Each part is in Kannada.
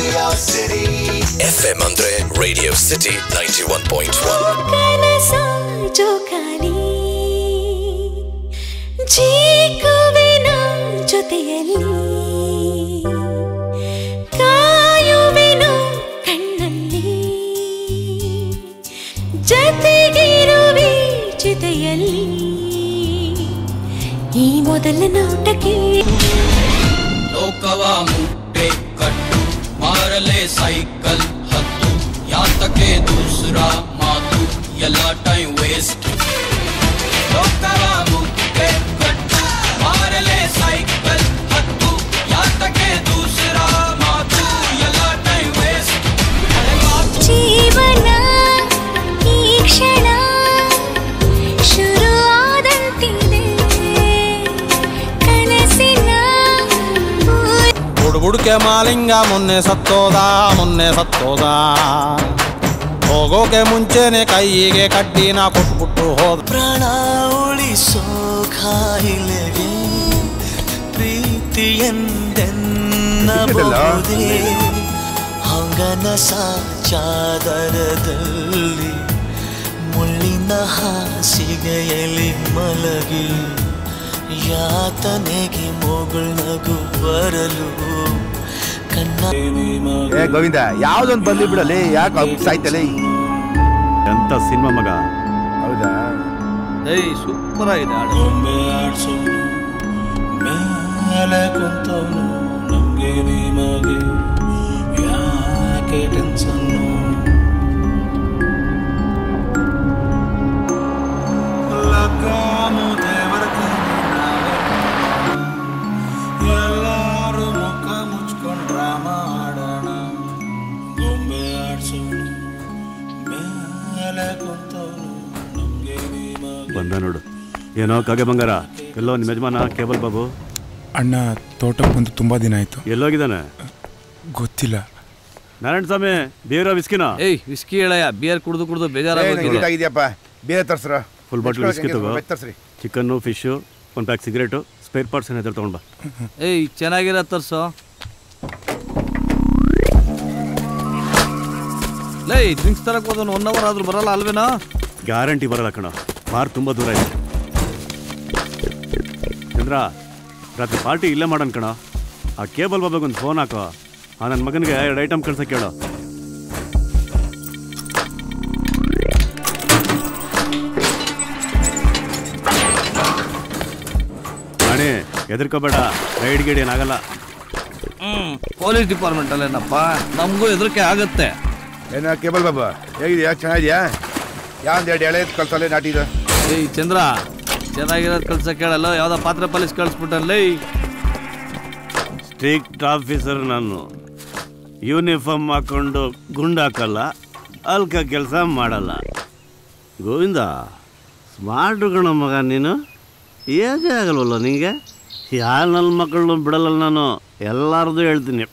curiosity. FM ಅಂದ್ರೆ radio city ninety one point one ಕನಸ ಜೋಕಾಲಿ ಜೀಕುವಿನ ಜೊತೆಯಲ್ಲಿ ಕಾಯುವೆನು ಕಣ್ಣಲ್ಲಿ ಜತೆಗಿರುವೆ ಜೊತೆಯಲ್ಲಿ ಈ ಮೊದಲ ನೋಟಕ್ಕೆ ಲೋಕವ ಮುಟ್ಟೆ ಕಟ್ಟು ಮಾರಲೆ ಸೈಕಲ್ ಹತ್ತು ಯಾತಕ್ಕೆ ದೂಸರ ಮಾತು ಎಲ್ಲ ಟೈಮ್ ವೇಸ್ಟ್ ಲೋಕವ ಮುಟ್ಟೆ ಕಟ್ಟು ಮಾರಲೆ ಸೈಕಲ್ ಹತ್ತು ಯಾತಕ್ಕೆ ದೂಸರ ಮಾತು ಎಲ್ಲ ಟೈಮ್ ವೇಸ್ಟ್ ಜೀವನ ಈ ಕ್ಷಣ ಶುರುವಾದಂತಿದೆ ಕನಸಿನ ಬುಡ್ಬುಡ್ಕೆ ಮಾಲಿಂಗ ಮೊನ್ನೆ ಸತ್ತೋದ ಮೊನ್ನೆ ಸತ್ತೋದ ಹೋಗೋಕೆ ಮುಂಚೆನೆ ಕೈಗೆ ಕಡ್ಡಿನ ಕೊಟ್ಬಿಟ್ಟು ಹೋದ ಪ್ರಾಣ ಉಳಿಸೋ ಕಾಯಿಲೆಗೆ ಪ್ರೀತಿಯೆಂದೆನ್ನಬಹುದೇ ಹಂಗನ ಸಾಚಾದರದಲ್ಲಿ ಮುಳ್ಳಿನ ಹಾಸಿಗೆಯಲ್ಲಿ ಮಲಗಿ ಯಾತನೆಗೆ ಮೊಗಳು ನಗು ಬರಲು ಕಣ್ಣ ಏ ಗೋವಿಂದ ಯಾವ್ದೊಂದು ಬಂದಿ ಬಿಡಲಿ ಯಾಕೆ ಸಾಯ್ತಲೆ ಎಂತ ಸಿನಿಮಾ ಮಗ ಹೌದಾ ಏಯ್ ಸೂಪರ್ ಆಗಿದೆ ಹಾಡು. ಗೊಂಬೆ ಆಡ್ಸೋನು ಮೇಲೆ ಕುಂತವನು ನಮ್ಗೆ ನಿಮಗೆ ಯಾಕೆ ಟೆನ್ಷನ್ನು ಲಗಾಮು ದೇವರ ಎಲ್ಲಾರು ಮುಖ ಮುಚ್ಕೊಂಡು ಡ್ರಾಮ ಆಡೋಣ ಗೊಂಬೆ ಆಡ್ಸೋನು ಮೇಲೆ ಕುಂತವನು ನಮ್ಗೆ ನಿಮಗೆ ಬಂದ ನೋಡು ಏನೋ ಕಾಗೆ ಬಂಗಾರ ಎಲ್ಲೋ ನಿಮ್ಮ ಯಜಮಾನ ಕೇಬಲ್ ಬಾಬು ಅಣ್ಣ ತೋಟಕ್ಕೆ ಬಂದು ತುಂಬ ದಿನ ಆಯಿತು ಎಲ್ಲೋಗಿದ್ದಾನೆ ಗೊತ್ತಿಲ್ಲ ನಾರಾಯಣ ಸ್ವಾಮಿ ಬೀರ ವಿಸ್ಕಿನ ಏಯ್ ವಿಸ್ಕಿ ಹೇಳಯ್ಯ ಬಿಯರ್ ಕುಡ್ದು ಕುಡ್ದು ಬೇಜಾರಾಗೋಗಿದೆ ಆಗಿದೆಯಪ್ಪ ಬೇರೆ ತರ್ಸ್ರ ಫುಲ್ ಬಾಟ್ಲ್ ವಿಸ್ಕಿ ತಗೋ ತರ್ಸ್ರಿ ಚಿಕನ್ನು ಫಿಶು ಒಂದು ಪ್ಯಾಕ್ ಸಿಗರೇಟು ಸ್ಪೇರ್ ಪಾರ್ಟ್ಸ್ ಏನಾದ್ರು ತೊಗೊಂಡು ಬಾ ಏಯ್ ಚೆನ್ನಾಗಿರೋ ತರ್ಸೋ ಲೇ ಡ್ರಿಂಕ್ಸ್ ತರಕ್ ಹೋದನು ಒನ್ ಅವರ್ ಆದ್ರೂ ಬರಲ್ಲ ಅಲ್ವೇನಾ ಗ್ಯಾರಂಟಿ ಬರಲ್ಲ ಕಣ ಬಾರ್ ತುಂಬ ದೂರ ಇದೆ ಚಂದ್ರ ರಾತ್ರಿ ಪಾರ್ಟಿ ಇಲ್ಲೇ ಮಾಡೋಣ ಕಣ ಆ ಕೇಬಲ್ ಬಾಬಾಗೆ ಒಂದು ಫೋನ್ ಹಾಕೋ ಆ ನನ್ನ ಮಗನಿಗೆ ಎರಡು ಐಟಮ್ ಕಳ್ಸಕ್ಕೆ ಹೇಳು ರಾಣಿ ಹೆದರ್ಕೋಬೇಡ ರೈಡ್ ಗೀಡ್ ಏನಾಗಲ್ಲ ಹ್ಮ್ ಪೊಲೀಸ್ ಡಿಪಾರ್ಟ್ಮೆಂಟ್ ಅಲ್ಲೇನಪ್ಪ ನಮಗೂ ಹೆದರಿಕೆ ಆಗತ್ತೆ ಏನ ಕೇಬಲ್ ಬಾಬಾ ಹೇಗಿದ್ಯಾ ಚೆನ್ನಾಗಿದ್ಯಾ ಯಾವ್ದು ಎರಡು ಎಳೆ ಕಳ್ಸಲ್ಲ ನಾಟಿದ ಏಯ್ ಚಂದ್ರ ಚೆನ್ನಾಗಿರೋದು ಕಳ್ಸಕ್ ಹೇಳಲ್ಲ ಯಾವ್ದೋ ಪಾತ್ರೆ ಪಾಲಿಸ್ ಕಳ್ಸ್ಬಿಟ್ಟಲ್ಲೇ ಸ್ಟ್ರಿಕ್ಟ್ ಆಫೀಸರ್ ನಾನು ಯೂನಿಫಾರ್ಮ್ ಹಾಕೊಂಡು ಗುಂಡಾಕಲ್ಲ ಅಲ್ಕ ಕೆಲಸ ಮಾಡಲ್ಲ ಗೋವಿಂದ ಸ್ಮಾರ್ಟ್ ಗಣ ಮಗ ನೀನು ಏಜೇ ಆಗಲ್ವಲ್ಲ ನಿಂಗೆ ಯಾರು ನನ್ನ ಮಕ್ಕಳನ್ನು ಬಿಡಲ್ಲ ನಾನು ಎಲ್ಲರದು ಹೇಳ್ತೀನಿ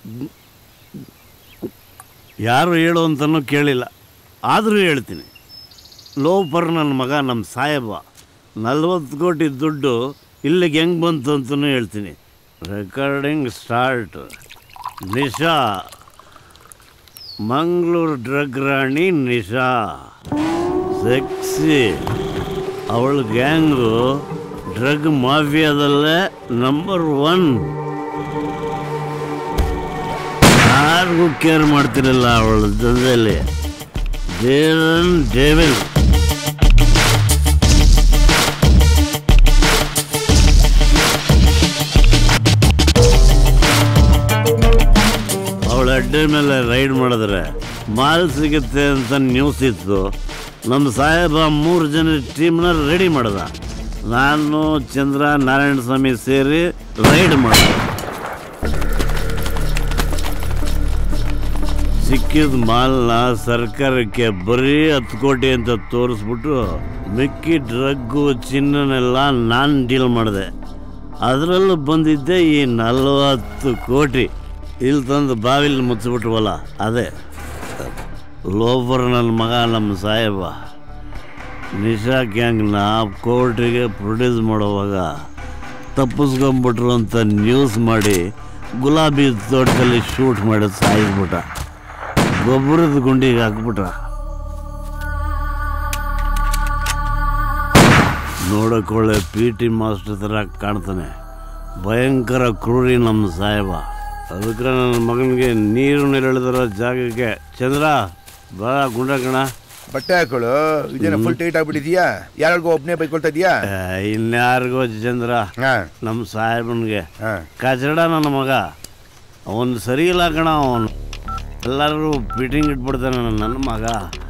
ಯಾರು ಹೇಳು ಅಂತನೂ ಕೇಳಿಲ್ಲ ಆದರೂ ಹೇಳ್ತೀನಿ ಲೋಪರ್ ನನ್ನ ಮಗ ನಮ್ಮ ಸಾಹೇಬ ನಲ್ವತ್ತು ಕೋಟಿ ದುಡ್ಡು ಇಲ್ಲಿಗೆ ಹೆಂಗೆ ಬಂತು ಅಂತಲೂ ಹೇಳ್ತೀನಿ recording start Nisha Mangaluru drug ರಾಣಿ ನಿಶಾ ಸೆಕ್ಸಿ ಅವಳ ಗ್ಯಾಂಗು ಡ್ರಗ್ ಮಾಫಿಯಾದಲ್ಲೇ ನಂಬರ್ ಒನ್ ಯಾರಿಗೂ ಕೇರ್ ಮಾಡ್ತಿರಲಿಲ್ಲ ಅವಳ ದಂಧೆಯಲ್ಲಿ ದೇವನ್ ಡೇವಿಲ್ ಅವಳ ಅಡ್ಡೆ ಮೇಲೆ ರೈಡ್ ಮಾಡಿದ್ರೆ ಮಾಲ್ ಸಿಗುತ್ತೆ ಅಂತ ನ್ಯೂಸ್ ಇತ್ತು ನಮ್ಮ ಸಾಹೇಬ ಮೂರು ಜನ ಟೀಮ್ನ ರೆಡಿ ಮಾಡ್ದ ನಾನು ಚಂದ್ರ ನಾರಾಯಣ ಸ್ವಾಮಿ ಸೇರಿ ರೈಡ್ ಮಾಡಿದೆ ಸಿಕ್ಕಿದ ಮಾಲ್ನ ಸರ್ಕಾರಕ್ಕೆ ಬರೀ ಹತ್ತು ಕೋಟಿ ಅಂತ ತೋರಿಸ್ಬಿಟ್ಟು ಮಿಕ್ಕಿ ಡ್ರಗ್ಗು ಚಿನ್ನನೆಲ್ಲ ನಾನು ಡೀಲ್ ಮಾಡಿದೆ ಅದರಲ್ಲೂ ಬಂದಿದ್ದೆ ಈ ನಲವತ್ತು ಕೋಟಿ ಇಲ್ಲಿ ತಂದು ಬಾವಿಲಿ ಮುಚ್ಚಿಬಿಟ್ವಲ್ಲ ಅದೇ ಲೋಬರ್ ನನ್ನ ಮಗ ನಮ್ಮ ಸಾಹೇಬ ನಿಶಾ ಗ್ಯಾಂಗ್ನ ಕೋರ್ಟಿಗೆ ಪ್ರೊಡ್ಯೂಸ್ ಮಾಡುವಾಗ ತಪ್ಪಿಸ್ಕೊಂಬಿಟ್ರು ಅಂತ ನ್ಯೂಸ್ ಮಾಡಿ ಗುಲಾಬಿ ತೋಟದಲ್ಲಿ ಶೂಟ್ ಮಾಡಿ ಸಾಯಿಸ್ಬಿಟ್ಟ ಗೊಬ್ಬರದ ಗುಂಡಿಗೆ ಹಾಕ್ಬಿಟ್ಟ ನೋಡಕ್ಕೆ ಒಳ್ಳೆ ಪಿ ಟಿ ಮಾಸ್ಟರ್ ಥರ ಕಾಣ್ತಾನೆ ಭಯಂಕರ ಕ್ರೂರಿ ನಮ್ಮ ಸಾಹೇಬ ಅದಕ್ಕೆ ನನ್ನ ಮಗನಿಗೆ ನೀರು ನೆರಳಿದಿರೋ ಜಾಗಕ್ಕೆ ಚಂದ್ರ ಬಾ ಗುಂಡ ಕಣ ಬಟ್ಟೆ ಹಾಕೊಳ್ಳು ಇದೇನ ಫುಲ್ ಟೈಟ್ ಆಗ್ಬಿಟ್ಟಿದ್ಯಾ ಯಾರಿಗೂ ಒಬ್ನೇ ಬೈಕೊಳ್ತಾ ಇದೀಯಾ ಏ, ಇನ್ಯಾರಿಗೋ ಚಂದ್ರ ಹಾ ನಮ್ಮ ಸಾಹೇಬನಿಗೆ ಹಾ ಕಚಡ ನನ್ನ ಮಗ ಅವನು ಸರಿ ಇಲ್ಲ ಕಣ ಅವನು ಎಲ್ಲರೂ ಫಿಟ್ಟಿಂಗ್ ಇಟ್ಬಿಡ್ತಾನೆ ನನ್ನ ಮಗ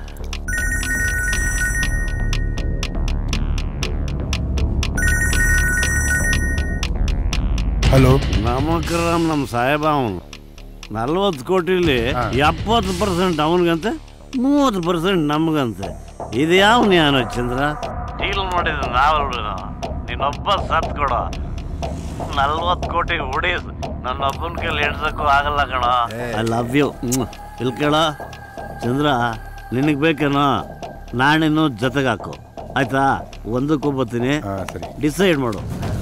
ಹಲೋ ನಮಕ್ರಾಮ್ ನಮ್ಮ ಸಾಹೇಬ ಅವನು ನಲ್ವತ್ತು ಕೋಟಿಲಿ ಎಪ್ಪತ್ತು ಪರ್ಸೆಂಟ್ ಅವನಿಗಂತೆ ಮೂವತ್ತು ಪರ್ಸೆಂಟ್ ನಮಗಂತೆ ಇದು ಯಾವ ನ್ಯಾನ ಚಂದ್ರ ಡೀಲ್ ಮಾಡಿದ ನಾವು ನೀನೊಬ್ಬ ಸತ್ ಕೊಡೋ ನಲ್ವತ್ತು ಕೋಟಿ ಉಡೀಸ್ ನನ್ನೊಬ್ಬನ ಕೈಲಿ ಎಡ್ಸಕ್ಕೂ ಆಗಲ್ಲ ಕಣ ಐ ಲವ್ ಯು ಇಲ್ಲಿ ಕೇಳ ಚಂದ್ರ ನಿನಗೆ ಬೇಕೇನೋ ನಾಣಿನ್ನು ಜೊತೆಗೆ ಹಾಕು ಆಯ್ತಾ ಒಂದಕ್ಕೂ ಬರ್ತೀನಿ ಹಾ ಸರಿ ಡಿಸೈಡ್ ಮಾಡು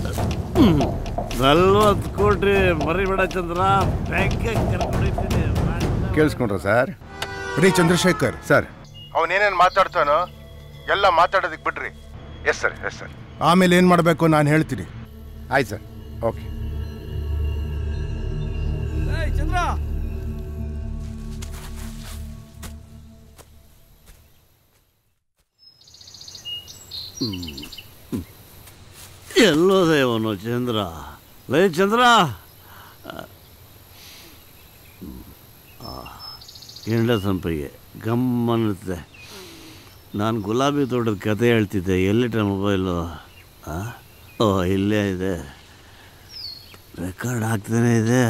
ನಲ್ವತ್ತು ಕೋಟಿ ಮರಿಬೇಡ ಚಂದ್ರ ಬ್ಯಾಂಕಿಗೆ ಕರ್ಕೊಂಡಿದ್ದೀನಿ ಕೇಳಿಸ್ಕೊಂಡ್ರ ಸರ್ ರೀ ಚಂದ್ರಶೇಖರ್ ಸರ್ ಅವನೇನೇನು ಮಾತಾಡ್ತಾನೋ ಎಲ್ಲ ಮಾತಾಡೋದಕ್ಕೆ ಬಿಡ್ರಿ ಎಸ್ ಸರ್ ಎಸ್ ಸರ್ ಆಮೇಲೆ ಏನು ಮಾಡಬೇಕು ನಾನು ಹೇಳ್ತೀನಿ ಆಯ್ತು ಸರ್ ಓಕೆ ಚಂದ್ರ ಎಲ್ಲೋದೆ ಅವನು ಚಂದ್ರ ಲೇ ಚಂದ್ರ ಕೆಂಡ ಸಂಪಿಗೆ ಗಮ್ಮನ್ನುತ್ತೆ ನಾನು ಗುಲಾಬಿ ತೋಟದ ಕತೆ ಹೇಳ್ತಿದ್ದೆ ಎಲ್ಲಿಟ್ಟ ಮೊಬೈಲು ಆ? ಓ ಇಲ್ಲೇ ಇದೆ ರೆಕಾರ್ಡ್ ಆಗ್ತಾನೆ ಇದೆ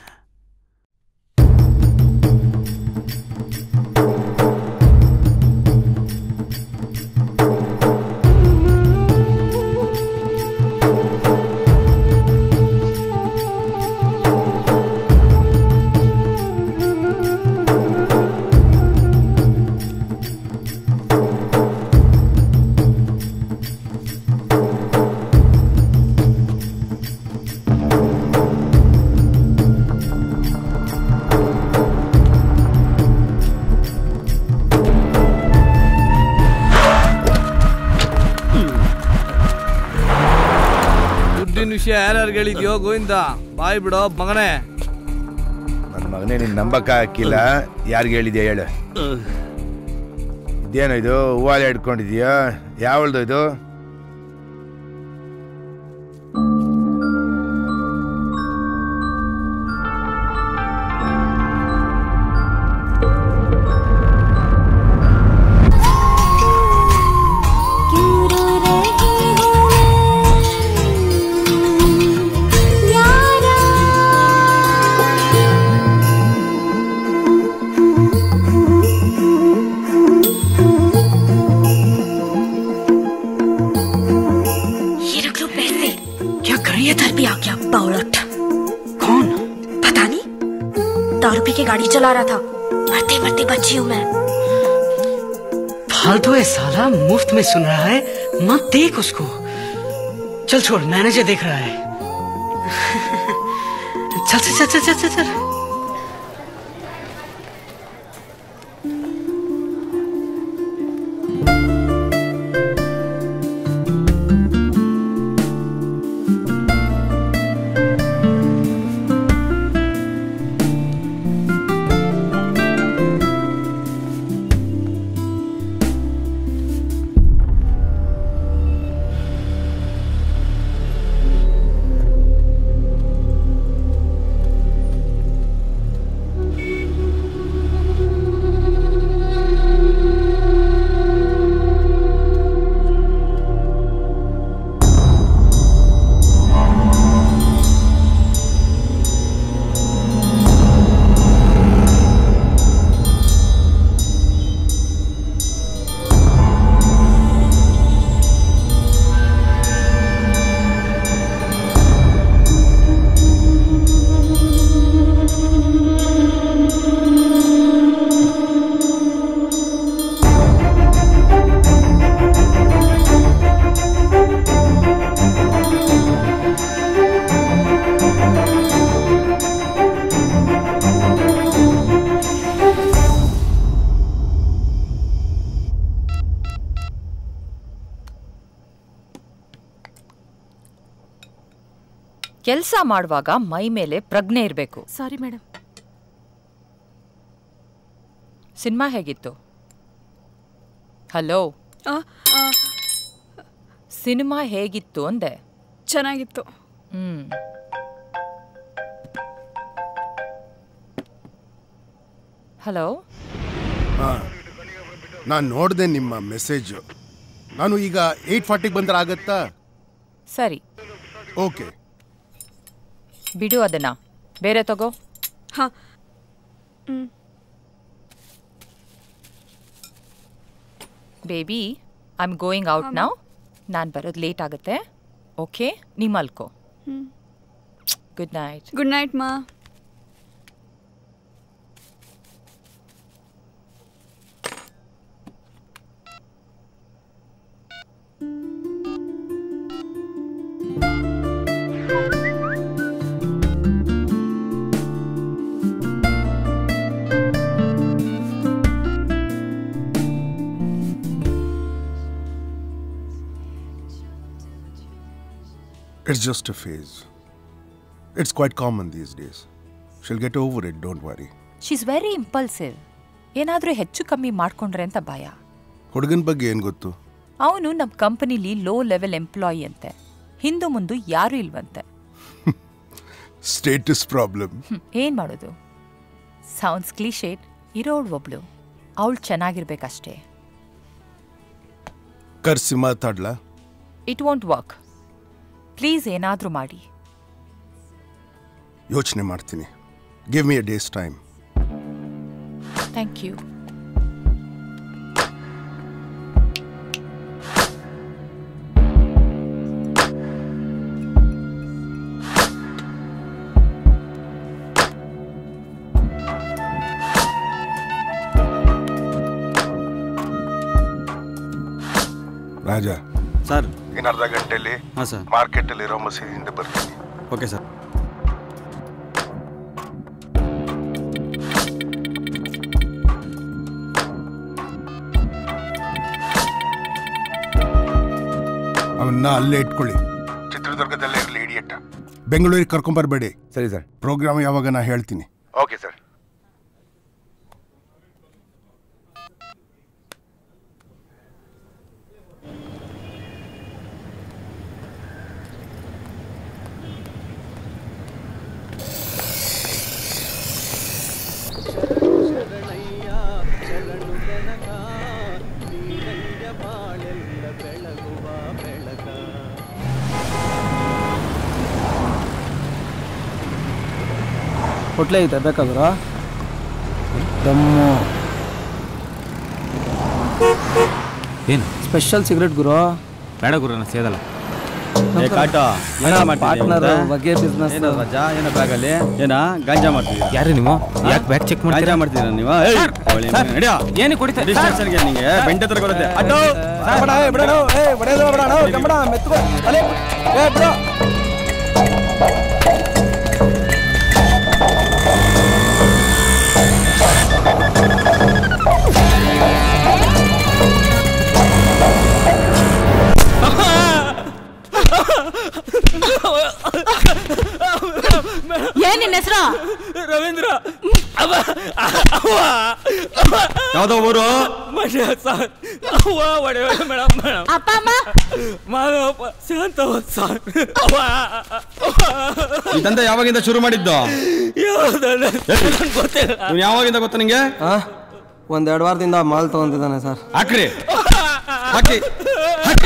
ದುಡ್ಡಿನ ವಿಷಯ ಯಾರ್ಯಾರು ಹೇಳಿದ್ಯೋ ಗೋವಿಂದ ಬಾಯ್ ಬಿಡೋ ಮಗನೇ ನನ್ನ ಮಗನೇ ನೀನು ನಂಬಕ್ಕ ಹಾಕಿಲ್ಲ ಯಾರಿಗೆ ಹೇಳಿದ್ಯಾ ಹೇಳು ಇದೇನೋ ಇದು ಹೂವಾಲೆ ಹಿಡ್ಕೊಂಡಿದ್ಯಾ ಯಾವಳ್ದು ಇದು क्यों रो रही हूँ मैं यारा ये रख लो पैसे क्या कर रही है इधर भी आ गया बावलट कौन पता नहीं दारू पी के गाड़ी चला रहा था मरते मरते बची हूँ मैं फालतू है साला मुफ्त में सुन रहा है मत देख उसको चल छोड़ मैनेजर देख रहा है चल चल चल चल चल चल ಕೆಲಸ ಮಾಡುವಾಗ ಮೈ ಮೇಲೆ ಪ್ರಜ್ಞೆ ಇರಬೇಕು ಸಾರಿ ಮೇಡಮ್ ಸಿನಿಮಾ ಹೇಗಿತ್ತು ಹಲೋ ಸಿನಿಮಾ ಹೇಗಿತ್ತು ಅಂದೆ ಚೆನ್ನಾಗಿತ್ತು ಹ್ಮ್ ಹಲೋ ಹಾಂ ನಾನು ನೋಡಿದೆ ನಿಮ್ಮ ಮೆಸೇಜು ನಾನು ಈಗ ಏಯ್ಟ್ ಫಾರ್ಟಿಗೆ ಬಂದ್ರೆ ಆಗತ್ತಾ ಸರಿ ಓಕೆ ಬಿಡು ಅದನ್ನ ಬೇರೆ ತಗೋ ಹಾ baby I am going out ನಾವು ನಾನು ಬರೋದು ಲೇಟ್ ಆಗುತ್ತೆ ಓಕೆ ನೀ ಮಲ್ಕೋ ಗುಡ್ ನೈಟ್ ಗುಡ್ ನೈಟ್ ಮಾ It's just a phase. It's quite common these days. She'll get over it, don't worry. She's very impulsive ಏನಾದರೂ ಹೆಚ್ಚು ಕಮ್ಮಿ ಮಾಡ್ಕೊಂಡ್ರೆ ಅಂತ ಭಯ ಹುಡುಗನ ಬಗ್ಗೆ ಏನು ಗೊತ್ತು ಅವನು ನಮ್ಮ ಕಂಪನಿಲಿ ಲೋ ಲೆವೆಲ್ ಎಂಪ್ಲಾಯಿ ಅಂತೆ ಹಿಂದು ಮುಂದು ಯಾರೂ ಇಲ್ವಂತೆ ಸ್ಟೇಟಸ್ ಪ್ರಾಬ್ಲಮ್ ಹ್ಮ್, ಏನ್ ಮಾಡೋದು ಸೌಂಡ್ಸ್ ಕ್ಲೀಶೇಟ್ ಇರೋಳು ಒಬ್ಳು ಅವಳು ಚೆನ್ನಾಗಿರ್ಬೇಕಷ್ಟೇ ಕರ್ಸಿ ಮಾತಾಡ್ಲಾ ಇಟ್ ವಾಂಟ್ ವರ್ಕ್ ಪ್ಲೀಸ್ ಏನಾದರೂ ಮಾಡಿ ಯೋಚನೆ ಮಾಡ್ತೀನಿ give me a day's time thank you Raja sir ಇನ್ನು ಅರ್ಧ ಗಂಟೆಯಲ್ಲಿ ಹಾಂ ಸರ್ ಮಾರ್ಕೆಟಲ್ಲಿ ಇರೋ ಮಸೀದಿಯಿಂದ ಬರ್ತೀನಿ ಓಕೆ ಸರ್ ಅವನ್ನ ಅಲ್ಲೇ ಇಟ್ಕೊಳ್ಳಿ ಚಿತ್ರದುರ್ಗದಲ್ಲೇ ಇರಲಿ ಇಡಿಯಟ್ಟ ಬೆಂಗಳೂರಿಗೆ ಕರ್ಕೊಂಬರ್ಬೇಡಿ ಸರಿ ಸರ್ ಪ್ರೋಗ್ರಾಮ್ ಯಾವಾಗ ನಾ ಹೇಳ್ತೀನಿ ಓಕೆ ಸರ್ ಹೊಟ್ಲೆ ಐತೆ ಬೇಕಾದ್ರ ದಮ್ಮು ಏನು ಸ್ಪೆಷಲ್ ಸಿಗರೆಟ್ ಗುರು ಬೇಡ ಗುರು ನಾನು ಸೇದಲ್ಲ ಏ, ಕಾಟು, ಏನ ಮಾಡ್ತಿದ್ಯಾ ಪಾರ್ಟ್ನರ್ ಇವತ್ತು? ಬಗ್ಗೆ ಬಿಸ್ನೆಸ್ ಏನು ರಜ ಏನ ಬ್ಯಾಗಲ್ಲಿ ಏನ ಗಾಂಜಾ ಮಾಡ್ತಿದ್ಯಾ ಯಾರು ನೀವು ಯಾಕೆ ಬ್ಯಾಗ್ ಚೆಕ್ ಮಾಡಿ ಗಾಂಜಾ ಮಾಡ್ತೀರಾ ನೀವು ಏಯ್, ಅವಳಿ ಮಗನೇ, ನಡ್ಯೋ. ಏನು ಕುಡಿತಾ ಡಿಸ್ಟೆನ್ಸ್ಗೆ ನಿಂಗೆ ಬೆಂಡೆ ತರ ಬರುತ್ತೆ ಅಡ್ಡೋ ಏನ್ ನಿನ್ನ ಹೆಸರು ರವೀಂದ್ರ ಯಾವ್ದೋ ಊರು ಮಂಡ್ಯ ಸರ್ ಅವ್ವ ಒಡೆ ಮೇಡಮ್ ಮೇಡಮ್ ಅಪ್ಪ ಅಮ್ಮ ಮಾಧವಪ್ಪ ಶಾಂತ ಸರ್ ಈ ದಂಧೆ ಯಾವಾಗಿಂದ ಶುರು ಮಾಡಿದ್ದು ಗೊತ್ತಿಲ್ಲ ಇವ್ನು ಯಾವಾಗಿಂದ ಗೊತ್ತಾ ನಿಂಗೆ ಒಂದೆರಡು ವಾರದಿಂದ ಮಾಲ್ ತಗೊಂತಿದ್ದಾನೆ ಸರ್ ಹಾಕ್ರಿ ಹಾಕಿ ಹಾಕಿ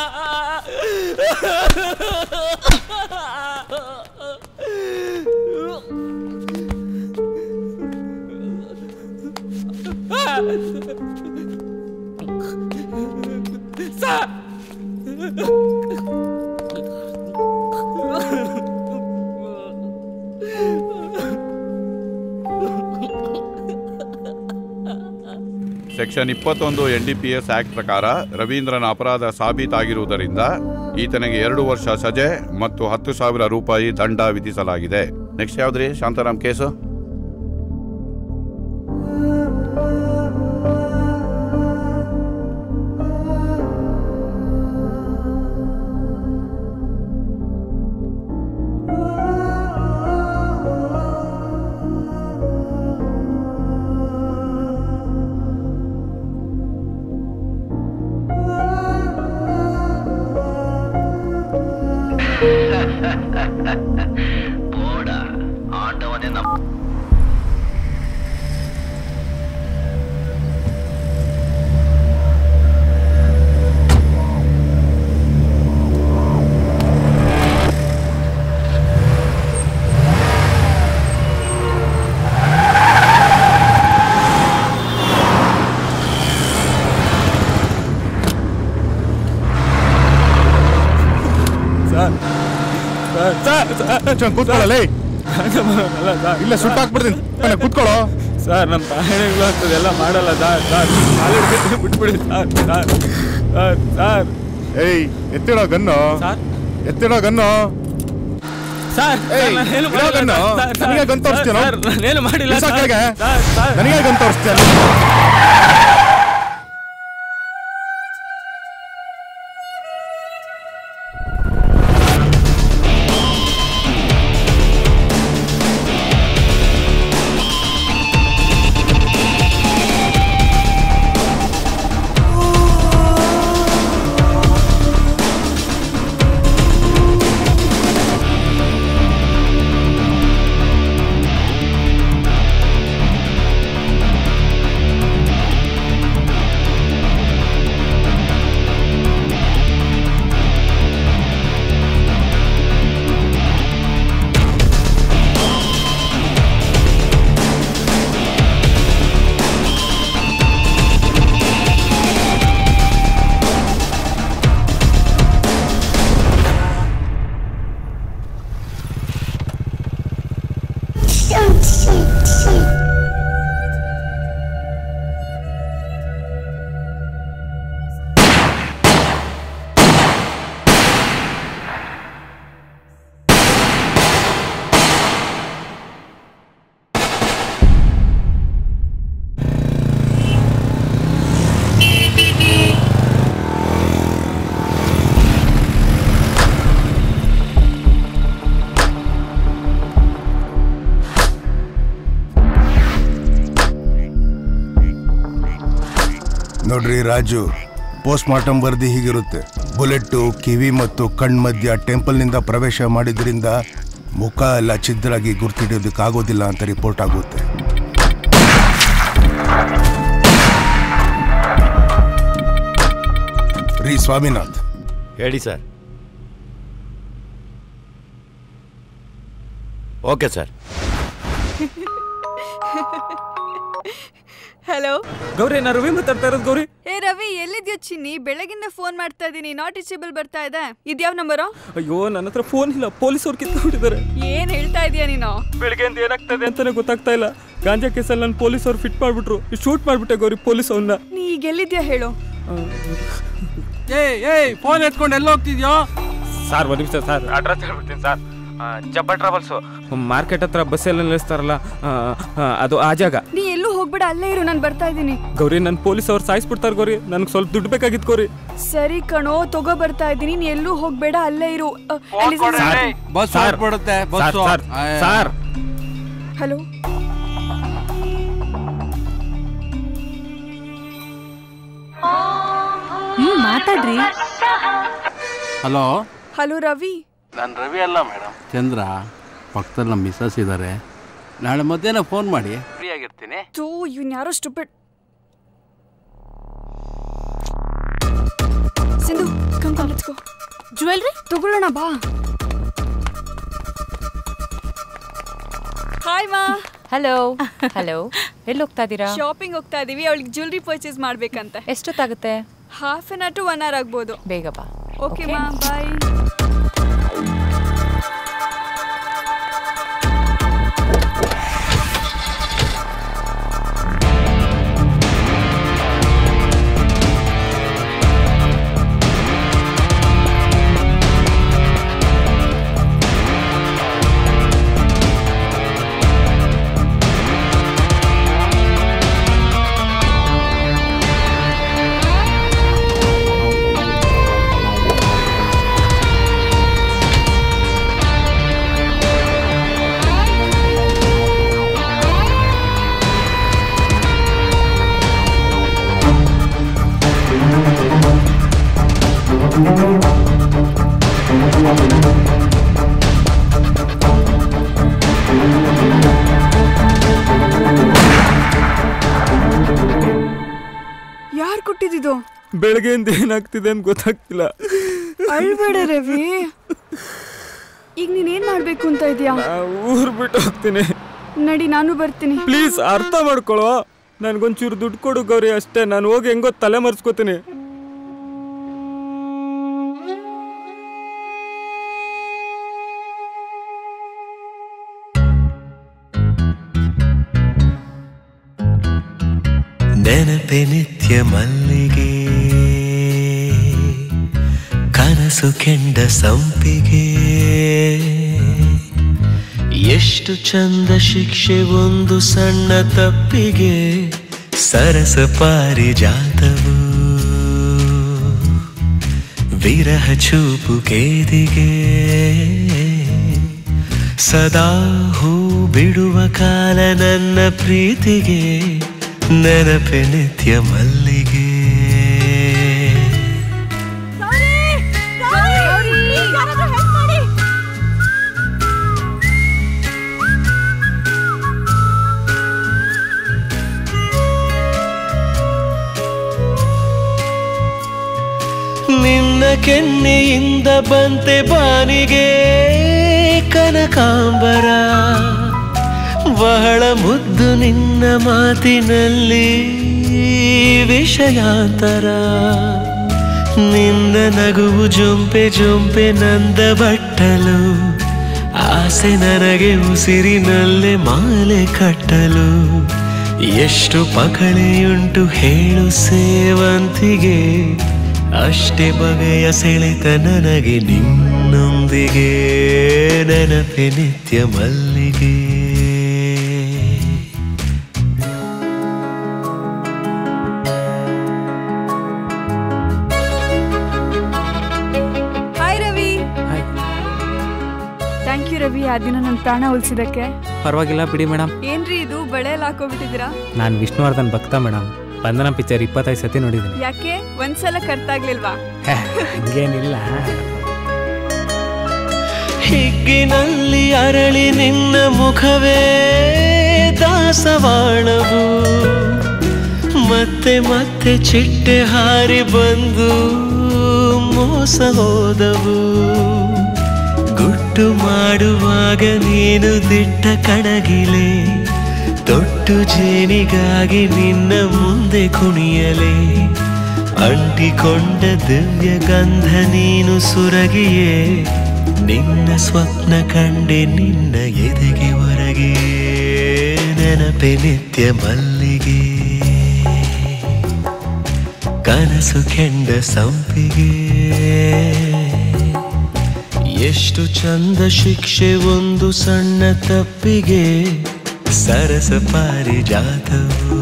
ಸೆಕ್ಷನ್ ಇಪ್ಪತ್ತೊಂದು N D P S act ಪ್ರಕಾರ ರವೀಂದ್ರನ ಅಪರಾಧ ಸಾಬೀತಾಗಿರುವುದರಿಂದ ಈತನಿಗೆ ಎರಡು ವರ್ಷ ಸಜೆ ಮತ್ತು ಹತ್ತು ಸಾವಿರ ರೂಪಾಯಿ ದಂಡ ವಿಧಿಸಲಾಗಿದೆ ನೆಕ್ಸ್ಟ್ ಯಾವ್ದ್ರಿ ಶಾಂತಾರಾಮ್ ಕೇಸು போடா ஆண்டவனே நம் ಸರ್ ಸರ್ ಸರ್ ಕೂತ್ಕೊಳ್ಳಲೇ ಇಲ್ಲ ಸುಟ್ಟಾಕ್ಬಿಡ್ತೀನಿ ಅಣ್ಣ, ಕೂತ್ಕೊಳ್ಳೋ ಸರ್ ನಮ್ಮ ತಾಯಿಗಳು ಅಂತದೆಲ್ಲ ಮಾಡಲ್ಲ ಸರ್ ಸರ್ ಕಾಲಿಗೆ ಬಿಟ್ಟು ಬಿಟ್ಬಿಡಿ ಸರ್ ಸರ್ ಸರ್ ಸರ್ ಏಯ್ ಎತ್ತಿಡೋ ಗನ್ನು ಎತ್ತಿಡೋ ಗನ್ನು ಸರ್ ಏಯ್, ನಾನೇನು ಇರೋ ಗನ್ನು ನನಗೆ ಗನ್ ತೋರಿಸ್ತೀನೋ ಸರ್ ನಾನೇನು ಮಾಡಿಲ್ಲ ಬಿಸಾಕ್ ಸರ್ ಕೆಳಗೆ. ಸರ್ ಸರ್ ನನಗೆ ಗನ್ ತೋರಿಸ್ತೀಯ ನೋಡ್ರಿ ರಾಜು ಪೋಸ್ಟ್ ಮಾರ್ಟಮ್ ವರದಿ ಹೀಗಿರುತ್ತೆ ಬುಲೆಟ್ಟು ಕಿವಿ ಮತ್ತು ಕಣ್ ಮಧ್ಯ ಟೆಂಪಲ್ನಿಂದ ಪ್ರವೇಶ ಮಾಡಿದ್ರಿಂದ ಮುಖ ಎಲ್ಲ ಛಿದ್ರಾಗಿ ಗುರ್ತಿಡೋದಕ್ಕಾಗೋದಿಲ್ಲ ಅಂತ ರಿಪೋರ್ಟ್ ಆಗುತ್ತೆ ರೀ ಸ್ವಾಮಿನಾಥ್ ಹೇಳಿ sir okay sir hello Gauri ನಾ ರವಿ ಮಾತಾಡ್ತಾ ಇರೋದು ಗೌರಿ ಏ ರವಿ ಎಲ್ಲಿದ್ಯೋ ಚಿನ್ನಿ ಬೆಳಗಿಂದ ಫೋನ್ ಮಾಡ್ತಾ ಇದೀನಿ ನಾಟ್ ರೀಚೇಬಲ್ ಬರ್ತಾ ಇದೆ ಇದ್ಯಾವ ನಂಬರು ಅಯ್ಯೋ ನನ್ನ ಹತ್ರ ಫೋನ್ ಇಲ್ಲ ಪೊಲೀಸ್ ಅವ್ರು ಕಿತ್ಕೊಂಡಿದ್ದಾರೆ ಏನ್ ಹೇಳ್ತಾ ಇದೀಯ ನೀನು ಬೆಳಗ್ಗೆಯಿಂದ ಏನಾಗ್ತದೆ ಅಂತಾನೆ ಗೊತ್ತಾಗ್ತಾ ಇಲ್ಲ ಗಾಂಜಾ ಕೇಸಲ್ಲಿ ನನ್ನ ಪೊಲೀಸ್ ಅವ್ರು ಫಿಟ್ ಮಾಡ್ಬಿಟ್ರು ಶೂಟ್ ಮಾಡ್ಬಿಟ್ಟೆ ಗೌರಿ ಪೊಲೀಸ್ ಅವ್ರನ್ನ ನೀ ಈಗ ಎಲ್ಲಿದ್ಯಾ ಹೇಳು ಏಯ್ ಏಯ್ ಫೋನ್ ಎತ್ಕೊಂಡು ಎಲ್ಲ ಹೋಗ್ತಿದ್ಯೋ ಸರ್ ಒಂದು ನಿಮಿಷ ಸರ್ ಅಡ್ರೆಸ್ ಹೇಳ್ಬಿಡ್ತೀನಿ ಸರ್ ಜಬ್ಬ ಟ್ರಾವೆಲ್ಸು ಮಾರ್ಕೆಟ್ ಹತ್ರ ಬಸ್ ಎಲ್ಲ ನಿಲ್ಲಿಸ್ತಾರಲ್ಲ ಆ, ಆ, ಅದು ಆ ಜಾಗ ನೀ ಎಲ್ಲೂ ಹೋಗ್ಬೇಡ ಅಲ್ಲೇ ಇರು ನಾನು ಬರ್ತಾ ಇದ್ದೀನಿ ಗೌರಿ ನನ್ನ ಪೊಲೀಸ್ ಅವ್ರು ಸಾಯಿಸ್ಬಿಡ್ತಾರೆ ಗೌರಿ ನನ್ಗೆ ಸ್ವಲ್ಪ ದುಡ್ಡು ಬೇಕಾಗಿತ್ತು ಗೌರಿ ಸರಿ ಕಣೋ ತಗೋ ಬರ್ತಾ ಇದ್ದೀನಿ ನೀ ಎಲ್ಲೂ ಹೋಗ್ಬೇಡ ಅಲ್ಲೇ ಇರು ಅ, ಅಲ್ಲಿ ಬಸ್ ಸರ್, ಹೊರಟ್ಬಿಡುತ್ತೆ sir, bus sir, sir hello ಹ್ಮ್ ಮಾತಾಡ್ರಿ ಹಲೋ ಹಲೋ ರವಿ ನಾನು ರವಿ ಅಲ್ಲ ಮೇಡಮ್ ಚಂದ್ರ ಪಕ್ಕದಲ್ಲಿ ನಮ್ಮ ಮಿಸಸ್ ಇದ್ದಾರೆ ನಾಳೆ ಮಧ್ಯಾಹ್ನ ಫೋನ್ ಮಾಡಿ ಫ್ರೀ ಆಗಿರ್ತೀನಿ ತೂ ಇವ್ನ ಯಾರೋ stupid Sindhu come come let's go jewellery ತಗೊಳ್ಳೋಣ ಬಾ ಹಾಯ್ ಮಾ ಹಲೋ ಹಲೋ ಎಲ್ಲಿ ಹೋಗ್ತಾ ಇದ್ದೀರಾ ಶಾಪಿಂಗ್ ಹೋಗ್ತಾ ಇದೀವಿ ಅವಳಿಗೆ ಜ್ಯುವೆಲ್ರಿ ಪರ್ಚೇಸ್ ಮಾಡ್ಬೇಕಂತೆ ಎಷ್ಟೊತ್ತಾಗುತ್ತೆ half an hour to one hour ಆಗ್ಬೋದು ಬೇಗ ಬಾ ಓಕೆ Okay. ಮಾ ಬಾಯ್ ಆ ಏನಾಯ್ತಿದು ಬೆಳಗ್ಗೆಯಿಂದ ಏನಾಗ್ತಿದೆ ಅಂತ ಗೊತ್ತಾಗ್ತಿಲ್ಲ ಅಳ್ಬೇಡ ರವಿ ಈಗ ನೀನ್ ಏನ್ ಮಾಡ್ಬೇಕು ಅಂತ ಇದೀಯಾ ಊರ್ ಬಿಟ್ಟು ಹೋಗ್ತೀನಿ ನಡಿ ನಾನು ಬರ್ತೀನಿ ಪ್ಲೀಸ್ ಅರ್ಥ ಮಾಡ್ಕೊಳೋ ನನ್ಗೊಂಚೂರು ದುಡ್ಡು ಕೊಡು ಗೌರಿ ಅಷ್ಟೇ ನಾನು ಹೋಗಿ ಹೆಂಗೋ ತಲೆ ಮರ್ಸ್ಕೋತೀನಿ ನೆನಪೆ ನಿತ್ಯ ಮಲ್ಲಿಗೆ ಕನಸು ಕೆಂಡ ಸಂಪಿಗೆ ಎಷ್ಟು ಚಂದ ಶಿಕ್ಷೆ ಒಂದು ಸಣ್ಣ ತಪ್ಪಿಗೆ ಸರಸ ಪಾರಿಜಾತವು ವಿರಹ ಚೂಪು ಕೇದಿಗೆ ಸದಾ ಹೂ ಬಿಡುವ ಕಾಲ ನನ್ನ ಪ್ರೀತಿಗೆ ನೆನಪೆ ನಿತ್ಯ ಮಲ್ಲಿಗೆ ನಿನ್ನ ಕೆನ್ನೆಯಿಂದ ಬಂತೆ ಬಾನಿಗೆ ಕನಕಾಂಬರ ಬಹಳ ಮುದ್ದು ನಿನ್ನ ಮಾತಿನಲ್ಲಿ ವಿಷಯಾಂತರ ನಿನ್ನ ನಗುವು ಜೊಂಪೆ ಜೊಂಪೆ ನಂದ ಬಟ್ಟಲು ಆಸೆ ನನಗೆ ಉಸಿರಿನಲ್ಲೇ ಮಾಲೆ ಕಟ್ಟಲು ಎಷ್ಟು ಪಕಳೆಯುಂಟು ಹೇಳು ಸೇವಂತಿಗೆ ಅಷ್ಟೇ ಬಗೆಯ ಸೆಳೆತ ನನಗೆ ನಿನ್ನೊಂದಿಗೆ ನೆನಪೆ ನಿತ್ಯ ಮಲ್ಲಿಗೆ hi Ravi thank you Ravi ಆ ದಿನ ನನ್ನ ಪ್ರಾಣ ಉಳಿಸಿದಕ್ಕೆ ಪರವಾಗಿಲ್ಲ ಬಿಡಿ ಮೇಡಮ್ ಏನ್ರಿ ಇದು ಬಳೆ ಎಲ್ಲ ಹಾಕೋಬಿಟ್ಟಿದ್ದೀರಾ ನಾನು ವಿಷ್ಣುವರ್ಧನ್ ಭಕ್ತ ಮೇಡಮ್ ಬಂಧನ ಪಿಕ್ಚರ್ ಇಪ್ಪತ್ತೈದು ಸತಿ ನೋಡಿದ್ದೀನಿ ಯಾಕೆ ಒಂದ್ಸಲ ಕರ್ತಾಗ್ಲಿಲ್ವಾ ಹಂಗೇನಿಲ್ಲ ಹಿಗ್ಗಿನಲ್ಲಿ ಅರಳಿ ನಿನ್ನ ಮುಖವೇ ದಾಸವಾಣವು ಮತ್ತೆ ಮತ್ತೆ ಚಿಟ್ಟೆ ಹಾರಿ ಬಂದು ಮೋಸ ಹೋದವು ಗುಟ್ಟು ಮಾಡುವಾಗ ನೀನು ದಿಟ್ಟ ಕಣಗಿಲೆ ತೊಟ್ಟು ಜೇನಿಗಾಗಿ ನಿನ್ನ ಮುಂದೆ ಕುಣಿಯಲೆ ಅಂಟಿಕೊಂಡ ದಿವ್ಯ ಗಂಧ ನೀನು ಸುರಗಿಯೇ ನಿನ್ನ ಸ್ವಪ್ನ ಕಂಡೆ ನಿನ್ನ ಎದೆಗೆ ಹೊರಗೆ ನೆನಪೆ ನಿತ್ಯ ಮಲ್ಲಿಗೆ ಕನಸು ಕೆಂಡ ಸಂಪಿಗೆ ಎಷ್ಟು ಚಂದ ಶಿಕ್ಷೆ ಒಂದು ಸಣ್ಣ ತಪ್ಪಿಗೆ ಸರಸ ಪಾರಿಜಾತವು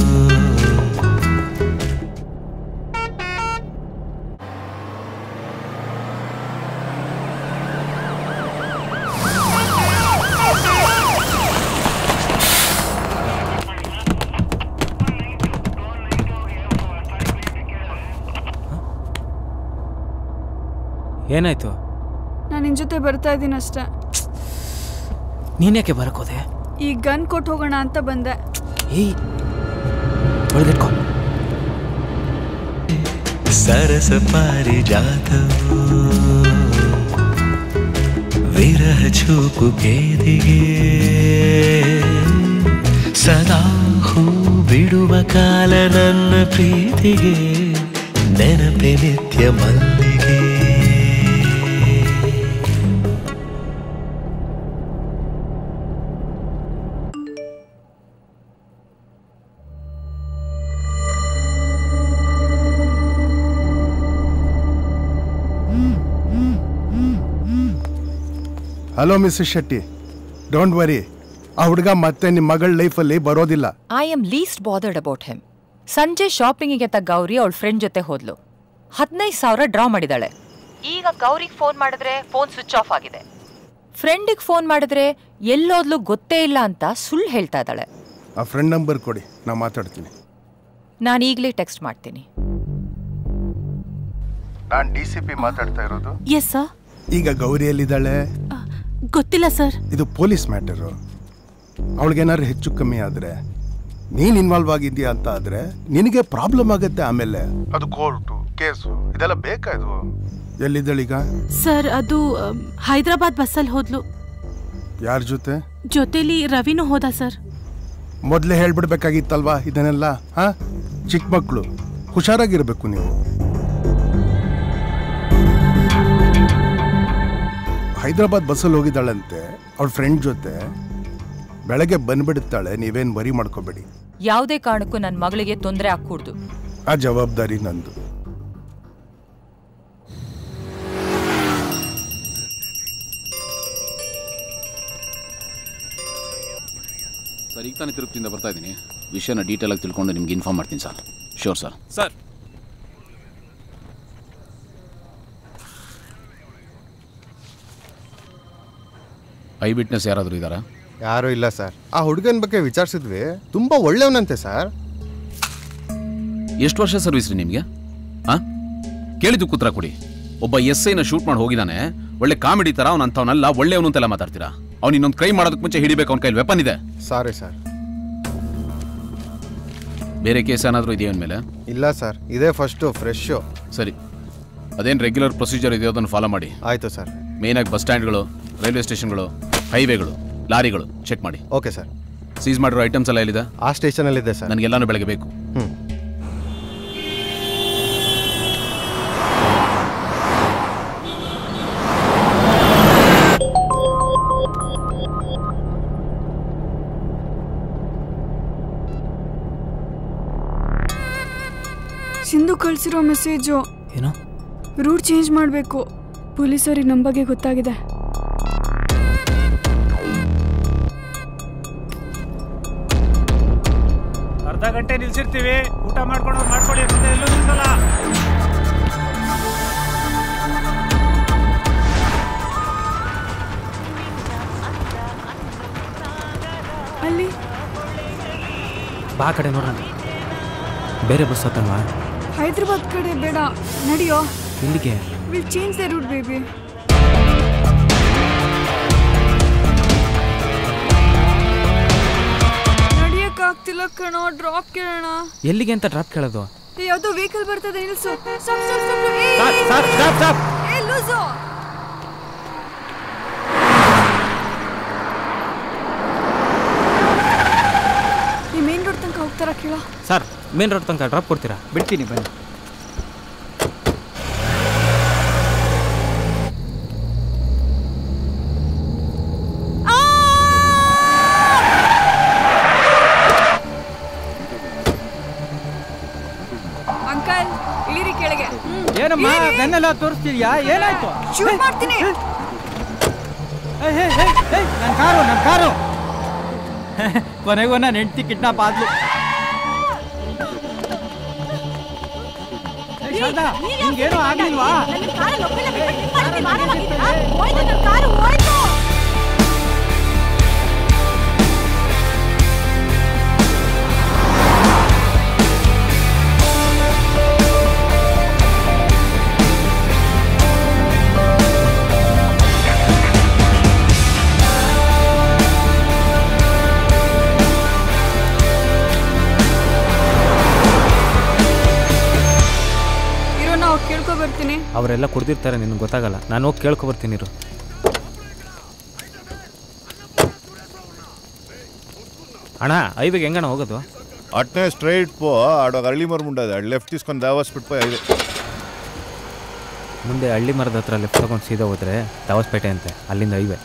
ಏನಾಯ್ತು ನಾನು ನಿನ್ ಜೊತೆ ಬರ್ತಾ ಇದ್ದೀನಿ ಅಷ್ಟೇ ನೀನ್ಯಾಕೆ ಬರಕೋದೆ ಈ ಗನ್ ಕೊಟ್ಟು ಹೋಗೋಣ ಅಂತ ಬಂದೆ ಏಯ್ ಒಳಗಿಟ್ಕೊ ಸರಸ ಪಾರಿಜಾತವು ವಿರಹ ಚೂಪು ಕೇದಿಗೆ ಸದಾ ಹೂ ಬಿಡುವ ಕಾಲ ನನ್ನ ಪ್ರೀತಿಗೆ ನೆನಪೆ ನಿತ್ಯ ಮಲ್ಲಿಗೆ hello Mrs Shetty don't worry ಆ ಹುಡುಗ ಮತ್ತೆ ನಿಮ್ಮ ಮಗಳ ಲೈಫಲ್ಲಿ ಬರೋದಿಲ್ಲ I am least bothered about him ಸಂಜೆ ಶಾಪಿಂಗಿಗೆ ತ ಗೌರಿ ಅವಳ ಫ್ರೆಂಡ್ ಜೊತೆ ಹೋದ್ಲು ಹದಿನೈದು ಸಾವಿರ ಡ್ರಾ ಮಾಡಿದಾಳೆ ಈಗ ಗೌರಿಗೆ ಫೋನ್ ಮಾಡಿದ್ರೆ ಫೋನ್ ಸ್ವಿಚ್ ಆಫ್ ಆಗಿದೆ ಫ್ರೆಂಡಿಗೆ ಫೋನ್ ಮಾಡಿದ್ರೆ ಎಲ್ಲೋದ್ಲು ಗೊತ್ತೇ ಇಲ್ಲ ಅಂತ ಸುಳ್ಳು ಹೇಳ್ತಾ ಇದ್ದಾಳೆ ಆ ಫ್ರೆಂಡ್ ನಂಬರ್ ಕೊಡಿ ನಾ ಮಾತಾಡ್ತೀನಿ ನಾನು ಈಗಲೇ ಟೆಕ್ಸ್ಟ್ ಮಾಡ್ತೀನಿ ನಾನು ಡಿ ಸಿ ಪಿ ಮಾತಾಡ್ತಾ ಇರೋದು ಎಸ್ ಸರ್ ಈಗ ಗೌರಿ ಎಲ್ಲಿದ್ದಾಳೆ ಗೊತ್ತಿಲ್ಲ ಸರ್ ಇದು ಪೊಲೀಸ್ ಮ್ಯಾಟರು ಅವಳಿಗೇನಾದ್ರು ಹೆಚ್ಚು ಕಮ್ಮಿ ಆದರೆ ನೀನ್ ಇನ್ವಾಲ್ವ್ ಆಗಿದ್ಯಾ ಅಂತ ಆದ್ರೆ ನಿನಗೆ ಪ್ರಾಬ್ಲಮ್ ಆಗತ್ತೆ ಆಮೇಲೆ ಅದು ಕೋರ್ಟು ಕೇಸು ಇದೆಲ್ಲ ಬೇಕಾ ಇದು ಎಲ್ಲಿದ್ದಳೀಗ ಸರ್ ಅದು ಅಮ್, ಹೈದ್ರಾಬಾದ್ ಬಸ್ಸಲ್ಲಿ ಹೋದ್ಲು ಯಾರ ಜೊತೆ ಜೊತೆಲಿ ರವಿನೂ ಹೋದ ಸರ್ ಮೊದಲೇ ಹೇಳ್ಬಿಡ್ಬೇಕಾಗಿತ್ತಲ್ವಾ ಇದನ್ನೆಲ್ಲ ಹಾ ಚಿಕ್ಕ ಮಕ್ಕಳು ಹುಷಾರಾಗಿರ್ಬೇಕು ನೀವು ಹೈದರಾಬಾದ್ ಬಸ್ಸಲ್ಲಿ ಹೋಗಿದ್ದಾಳಂತೆ ಅವಳ ಫ್ರೆಂಡ್ ಜೊತೆ ಬೆಳಗ್ಗೆ ಬಂದ್ಬಿಡುತ್ತಾಳೆ ನೀವೇನು ವರಿ ಮಾಡ್ಕೋಬೇಡಿ ಯಾವುದೇ ಕಾರಣಕ್ಕೂ ನನ್ನ ಮಗಳಿಗೆ ತೊಂದರೆ ಆಗ್ಕೂಡ್ದು ಆ ಜವಾಬ್ದಾರಿ ನಂದು ಸರ್ ಈಗ ತಾನೇ ತಿರುಪತಿಯಿಂದ ಬರ್ತಾ ಇದ್ದೀನಿ ವಿಷಯನ ಡೀಟೇಲ್ ಆಗಿ ತಿಳ್ಕೊಂಡು ನಿಮ್ಗೆ ಇನ್ಫಾರ್ಮ್ ಮಾಡ್ತೀನಿ sir sure sir sir eyewitness ಯಾರಾದರೂ ಇದ್ದಾರಾ ಯಾರೂ ಇಲ್ಲ ಸರ್ ಆ ಹುಡುಗನ ಬಗ್ಗೆ ವಿಚಾರಿಸಿದ್ವಿ ತುಂಬಾ ಒಳ್ಳೆಯವನಂತೆ ಸರ್ ಎಷ್ಟು ವರ್ಷ ಸರ್ವಿಸ್ ರೀ ನಿಮಗೆ ಹಾಂ ಕೇಳಿದ್ದು ಕೂತ್ರ ಕೊಡಿ ಒಬ್ಬ ಎಸ್ ಐನ ಶೂಟ್ ಮಾಡಿ ಹೋಗಿದ್ದಾನೆ ಒಳ್ಳೆ ಕಾಮಿಡಿ ಥರ ಅವ್ನು ಅಂಥವನಲ್ಲ ಒಳ್ಳೆಯವನು ಅಂತೆಲ್ಲ ಮಾತಾಡ್ತೀರಾ ಅವ್ನು ಇನ್ನೊಂದು ಕೈ ಮಾಡೋದಕ್ಕೆ ಮುಂಚೆ ಹಿಡಿಬೇಕು ಅವ್ನ ಕೈಲಿ ವೆಪನ್ ಇದೆ ಸಾರಿ ಸರ್ ಬೇರೆ ಕೇಸ್ ಏನಾದರೂ ಇದೆಯಾ ಮೇಲೆ ಇಲ್ಲ ಸರ್ ಇದೇ ಫಸ್ಟು ಫ್ರೆಶ್ಶು ಸರಿ ಅದೇನು ರೆಗ್ಯುಲರ್ ಪ್ರೊಸೀಜರ್ ಇದೆಯೋ ಅದನ್ನು ಫಾಲೋ ಮಾಡಿ ಆಯಿತು ಸರ್ ಮೇಯ್ನಾಗಿ ಬಸ್ ಸ್ಟ್ಯಾಂಡ್ಗಳು ರೈಲ್ವೆ ಸ್ಟೇಷನ್ಗಳು ಹೈವೇಗಳು ಲಾರಿಗಳು ಚೆಕ್ ಮಾಡಿ ಓಕೆ ಸರ್ ಸೀಸ್ ಮಾಡಿರೋ ಐಟಮ್ಸ್ ಎಲ್ಲ ಎಲ್ಲಿದೆ ಆ ಸ್ಟೇಷನಲ್ಲಿದೆ ಸರ್ ನನಗೆಲ್ಲಾನು ಬೆಳಗ್ಗೆ ಬೇಕು ಹ್ಞೂ ಸಿಂಧು ಕಳ್ಸಿರೋ ಮೆಸೇಜು ಏನು ರೂಟ್ ಚೇಂಜ್ ಮಾಡಬೇಕು ಪೊಲೀಸರಿಗೆ ನಮ್ಮ ಬಗ್ಗೆ ಗೊತ್ತಾಗಿದೆ ಅರ್ಧ ಗಂಟೆ ನಿಲ್ಸಿರ್ತೀವಿ ಊಟ ಮಾಡ್ಕೊಂಡು ಮಾಡ್ಕೊಡಿ ಮುಂದೆ ಎಲ್ಲೂ ನಿಲ್ಸಲ್ಲ ಅಲ್ಲಿ ಬಾ ಕಡೆ ನೋಡೋಣ ಬೇರೆ ಬಸ್ ಹತ್ತಲ್ವಾ ಹೈದ್ರಾಬಾದ್ ಕಡೆ ಬೇಡ ನಡಿಯೋ ಇಲ್ಲಿಗೆ will change the route baby ನಡಿಯಕ್ಕಾಗ್ತಿಲ್ಲ ಕಣೋ ಡ್ರಾಪ್ ಕೇಳೋಣ ಎಲ್ಲಿಗೆ ಅಂತ ಡ್ರಾಪ್ ಕೇಳೋದು ಏ, ಯಾವ್ದೋ ವೆಹಿಕಲ್ ಬರ್ತದೆ ನಿಲ್ಸು ಸ್ಟಾಪ್ ಸ್ಟಾಪ್ ಸ್ಟಾಪ್ ಏ ಸರ್, ಸರ್, ಸ್ಟಾಪ್, ಸ್ಟಾಪ್. ಏ ಲೂಸು ಈ ಮೇನ್ ರೋಡ್ ತನಕ ಹೋಗ್ತಾರ ಕೇಳೋ ಸರ್ ಮೇನ್ ರೋಡ್ ತನಕ ಡ್ರಾಪ್ ಕೊಡ್ತೀರಾ ಬಿಡ್ತೀನಿ ಬನ್ನಿ ಅಂಕಲ್ ಇಳಿರಿ ಕೆಳಗೆ ಏನಮ್ಮ ಬೆನ್ನೆಲ್ಲ ತೋರಿಸ್ತಿದ್ಯಾ ಏನಾಯ್ತು ಶೂಟ್ ಮಾಡ್ತೀನಿ ನನ್ನ ಕಾರು ನನ್ನ ಕಾರು ಕೊನೆಗೂ ನನ್ನ ಹೆಂಡತಿ ಕಿಡ್ನಾಪ್ ಆದ್ಲು ಏ, ಶಾರದಾ, ನಿಂಗೇನೂ ಆಗ್ಲಿಲ್ವಾ ಇರೋ ನಾವು ಕೇಳ್ಕೊ ಬರ್ತೀನಿ ಅವರೆಲ್ಲ ಕುಡ್ದಿರ್ತಾರೆ ನಿನಗೆ ಗೊತ್ತಾಗಲ್ಲ ನಾನು ಹೋಗಿ ಕೇಳ್ಕೊ ಬರ್ತೀನಿ ಇರು ಅಣ್ಣ ಐವಿಗೆ ಹೆಂಗಣ್ಣ ಹೋಗೋದು అట్నే స్ట్రైట్ పో ఆడ ఒక అరళి మరం ఉండదు ఆడ లెఫ్ట్ తీసుకొని దావాస్ పెట్టిపోయి ఐదు ಮುಂದೆ ಹಳ್ಳಿ ಮರದ ಹತ್ರ ಲೆಫ್ಟ್ ತಗೊಂಡು ಸೀದಾ ಹೋದ್ರೆ ದಾವಸ್ಪೇಟೆ ಅಂತೆ ಅಲ್ಲಿಂದ ಹೈವೇ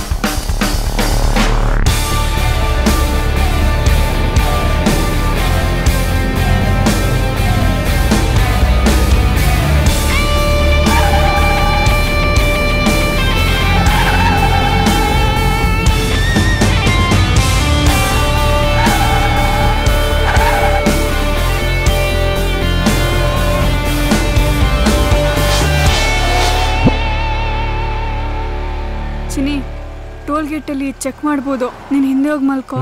ಚಿನಿ ಟೋಲ್ ಗೇಟಲ್ಲಿ ಚೆಕ್ ಮಾಡ್ಬೋದು ನೀನು ಹಿಂದೆ ಹೋಗಿ ಮಲ್ಕೋ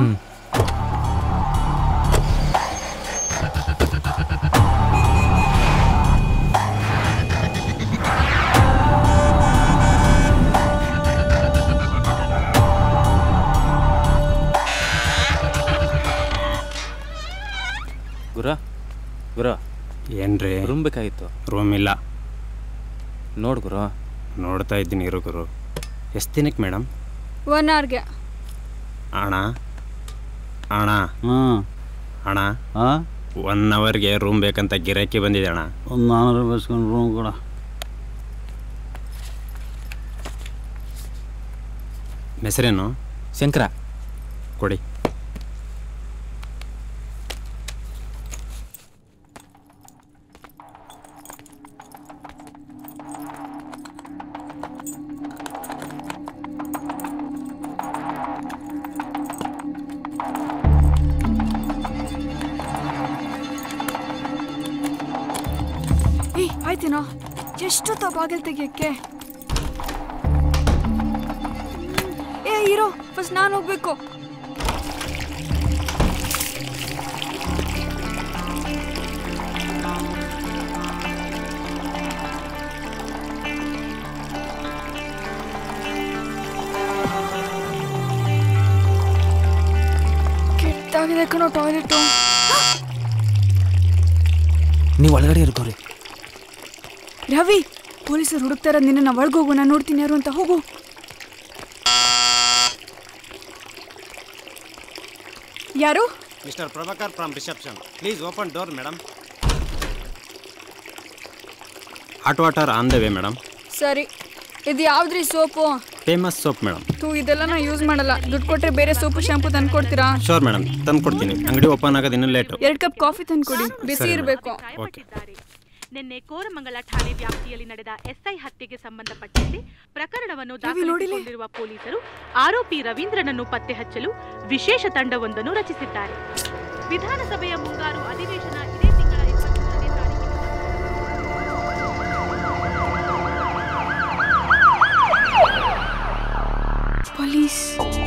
ಗುರು ಗುರು ಏನ್ರಿ ರೂಮ್ ಬೇಕಾಗಿತ್ತು ರೂಮ್ ಇಲ್ಲ ನೋಡು ಗುರು ನೋಡ್ತಾ ಇದ್ದೀನಿ ಇರು ಗುರು ಎಷ್ಟು ದಿನಕ್ಕೆ ಮೇಡಮ್ ಒನ್ ಅವರ್ಗೆ ಅಣ್ಣ ಅಣ್ಣ ಹ್ಞೂ ಅಣ್ಣ ಹಾಂ ಒನ್ ಅವರ್ಗೆ ರೂಮ್ ಬೇಕಂತ ಗಿರಾಕಿ ಬಂದಿದೆ ಅಣ್ಣ ಒಂದು ನಾನ್ನೂರು ಬಸ್ಕೊಂಡು ರೂಮ್ ಕೊಡ ಹೆಸರೇನು ಶಂಕರ ಕೊಡಿ ಏಯ್ ಆಯ್ತೇನೋ ಎಷ್ಟೊತ್ತ ಬಾಗಿಲು ತೆಗಿಯಕ್ಕೆ ಏ ಇರೋ ಫಸ್ಟ್ ನಾನು ಹೋಗ್ಬೇಕು ಕೆಟ್ಟಾಗಿದೆ ಕಣೋ ಟಾಯ್ಲೆಟು ನೀವು ಒಳಗಡೆ ಇರ್ಕೋರಿ ರವಿ ಪೊಲೀಸರು ಹುಡುಕ್ತಾರ ನಿನ್ನ ಒಳಗೋಗು ನಾನು ನೋಡ್ತೀನಿ ಯಾರು ಅಂತ ಹೋಗು ಯಾರು Mister Prabhakar from reception please open door madam hot water on the way madam ಸರಿ ಇದು ಯಾವ್ದ್ರಿ ಸೋಪು ಫೇಮಸ್ ಸೋಪ್ ಮೇಡಮ್ ತೂ ಇದೆಲ್ಲ ನಾ ಯೂಸ್ ಮಾಡಲ್ಲ ದುಡ್ಡು ಕೊಟ್ರೆ ಬೇರೆ ಸೋಪು ಶಾಂಪು ತಂದು ಕೊಡ್ತೀರಾ ಶೋರ್ ಮೇಡಮ್ ತಂದು ಕೊಡ್ತೀನಿ ಅಂಗಡಿ ಓಪನ್ ಆಗೋದು ಇನ್ನೂ ಲೇಟು ಎರಡು ಕಪ್ ಕಾಫಿ ತಂದು ಕೊಡಿ ಬಿಸಿ ಸರಿ, ಇರಬೇಕು ಓಕೆ ನಿನ್ನೆ ಕೋರಮಂಗಲ ಠಾಣೆ ವ್ಯಾಪ್ತಿಯಲ್ಲಿ ನಡೆದ ಎಸ್ಐ ಹತ್ಯೆಗೆ ಸಂಬಂಧಪಟ್ಟಂತೆ ಪ್ರಕರಣವನ್ನು ರವಿ, ನೋಡಿಲೆ? ದಾಖಲಿಸಿಕೊಂಡಿರುವ ಪೊಲೀಸರು ಆರೋಪಿ ರವೀಂದ್ರನನ್ನು ಪತ್ತೆ ಹಚ್ಚಲು ವಿಶೇಷ ತಂಡವೊಂದನ್ನು ರಚಿಸಿದ್ದಾರೆ ವಿಧಾನಸಭೆಯ ಮುಂಗಾರು ಅಧಿವೇಶನ ಇದೇ ತಿಂಗಳ ಇಪ್ಪತ್ತೊಂದನೇ ತಾರೀಕಿನಿಂದ ಪೊಲೀಸ್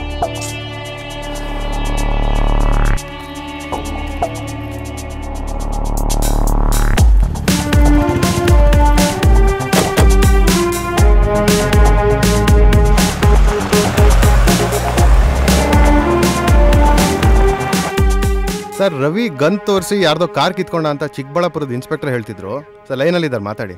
ಸರ್ ರವಿ ಗನ್ ತೋರಿಸಿ ಯಾರ್ದೋ ಕಾರ್ ಕಿತ್ಕೊಂಡ ಅಂತ ಚಿಕ್ಕಬಳ್ಳಾಪುರದ ಇನ್ಸ್ಪೆಕ್ಟರ್ ಹೇಳ್ತಿದ್ರು ಸರ್ ಲೈನಲ್ಲಿ ಇದ್ದಾರೆ ಮಾತಾಡಿ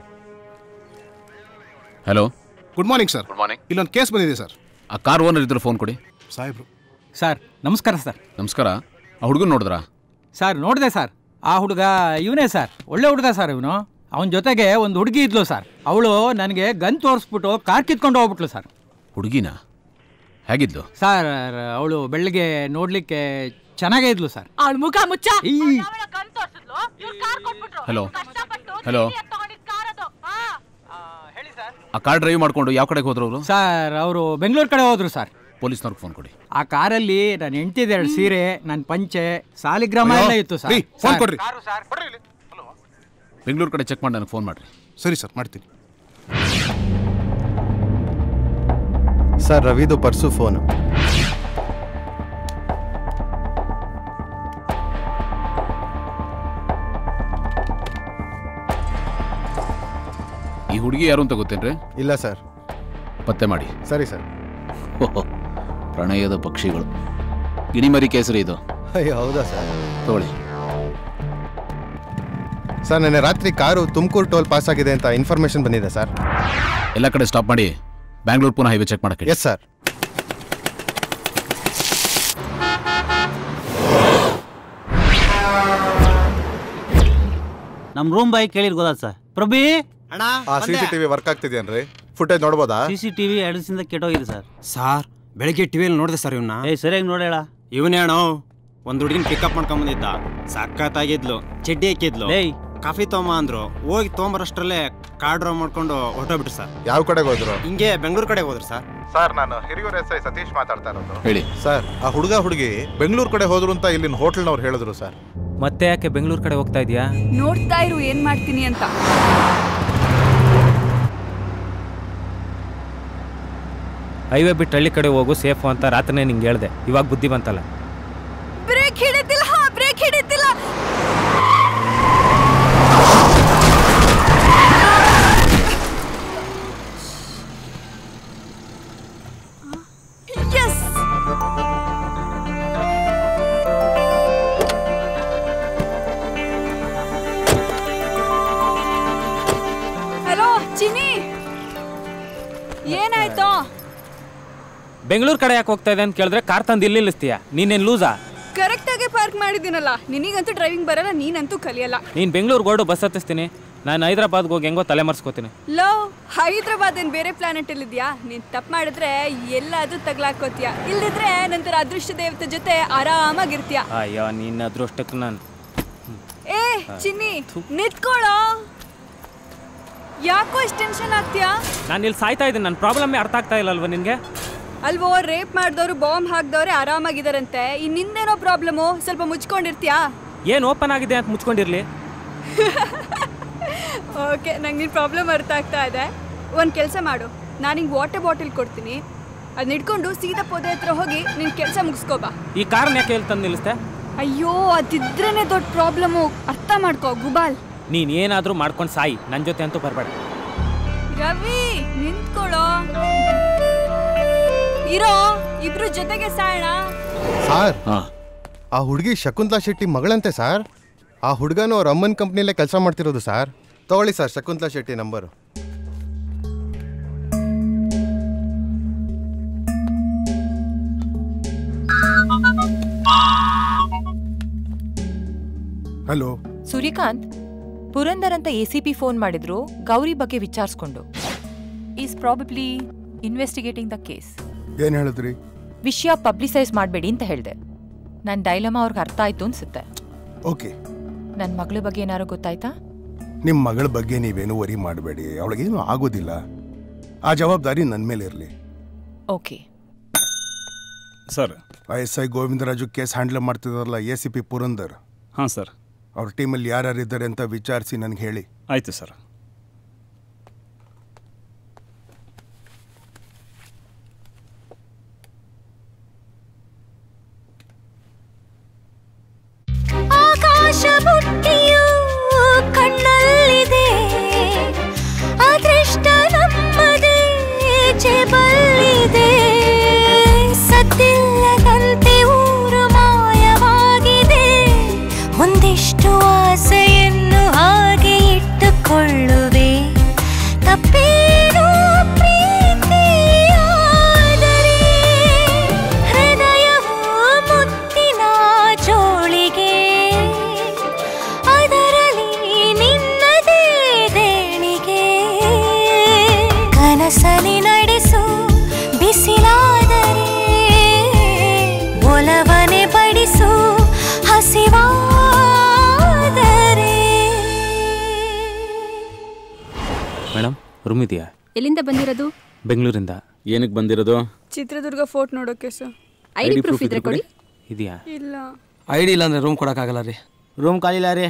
hello good morning sir good morning ಇಲ್ಲೊಂದು ಕೇಸ್ ಬಂದಿದೆ ಸರ್ ಆ ಕಾರ್ ಓನರ್ ಇದ್ರು ಫೋನ್ ಕೊಡಿ ಸಾಹೇಬ್ರು ಸರ್ ನಮಸ್ಕಾರ ಸರ್ ನಮಸ್ಕಾರ ಆ ಹುಡುಗನ್ ನೋಡಿದ್ರಾ ಸರ್ ನೋಡಿದೆ ಸರ್ ಆ ಹುಡುಗ ಇವನೇ ಸರ್ ಒಳ್ಳೆ ಹುಡುಗ ಸರ್ ಇವನು ಅವನ ಜೊತೆಗೆ ಒಂದು ಹುಡುಗಿ ಇದ್ಲು ಸರ್ ಅವಳು ನನಗೆ ಗನ್ ತೋರಿಸ್ಬಿಟ್ಟು ಕಾರ್ ಕಿತ್ಕೊಂಡು ಹೋಗ್ಬಿಟ್ಲು ಸರ್ ಹುಡುಗಿನ ಹೇಗಿದ್ಲು ಸರ್ ಅವಳು ಬೆಳಿಗ್ಗೆ ನೋಡ್ಲಿಕ್ಕೆ ಚೆನ್ನಾಗೇ ಇದ್ಲು ಸರ್ ಅವಳ ಮುಖ ಮುಚ್ಚ ಹಲೋ ಹಲೋ ಆ ಕಾರ್ ಡ್ರೈವ್ ಮಾಡ್ಕೊಂಡು ಯಾವ ಕಡೆಗೆ ಹೋದ್ರು ಅವರು ಸರ್ ಅವರು ಬೆಂಗಳೂರು ಕಡೆ ಹೋದ್ರು ಸರ್ ಪೊಲೀಸ್ನವ್ರಿಗೆ ಫೋನ್ ಕೊಡಿ ಆ ಕಾರಲ್ಲಿ ನನ್ನ ಹೆಂಡ್ತಿದ್ ಎರಡು ಸೀರೆ ನನ್ನ ಪಂಚೆ ಸಾಲಿಗ್ರಾಮ ಎಲ್ಲ ಇತ್ತು ಸರ್ ಫೋನ್ ಸರ್, ಕೊಡ್ರಿ ಬೆಂಗಳೂರು ಕಡೆ ಚೆಕ್ ಮಾಡಿ ನನಗೆ ಫೋನ್ ಮಾಡಿರಿ ಸರಿ ಸರ್ ಮಾಡ್ತೀನಿ ಸರ್ ರವಿದು ಪರ್ಸು ಫೋನು ಈ ಹುಡುಗಿ ಯಾರು ಅಂತ ಗೊತ್ತೇನ್ರಿ ಇಲ್ಲ ಸರ್ ಪತ್ತೆ ಮಾಡಿ ಸರಿ ಸರ್ ಓಹೋ, ಪ್ರಣಯದ ಪಕ್ಷಿಗಳು ಗಿಣಿಮರಿ ಕೇಸರಿ ಇದು ಅಯ್ಯೋ ಹೌದಾ ಸರ್ ತಗೊಳ್ಳಿ ಸರ್ ನೆನ್ನೆ ರಾತ್ರಿ ಕಾರು ತುಮಕೂರು ಟೋಲ್ ಪಾಸ್ ಆಗಿದೆ ಅಂತ ಇನ್ಫಾರ್ಮೇಶನ್ ಬಂದಿದೆ ಸರ್ ಎಲ್ಲ ಕಡೆ ಸ್ಟಾಪ್ ಮಾಡಿ ಬ್ಯಾಂಗ್ಳೂರ್ ಪುನಃ ಹೈವೇ ಚೆಕ್ ಮಾಡಕ್ಕೆ ಎಸ್ ಸರ್ ನಮ್ಮ ರೂಮ್ ಬಾಯ್ ಕೇಳಿರ್ ಗೊತ್ತಾ ಸರ್ ಪ್ರಭಿ ಅಣ್ಣ ಆ ಸಿ ಸಿ ಟಿವಿ ವರ್ಕ್ ಆಗ್ತಿದ್ಯೇನ್ರಿ ಫುಟೇಜ್ ನೋಡ್ಬೋದಾ ಸಿ ಸಿ ಟಿವಿ ಎರಡು ದಿವಸದಿಂದ ಕೆಟ್ಟೋಗಿದೆ ಸರ್ ಸಾರ್ ಬೆಳಗ್ಗೆ ಟಿವಿಯಲ್ಲಿ ನೋಡಿದೆ ಸರ್ ಇವನ್ನ ಏಯ್ ಸರಿಯಾಗಿ ನೋಡೇಳ ಇವನೇ ಅಣ್ಣ ಒಂದು ಹುಡುಗಿನ ಪಿಕಪ್ ಮಾಡ್ಕೊಂಬಂದಿದ್ದ ಸಖತ್ತಾಗಿದ್ಲು ಚಡ್ಡಿ ಹಾಕಿದ್ಲು ಏಯ್ ಕಾಫಿ ತೊಗೊಂಬ ಅಂದ್ರು ಹೋಗಿ ತೊಗೊಂಬರಷ್ಟರಲ್ಲೇ ಕಾರ್ ಡ್ರಾ ಮಾಡ್ಕೊಂಡು ಹೊರಟೋಗ್ಬಿಟ್ರು ಸರ್ ಯಾವ ಕಡೆಗೆ ಹೋದ್ರು ಹಿಂಗೆ ಬೆಂಗಳೂರು ಕಡೆ ಹೋದ್ರು ಸರ್ ಸರ್ ನಾನು ಹಿರಿಯೂರ್ ಎಸ್ ಐ ಸತೀಶ್ ಮಾತಾಡ್ತಾ ಇರೋದು ಹೇಳಿ ಸರ್ ಆ ಹುಡುಗ ಹುಡುಗಿ ಬೆಂಗಳೂರು ಕಡೆ ಹೋದ್ರು ಅಂತ ಇಲ್ಲಿನ ಹೋಟೆಲ್ನವ್ರು ಹೇಳಿದ್ರು ಸರ್ ಮತ್ತೆ ಯಾಕೆ ಬೆಂಗಳೂರು ಕಡೆ ಹೋಗ್ತಾ ಇದೀಯಾ ನೋಡ್ತಾ ಇರು ಏನ್ ಮಾಡ್ತೀನಿ ಅಂತ ಹೈವೇ ಬಿಟ್ಟು ಹಳ್ಳಿ ಕಡೆ ಹೋಗು ಸೇಫು ಅಂತ ರಾತ್ರಿನೇ ನಿಂಗೆ ಹೇಳ್ದೆ ಇವಾಗ ಬುದ್ಧಿ ಬಂತಲ್ಲ ಬ್ರೇಕ್ ಹಿಡಿತಿಲ್ಲ ಬ್ರೇಕ್ ಹಿಡಿತಿಲ್ಲ ಎಸ್ ಬೆಂಗಳೂರು ಕಡೆ ಯಾಕೆ ಹೋಗ್ತಾ ಇದೆ ಅಂತ ಕೇಳಿದ್ರೆ ಕಾರ್ ತಂದು ಇಲ್ಲಿ ನಿಲ್ಲಿಸ್ತೀಯ ನೀನೇನು ಲೂಸಾ ಕರೆಕ್ಟಾಗಿ ಪಾರ್ಕ್ ಮಾಡಿದ್ದೀನಲ್ಲ ನಿನಗಂತೂ ಡ್ರೈವಿಂಗ್ ಬರಲ್ಲ ನೀನಂತೂ ಕಲಿಯಲ್ಲ ನೀನು ಬೆಂಗಳೂರು ಗೋಡು ಬಸ್ ಹತ್ತಿಸ್ತೀನಿ ನಾನು ಹೈದ್ರಾಬಾದ್ಗೆ ಹೋಗಿ ಹೆಂಗೋ ತಲೆ ಮರೆಸ್ಕೋತೀನಿ ಲೋ ಹೈದ್ರಾಬಾದ್ ಏನ್ ಬೇರೆ ಪ್ಲಾನೆಟ್ ಅಲ್ಲಿದ್ಯಾ ನೀನ್ ತಪ್ಪು ಮಾಡಿದ್ರೆ ಎಲ್ಲಾದ್ರೂ ತಗ್ಲಾಕೋತೀಯ ಇಲ್ದಿದ್ರೆ ನಂತರ ಅದೃಷ್ಟ ದೇವತೆ ಜೊತೆ ಆರಾಮಾಗಿರ್ತೀಯ ಅಯ್ಯೋ ನಿನ್ನ ಅದೃಷ್ಟಕ್ಕೆ ನಾನು ಏ ಚಿನ್ನಿ ನಿಂತ್ಕೊಳ್ಳೋ ಯಾಕೋ ಇಷ್ಟು ಟೆನ್ಷನ್ ಆಗ್ತೀಯಾ ನಾನು ಇಲ್ಲಿ ಸಾಯ್ತಾ ಇದ್ದೀನಿ ನನ್ನ ಪ್ರಾಬ್ಲಮ್ಮೇ ಅರ್ಥ ಆಗ್ತಾ ಇಲ್ಲ ಅಲ್ವಾ ನಿನಗೆ ಅಲ್ವೋ ರೇಪ್ ಮಾಡಿದವರು ಬಾಂಬ್ ಹಾಕ್ದವ್ರೆ ಆರಾಮಾಗಿದಾರಂತೆ ಇನ್ ನಿಂದೇನೋ ಪ್ರಾಬ್ಲಮು ಸ್ವಲ್ಪ ಮುಚ್ಕೊಂಡಿರ್ತೀಯಾ ಏನು ಓಪನ್ ಆಗಿದೆ ಅಂತ ಮುಚ್ಕೊಂಡಿರ್ಲಿ ಓಕೆ ನಂಗೆ ನಿನ್ನ ಪ್ರಾಬ್ಲಮ್ ಅರ್ಥ ಆಗ್ತಾ ಇದೆ ಒಂದು ಕೆಲಸ ಮಾಡು ನಾನು ಹಿಂಗೆ ವಾಟರ್ ಬಾಟಲ್ ಕೊಡ್ತೀನಿ ಅದನ್ನ ಇಟ್ಕೊಂಡು ಸೀದಾ ಪೊದೆ ಹತ್ರ ಹೋಗಿ ನಿನ್ನ ಕೆಲಸ ಮುಗಿಸ್ಕೋಬಾ ಈ ಕಾರ್ನ ಯಾಕೆ ಇಲ್ಲಿ ತಂದು ನಿಲ್ಲಿಸ್ತೆ ಅಯ್ಯೋ ಅದಿದ್ರೇನೆ ದೊಡ್ಡ ಪ್ರಾಬ್ಲಮ್ಮು ಅರ್ಥ ಮಾಡ್ಕೋ ಗುಬಾಲ್ ನೀನು ಏನಾದರೂ ಮಾಡ್ಕೊಂಡು ಸಾಯಿ ನನ್ನ ಜೊತೆ ಅಂತೂ ಬರಬೇಡ ರವಿ ನಿಂತ್ಕೊಳ್ಳೋ ಇರೋ ಇಬ್ರು ಜೊತೆಗೆ ಸಾಯೋಣ ಸಾರ್ ಆ ಹುಡುಗಿ ಶಕುಂತಲಾ ಶೆಟ್ಟಿ ಮಗಳಂತೆ ಸರ್ ಆ ಹುಡುಗನು ಅವ್ರ ಅಮ್ಮನ ಕಂಪ್ನಿಯಲ್ಲೇ ಕೆಲಸ ಮಾಡ್ತಿರೋದು ಸರ್ ತಗೊಳ್ಳಿ sir Shakuntala Shetty number hello Suryakanth Purandar ಅಂತ ಎ ಸಿ ಪಿ ಫೋನ್ ಮಾಡಿದ್ರು ಗೌರಿ ಬಗ್ಗೆ ವಿಚಾರಿಸ್ಕೊಂಡು is probably investigating the case ಏನು ಹೇಳಿದ್ರಿ ವಿಷಯ ಪಬ್ಲಿಸೈಸ್ ಮಾಡಬೇಡಿ ಅಂತ ಹೇಳಿದೆ ನನ್ನ ಡೈಲಮ ಅವ್ರಿಗೆ ಅರ್ಥ ಆಯ್ತು ಅನ್ಸುತ್ತೆ ಓಕೆ ನನ್ನ ಮಗಳ ಬಗ್ಗೆ ಏನಾರು ಗೊತ್ತಾಯ್ತಾ ನಿಮ್ಮ ಮಗಳ ಬಗ್ಗೆ ನೀವೇನು ವರಿ ಮಾಡಬೇಡಿ ಅವಳಿಗೇನು ಆಗೋದಿಲ್ಲ ಆ ಜವಾಬ್ದಾರಿ ನನ್ನ ಮೇಲೆ ಇರಲಿ okay sir S I Govindaraju case handle ಮಾಡ್ತಿದಾರಲ್ಲ ಎ ಸಿ ಪಿ ಪುರಂದರ್ ಹಾಂ ಸರ್ ಅವ್ರ ಟೀಮಲ್ಲಿ ಯಾರ್ಯಾರಿದ್ದಾರೆ ಅಂತ ವಿಚಾರಿಸಿ ನನಗೆ ಹೇಳಿ ಆಯಿತು ಸರ್ ಆಕಾಶ ಬುಟ್ಟಿಯು ಕಣ್ಣಲ್ಲಿದೆ ಅದೃಷ್ಟ ನಮ್ಮದೇ ಜೇಬಲ್ಲಿದೆ ಸದ್ದಿಲ್ಲದಂತೆ ಊರು ಮಾಯವಾಗಿದೆ ಒಂದಿಷ್ಟು ಆಸೆಯನ್ನು ಹಾಗೆ ಇಟ್ಟುಕೊಳ್ಳುವೆ ತಪ್ಪೇನು ಪ್ರೀತಿಯಾದರೆ ಹೃದಯವು ಮುತ್ತಿನ ಜೋಳಿಗೆ ಅದರಲ್ಲಿ ನಿನ್ನದೇ ದೇಣಿಗೆ ಕನಸಲಿ ನಡೆಸು ಬಿಸಿಲಾದರೆ ಒಲವನೆ ಬಡಿಸು ಹಸಿವಾದರೆ ಮೇಡಮ್ ರೂಮ್ ಇದೆಯಾ ಎಲ್ಲಿಂದ ಬಂದಿರೋದು ಬೆಂಗಳೂರಿಂದ ಏನಕ್ಕೆ ಬಂದಿರೋದು ಚಿತ್ರದುರ್ಗ ಫೋರ್ಟ್ ನೋಡೋಕೆ ಸರ್ ID proof ಇದ್ರೆ ಕೊಡಿ. ಇದೆಯಾ ಇಲ್ಲ ಐ ಡಿ ಇಲ್ಲ ಅಂದ್ರೆ ರೂಮ್ ಕೊಡೋಕ್ಕಾಗಲ್ಲ ರೀ ರೂಮ್ ಖಾಲಿಲ್ಲ ರೀ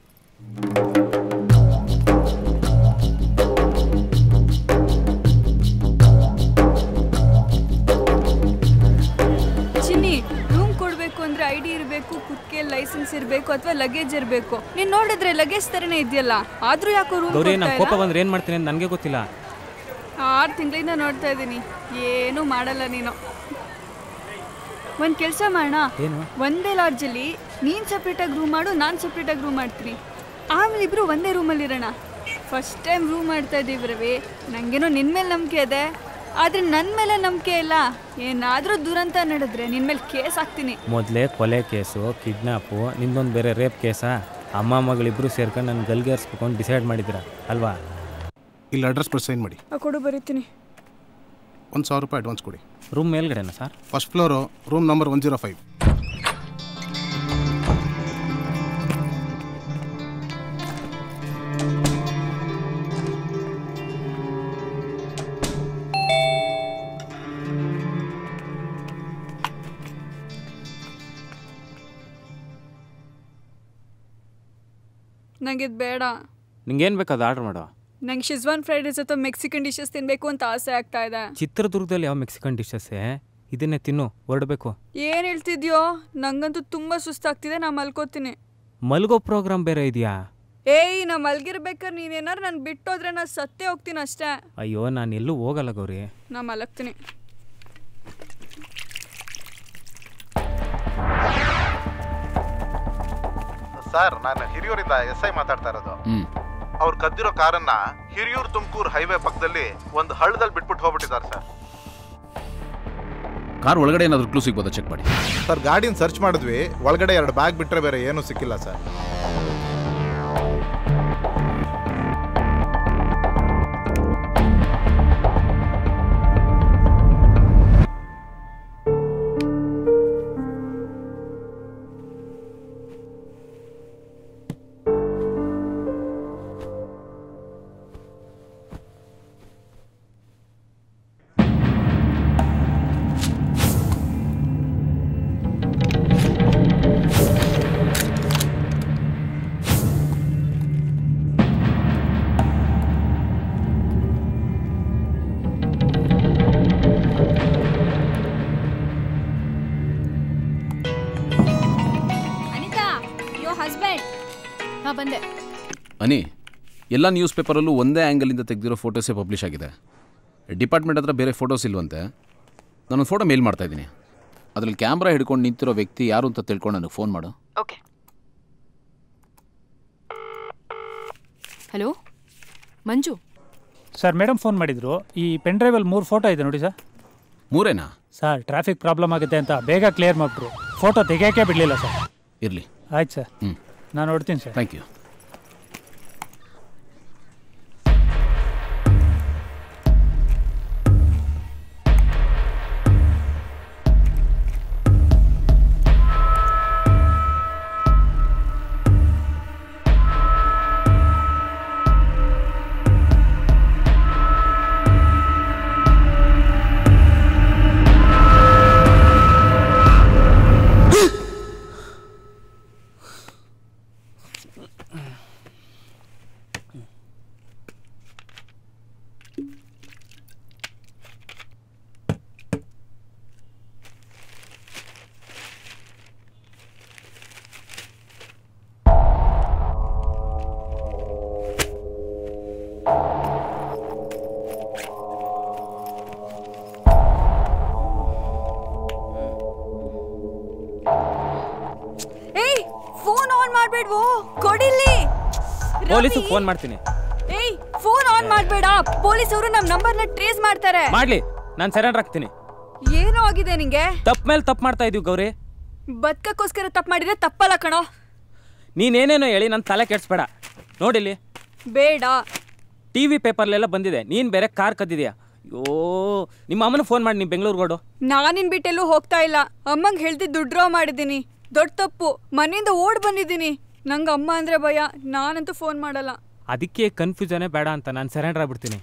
ಚಿನ್ನಿ ರೂಮ್ ಕೊಡಬೇಕು ಅಂದ್ರೆ ಐ ಡಿ ಇರಬೇಕು ಕುತ್ತಿಗೆ ಲೈಸೆನ್ಸ್ ಇರಬೇಕು ಅಥವಾ ಲಗೇಜ್ ಇರಬೇಕು ನೀನ್ ನೋಡಿದ್ರೆ ಲಗೇಜ್ ತರನೇ ಇದೆಯಲ್ಲ ಆದ್ರೂ ಯಾಕೋ ರೂಮ್ ಗೌರಿ ನಂಗೆ ಕೋಪ ಬಂದ್ರೆ ಏನು ಮಾಡ್ತೀನಿ ಅಂತ ನನಗೆ ಗೊತ್ತಿಲ್ಲ ಆರು ತಿಂಗಳಿಂದ ನೋಡ್ತಾ ಇದ್ದೀನಿ ಏನೂ ಮಾಡಲ್ಲ ನೀನು ಒಂದು ಕೆಲಸ ಮಾಡೋಣ ಏನು ಒಂದೇ ಲಾಡ್ಜಲ್ಲಿ ನೀನು ಸಪ್ರೇಟಾಗಿ ರೂಮ್ ಮಾಡು ನಾನು ಸಪ್ರೇಟಾಗಿ ರೂಮ್ ಮಾಡ್ತೀನಿ ಆಮೇಲೆ ಇಬ್ರು ಒಂದೇ ರೂಮಲ್ಲಿ ಇರೋಣ ಫಸ್ಟ್ ಟೈಮ್ ರೂಮ್ ಮಾಡ್ತಾ ಇದ್ದೀವಿ ರವಿ ನನಗೇನೋ ನಿನ್ನ ಮೇಲೆ ನಂಬಿಕೆ ಇದೆ ಆದರೆ ನನ್ನ ಮೇಲೆ ನಂಬಿಕೆ ಇಲ್ಲ ಏನಾದರೂ ದುರಂತ ನಡೆದ್ರೆ ನಿನ್ನ ಮೇಲೆ ಕೇಸ್ ಹಾಕ್ತೀನಿ ಮೊದಲೇ ಕೊಲೆ ಕೇಸು ಕಿಡ್ನಾಪು ನಿಂದೊಂದು ಬೇರೆ ರೇಪ್ ಕೇಸಾ ಅಮ್ಮ ಮಗಳಿಬ್ರು ಸೇರ್ಕೊಂಡು ನನ್ನ ಗಲ್ಗೇರಿಸ್ಬೇಕು ಅಂತ ಡಿಸೈಡ್ ಮಾಡಿದ್ರ ಅಲ್ವಾ ಇಲ್ಲಿ ಅಡ್ರೆಸ್ ಪ್ರೆಸ್ ಸೈನ್ ಮಾಡಿ ಆ ಕೊಡು ಬರೀತೀನಿ ಒಂದು ಸಾವಿರ ರೂಪಾಯಿ ಅಡ್ವಾನ್ಸ್ ಕೊಡಿ ರೂಮ್ ಮೇಲ್ಗಡೆನಾ sir first floor room number one zero five ನಂಗೆ ಇದು ಬೇಡ ನಿಂಗೇನು ಬೇಕು ಅದು ಆರ್ಡ್ರ್ ಮಾಡು ನಂಗೆ ಶಿಜ್ವಾನ್ ಫ್ರೈಡ್ ರೈಸ್ ಅಥವಾ ಮೆಕ್ಸಿಕನ್ ಡಿಶಸ್ ತಿನ್ನಬೇಕು ಅಂತ ಆಸೆ ಆಗ್ತಾ ಇದೆ ಚಿತ್ರದುರ್ಗದಲ್ಲಿ ಯಾವ ಮೆಕ್ಸಿಕನ್ ಡಿಶಸ್ಸೇ ಇದನ್ನೇ ತಿನ್ನು ಹೊರಡಬೇಕು ಏನು ಹೇಳ್ತಿದ್ಯೋ ನಂಗಂತೂ ತುಂಬ ಸುಸ್ತಾಗ್ತಿದೆ ನಾ ಮಲ್ಕೋತೀನಿ ಮಲ್ಗೋ ಪ್ರೋಗ್ರಾಮ್ ಬೇರೆ ಇದೆಯಾ ಏಯ್ ನಾ ಮಲ್ಗಿರ್ಬೇಕಾದ್ರೆ ನೀನೇನಾರು ನಾನು ಬಿಟ್ಟೋದ್ರೆ ನಾ ಸತ್ತೇ ಹೋಗ್ತೀನಿ ಅಷ್ಟೇ ಅಯ್ಯೋ ನಾನು ಎಲ್ಲೂ ಹೋಗಲ್ಲ ಗೌರಿ ನಾ ಮಲಗ್ತೀನಿ ಸರ್ ನಾನು ಹಿರಿಯೂರಿಂದ ಎಸ್ ಐ ಮಾತಾಡ್ತಾ ಇರೋದು ಅವ್ರು ಕದ್ದಿರೋ ಕಾರನ್ನ ಹಿರಿಯೂರು ತುಮಕೂರು ಹೈವೇ ಪಕ್ಕದಲ್ಲಿ ಒಂದು ಹಳ್ಳದಲ್ಲಿ ಬಿಟ್ಬಿಟ್ಟು ಹೋಗ್ಬಿಟ್ಟಿದ್ದಾರೆ ಸರ್ ಕಾರ್ ಒಳಗಡೆ ಏನಾದರೂ ಕ್ಲೂ ಸಿಗ್ಬೋದಾ ಚೆಕ್ ಮಾಡಿ ಸರ್ ಗಾಡಿನ ಸರ್ಚ್ ಮಾಡಿದ್ವಿ ಒಳಗಡೆ ಎರಡು ಬ್ಯಾಗ್ ಬಿಟ್ಟರೆ ಬೇರೆ ಏನೂ ಸಿಕ್ಕಿಲ್ಲ ಸರ್ ಅನಿತಾ ಯೋ ಹಸ್ಬೆಂಡ್ ಹಾ ಬಂದೆ ಅನಿ ಎಲ್ಲ ನ್ಯೂಸ್ ಪೇಪರಲ್ಲೂ ಒಂದೇ ಆ್ಯಂಗಲಿಂದ ತೆಗೆದಿರೋ ಫೋಟೋಸೇ ಪಬ್ಲಿಷ್ ಆಗಿದೆ ಡಿಪಾರ್ಟ್ಮೆಂಟ್ ಹತ್ರ ಬೇರೆ ಫೋಟೋಸ್ ಇಲ್ವಂತೆ ನಾನೊಂದು ಫೋಟೋ ಮೇಲ್ ಮಾಡ್ತಾ ಇದ್ದೀನಿ ಅದರಲ್ಲಿ ಕ್ಯಾಮ್ರಾ ಹಿಡ್ಕೊಂಡು ನಿಂತಿರೋ ವ್ಯಕ್ತಿ ಯಾರು ಅಂತ ತಿಳ್ಕೊಂಡು ನನಗೆ ಫೋನ್ ಮಾಡು okay hello Manju sir madam phone ಮಾಡಿದ್ರು ಈ ಪೆನ್ ಡ್ರೈವಲ್ಲಿ ಮೂರು ಫೋಟೋ ಇದೆ ನೋಡಿ ಸರ್ ಮೂರೇನಾ ಸರ್ ಟ್ರಾಫಿಕ್ ಪ್ರಾಬ್ಲಮ್ ಆಗುತ್ತೆ ಅಂತ ಬೇಗ ಕ್ಲಿಯರ್ ಮಾಡಿಬಿಟ್ರು ಫೋಟೋ ತೆಗಿಯೋಕೆ ಬಿಡಲಿಲ್ಲ ಸರ್ ಇರಲಿ ಆಯ್ತು ಸರ್ ಹ್ಞೂ ನಾನು ಹೊಡ್ತೀನಿ ಸರ್ ಥ್ಯಾಂಕ್ ಯು ಏಯ್ ಫೋನ್ ಆನ್ ಮಾಡ್ಬೇಡ್ವೋ ಕೊಡಿಲ್ಲಿ ಪೊಲೀಸಿಗೆ ಫೋನ್ ಮಾಡ್ತೀನಿ ಏಯ್ ಫೋನ್ ಆನ್ ಮಾಡ್ಬೇಡ ಪೊಲೀಸ್ ಅವರು ನಮ್ ನಂಬರ್ನ ಟ್ರೇಸ್ ಮಾಡ್ತಾರೆ ಮಾಡ್ಲಿ ನಾನು ಸರೆಂಡರ್ ಆಗ್ತೀನಿ ಏನೋ ಆಗಿದೆ ನಿಂಗೆ ತಪ್ಪ ಮೇಲೆ ತಪ್ಪು ಮಾಡ್ತಾ ಇದೀವಿ ಗೌರಿ ಬದ್ಕಕ್ಕೋಸ್ಕರ ತಪ್ಪು ಮಾಡಿದ್ರೆ ತಪ್ಪಲ್ಲ ಕಣೋ ನೀನೇನೇನೋ ಹೇಳಿ ನನ್ನ ತಲೆ ಕೆಡ್ಸ್ಬೇಡ ನೋಡಿಲ್ಲಿ ಬೇಡ ಟಿ ವಿ ಪೇಪರ್ಲೆಲ್ಲ ಬಂದಿದೆ ನೀನು ಬೇರೆ ಕಾರ್ ಕದ್ದಿದ್ಯಾ ಅಯ್ಯೋ ನಿಮ್ಮ ಅಮ್ಮನ ಫೋನ್ ಮಾಡಿ ನೀವು ಬೆಂಗಳೂರಿಗೆ ಹೊಡು ನಾನಿನ್ ಬಿಟ್ಟೆಲ್ಲೂ ಹೋಗ್ತಾ ಇಲ್ಲ ಅಮ್ಮಂಗ್ ಹೇಳ್ತಿ ದುಡ್ಡು ಡ್ರಾ ಮಾಡಿದ್ದೀನಿ ದೊಡ್ಡ ತಪ್ಪು ಮನೆಯಿಂದ ಓಡ್ ಬಂದಿದ್ದೀನಿ ನಂಗೆ ಅಮ್ಮ ಅಂದ್ರೆ ಭಯ ನಾನಂತೂ ಫೋನ್ ಮಾಡಲ್ಲ ಅದಕ್ಕೆ ಕನ್ಫ್ಯೂಷನೇ ಬೇಡ ಅಂತ ನಾನು ಸರೆಂಡರ್ ಆಗ್ಬಿಡ್ತೀನಿ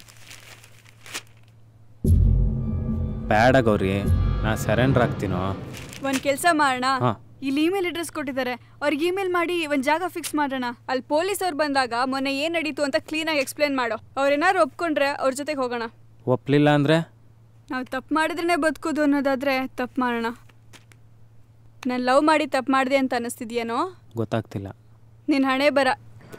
ಬೇಡ ಗೌರಿ ನಾ ಸರೆಂಡರ್ ಆಗ್ತೀನೋ ಒಂದ್ ಕೆಲ್ಸ ಮಾಡೋಣ ಹಾ. ಇಲ್ಲಿ ಇಮೇಲ್ ಅಡ್ರೆಸ್ ಕೊಟ್ಟಿದ್ದಾರೆ ಅವ್ರಿಗೆ ಇಮೇಲ್ ಮಾಡಿ ಒಂದ್ ಜಾಗ ಫಿಕ್ಸ್ ಮಾಡೋಣ ಅಲ್ಲಿ ಪೊಲೀಸ್ ಅವ್ರು ಬಂದಾಗ ಮೊನ್ನೆ ಏನ್ ನಡೀತು ಅಂತ ಕ್ಲೀನಾಗಿ ಎಕ್ಸ್ಪ್ಲೇನ್ ಮಾಡೋ ಅವ್ರೇನಾದ್ರು ಒಪ್ಕೊಂಡ್ರೆ ಅವ್ರ ಜೊತೆಗೆ ಹೋಗೋಣ ಒಪ್ಲಿಲ್ಲ ಅಂದರೆ ನಾವು ತಪ್ಪು ಮಾಡಿದ್ರೇ ಬದುಕೋದು ಅನ್ನೋದಾದ್ರೆ ತಪ್ಪು ಮಾಡೋಣ ನಾನು ಲವ್ ಮಾಡಿ ತಪ್ಪು ಮಾಡಿದೆ ಅಂತ ಅನಿಸ್ತಿದ್ಯೇನೋ ಗೊತ್ತಾಗ್ತಿಲ್ಲ ನಿನ್ನ ಹಣೆ ಬರ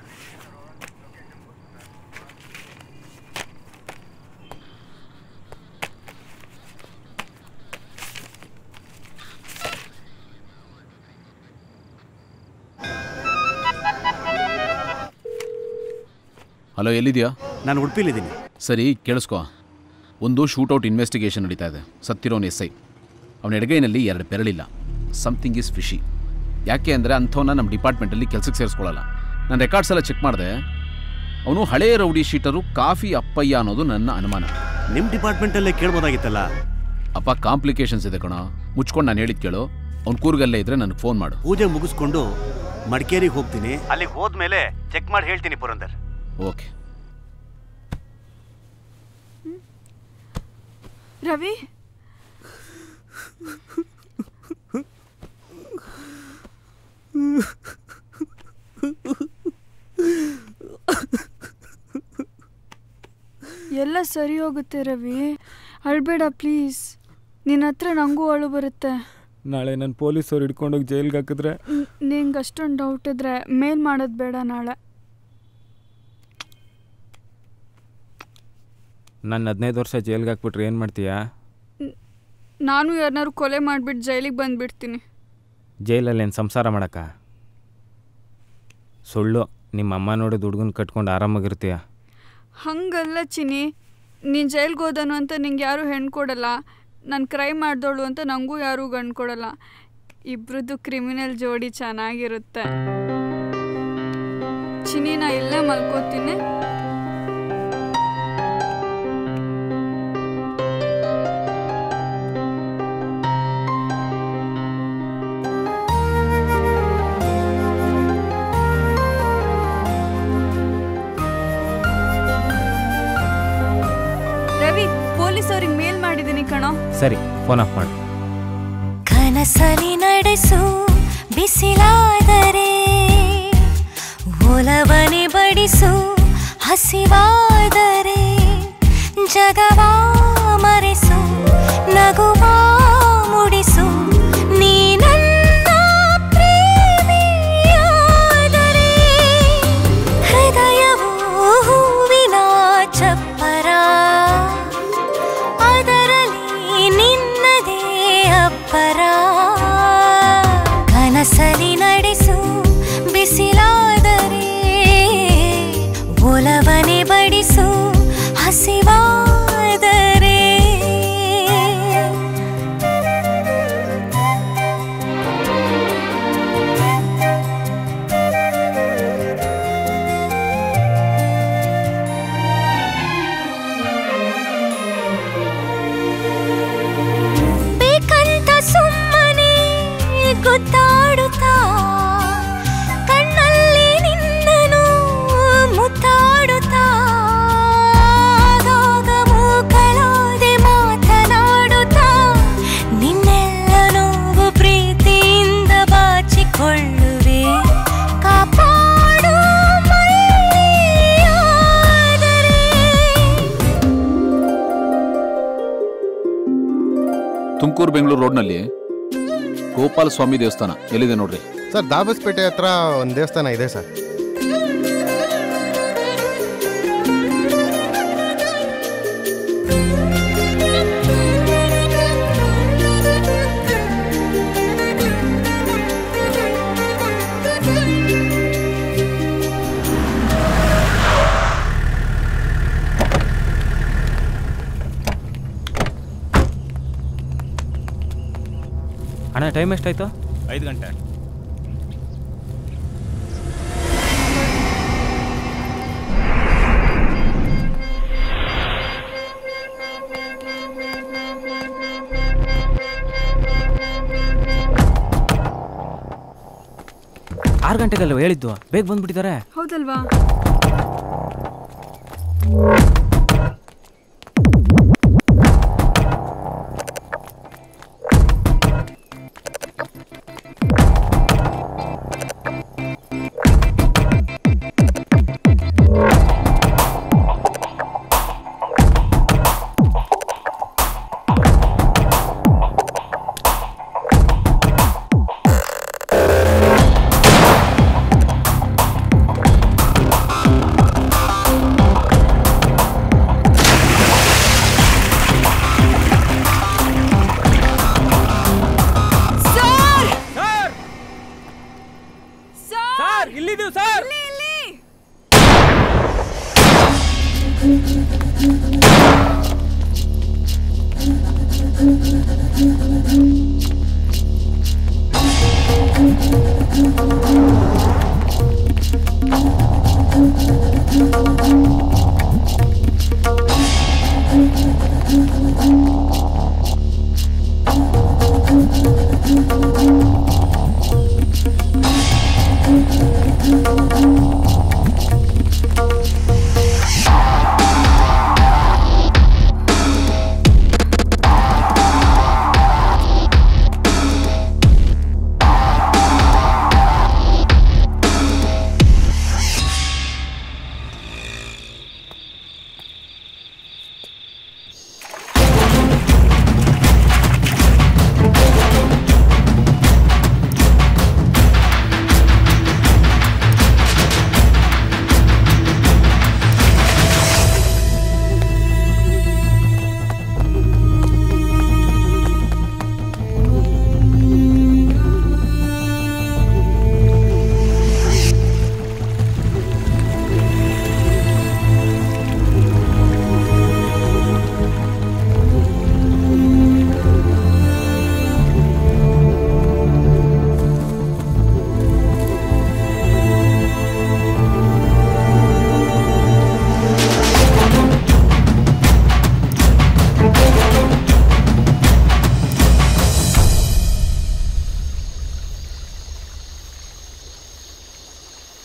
ಹಲೋ ಎಲ್ಲಿದ್ಯಾ ನಾನು ಉಡುಪಿಲಿದ್ದೀನಿ ಸರಿ ಕೇಳಿಸ್ಕೊ ಒಂದು ಶೂಟೌಟ್ ಇನ್ವೆಸ್ಟಿಗೇಷನ್ ನಡೀತಾ ಇದೆ ಸತ್ತಿರೋನ್ ಎಸ್ ಐ ಅವನ ಎಡಗೈನಲ್ಲಿ ಎರಡು ಬೆರಳಿಲ್ಲ ಸಮಥಿಂಗ್ ಈಸ್ ಫಿಶಿ ಯಾಕೆ ಅಂದರೆ ಅಂಥವನ್ನ ನಮ್ಮ ಡಿಪಾರ್ಟ್ಮೆಂಟಲ್ಲಿ ಕೆಲಸಕ್ಕೆ ಸೇರಿಸ್ಕೊಳ್ಳಲ್ಲ ನಾನು ರೆಕಾರ್ಡ್ಸ್ ಎಲ್ಲ ಚೆಕ್ ಮಾಡಿದೆ ಅವನು ಹಳೇ ರೌಡಿ ಶೀಟರು ಕಾಫಿ ಅಪ್ಪಯ್ಯ ಅನ್ನೋದು ನನ್ನ ಅನುಮಾನ ನಿಮ್ಮ ಡಿಪಾರ್ಟ್ಮೆಂಟಲ್ಲೇ ಕೇಳ್ಬೋದಾಗಿತ್ತಲ್ಲ ಅಪ್ಪ ಕಾಂಪ್ಲಿಕೇಶನ್ಸ್ ಇದೆ ಕಣೋ ಮುಚ್ಕೊಂಡು ನಾನು ಹೇಳಿದ್ ಕೇಳು ಅವ್ನು ಕೂರ್ಗಲ್ಲೇ ಇದ್ರೆ ನನಗೆ ಫೋನ್ ಮಾಡು ಪೂಜೆ ಮುಗಿಸ್ಕೊಂಡು ಮಡಿಕೇರಿಗೆ ಹೋಗ್ತೀನಿ ಅಲ್ಲಿಗೆ ಹೋದ್ಮೇಲೆ ಚೆಕ್ ಮಾಡಿ ಹೇಳ್ತೀನಿ ಪುರಂದರ್ ಓಕೆ ರವಿ ಎಲ್ಲ ಸರಿ ಹೋಗುತ್ತೆ ರವಿ ಅಳ್ಬೇಡ ಪ್ಲೀಸ್ ನಿನ್ನ ಹತ್ರ ನಂಗೂ ಅಳು ಬರುತ್ತೆ ನಾಳೆ ನನ್ನ ಪೊಲೀಸವ್ರು ಹಿಡ್ಕೊಂಡೋಗಿ ಜೈಲ್ಗೆ ಹಾಕಿದ್ರೆ ನಿಂಗೆ ಅಷ್ಟೊಂದು ಡೌಟ್ ಇದ್ರೆ ಮೇಲ್ ಮಾಡೋದು ಬೇಡ ನಾಳೆ ನನ್ನ ಹದಿನೈದು ವರ್ಷ ಜೈಲ್ಗೆ ಹಾಕ್ಬಿಟ್ರೆ ಏನು ಮಾಡ್ತೀಯಾ ನಾನು ಯಾರನ್ನಾರು ಕೊಲೆ ಮಾಡಿಬಿಟ್ಟು ಜೈಲಿಗೆ ಬಂದ್ಬಿಡ್ತೀನಿ ಜೈಲಲ್ಲಿ ಏನು ಸಂಸಾರ ಮಾಡಕ್ಕ ಸುಳ್ಳು ನಿಮ್ಮ ಅಮ್ಮ ನೋಡಿದ ಹುಡುಗನ ಕಟ್ಕೊಂಡು ಆರಾಮಾಗಿರ್ತೀಯ ಹಂಗಲ್ಲ ಚಿನಿ ನೀನು ಜೈಲ್ಗೆ ಹೋದನು ಅಂತ ನಿಂಗೆ ಯಾರೂ ಹೆಣ್ಣು ಕೊಡಲ್ಲ ನಾನು ಕ್ರೈ ಮಾಡ್ದೋಳು ಅಂತ ನನಗೂ ಯಾರೂ ಗಂಡು ಕೊಡಲ್ಲ ಇಬ್ರದ್ದು ಕ್ರಿಮಿನಲ್ ಜೋಡಿ ಚೆನ್ನಾಗಿರುತ್ತೆ ಚಿನಿನ ಇಲ್ಲೇ ಮಲ್ಕೋತೀನಿ ರವಿ ಪೊಲೀಸ್ ಅವ್ರಿಗೆ ಮೇಲ್ ಮಾಡಿದ್ದೀನಿ ಕಣೋ ಸರಿ ಫೋನ್ ಆಫ್ ಮಾಡು ಕನಸಲಿ ನಡೆಸು ಬಿಸಿಲಾದರೆ ಒಲವನೆ ಬಡಿಸು ಹಸಿವಾದರೆ ಜಗವಾ ಮರೆಸು ನಗುವ ಮುಡಿಸು ನೀ ನನ್ನ ಪ್ರೇಮಿಯಾದರೆ ಹೃದಯವು ಹೂವಿನ ಚಪ್ಪರ ಅದರಲ್ಲಿ ನಿನ್ನದೇ ಅಪ್ಪರ ಕನಸಲಿ ನಡೆಸು ಬಿಸಿಲಾದರೆ ಒಲವನೆ ಬಡಿಸು ಹಸಿವಾದರೆ ಬೇಕಂತ ಸುಮ್ಮನೆ ಗೊತ್ತಾಡುತ್ತಾ ಕಣ್ಣಲ್ಲಿ ನಿನ್ನನು ಮುತ್ತಾಡುತ್ತಾ ಆಗಾಗ ಮೂಕಲಾದೆ ಮಾತನಾಡುತ್ತಾ ನಿನ್ನೆಲ್ಲ ನೋವು ಪ್ರೀತಿಯಿಂದ ಬಾಚಿಕೊಳ್ಳುವೆ ಕಾಪಾಡು ಮೈಯಾದರೆ ತುಮಕೂರು ಬೆಂಗಳೂರು ರೋಡ್ನಲ್ಲಿ ಗೋಪಾಲ ಸ್ವಾಮಿ ದೇವಸ್ಥಾನ ಎಲ್ಲಿದೆ ನೋಡ್ರಿ ಸರ್ ದಾಬಸ್ಪೇಟೆ ಹತ್ರ ಒಂದು ದೇವಸ್ಥಾನ ಇದೆ ಸರ್ ಅಣ್ಣ ಟೈಮ್ ಎಷ್ಟಾಯ್ತು ಐದು ಗಂಟೆ ಆರು ಗಂಟೆಗಲ್ವ ಹೇಳಿದ್ದು ಬೇಗ ಬಂದ್ಬಿಟ್ಟಿದ್ದಾರೆ ಹೌದಲ್ವಾ ಸರ್ ಸರ್ ಇಲ್ಲಿದ್ದೀವಿ ಸರ್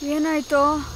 ಏನಾಯ್ತು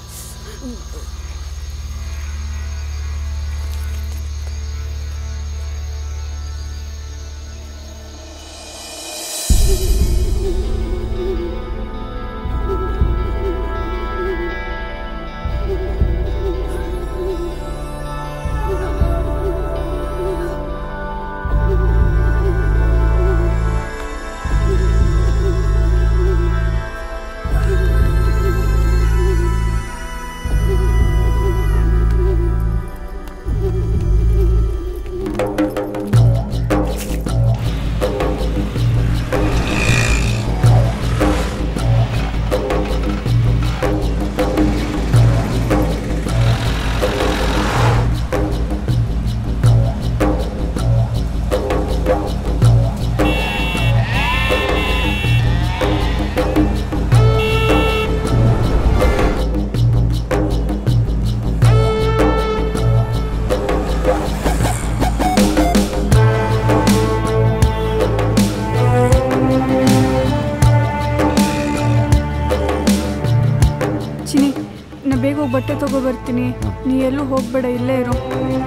ಚಿನಿ ನಾ ಬೇಗ ಹೋಗಿ ಬಟ್ಟೆ ತಗೋ ಬರ್ತೀನಿ ನೀ ಎಲ್ಲೂ ಹೋಗ್ಬೇಡ ಇಲ್ಲೇ ಇರೋ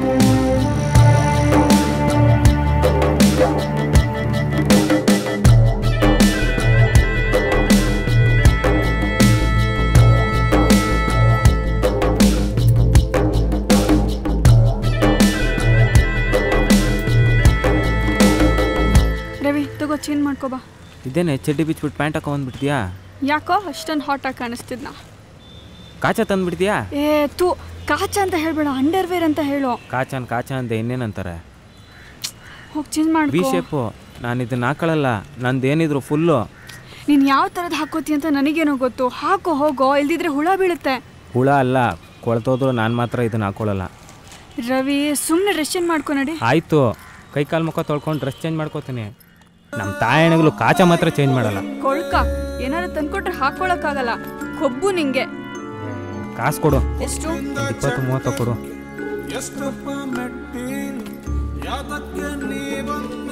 ರವಿ ತಗೋ ಚೇಂಜ್ ಮಾಡ್ಕೋ ಬಾ ಇದೇನೆ ಚಡ್ಡಿ ಬಿಚ್ಬಿಟ್ಟು ಪ್ಯಾಂಟ್ ಹಾಕೊಂಡ್ಬಿಡ್ತೀಯಾ ಯಾಕೋ ಅಷ್ಟೊಂದು ಹಾಟಾಗಿ ಕಾಣಿಸ್ತಿದ್ನ ಕಾಚ ತಂದ್ಬಿಡ್ತೀಯಾ ಏ ತೂ ಕಾಚ ಅಂತ ಹೇಳ್ಬೇಡ ಅಂಡರ್ವೇರ್ ಅಂತ ಹೇಳು ಕಾಚನ್ ಕಾಚ ಅಂತ ಇನ್ನೇನಂತಾರೆ ಹೋಗಿ ಚೇಂಜ್ ವಿ ಮಾಡ್ಕೋ ಶೇಪು ನಾನು ಇದನ್ನ ಹಾಕೊಳ್ಳಲ್ಲ ನಂದು ಏನಿದ್ರು ಫುಲ್ಲು ನೀನು ಯಾವ ಥರದ್ದು ಹಾಕೋತಿ ಅಂತ ನನಗೇನೋ ಗೊತ್ತು ಹಾಕೋ ಹೋಗೋ ಇಲ್ದಿದ್ರೆ ಹುಳ ಬೀಳುತ್ತೆ ಹುಳ ಅಲ್ಲ ಕೊಳ್ತೋದ್ರು ನಾನು ಮಾತ್ರ ಇದನ್ನ ಹಾಕೊಳ್ಳಲ್ಲ ರವಿ ಸುಮ್ಮನೆ ಡ್ರೆಸ್ ಚೇಂಜ್ ಮಾಡ್ಕೊ ನಡಿ ಆಯಿತು ಕೈ ಕಾಲು ಮುಖ ತೊಳ್ಕೊಂಡು ಡ್ರೆಸ್ ಚೇಂಜ್ ಮಾಡ್ಕೋತೀನಿ ನಮ್ಮ ತಾಯಣಗಳು ಕಾಚ ಮಾತ್ರ ಚೇಂಜ್ ಮಾಡಲ್ಲ ಕೊಳ್ಕ ಏನಾದ್ರು ತಂದ್ಕೊಟ್ರೆ ಹಾಕೊಳಕ್ಕಾಗಲ್ಲ ಕೊಬ್ಬು ನಿಂಗೆ ಕಾಸು ಕೊಡು ಎಷ್ಟು ಒಂದ್ ಇಪ್ಪತ್ತು ಮೂವತ್ತು ಕೊಡು ಎಷ್ಟಪ್ಪ ಮೆಟ್ಟಿ ಯಾತಕ್ಕೆ ನೀ ಬಂದ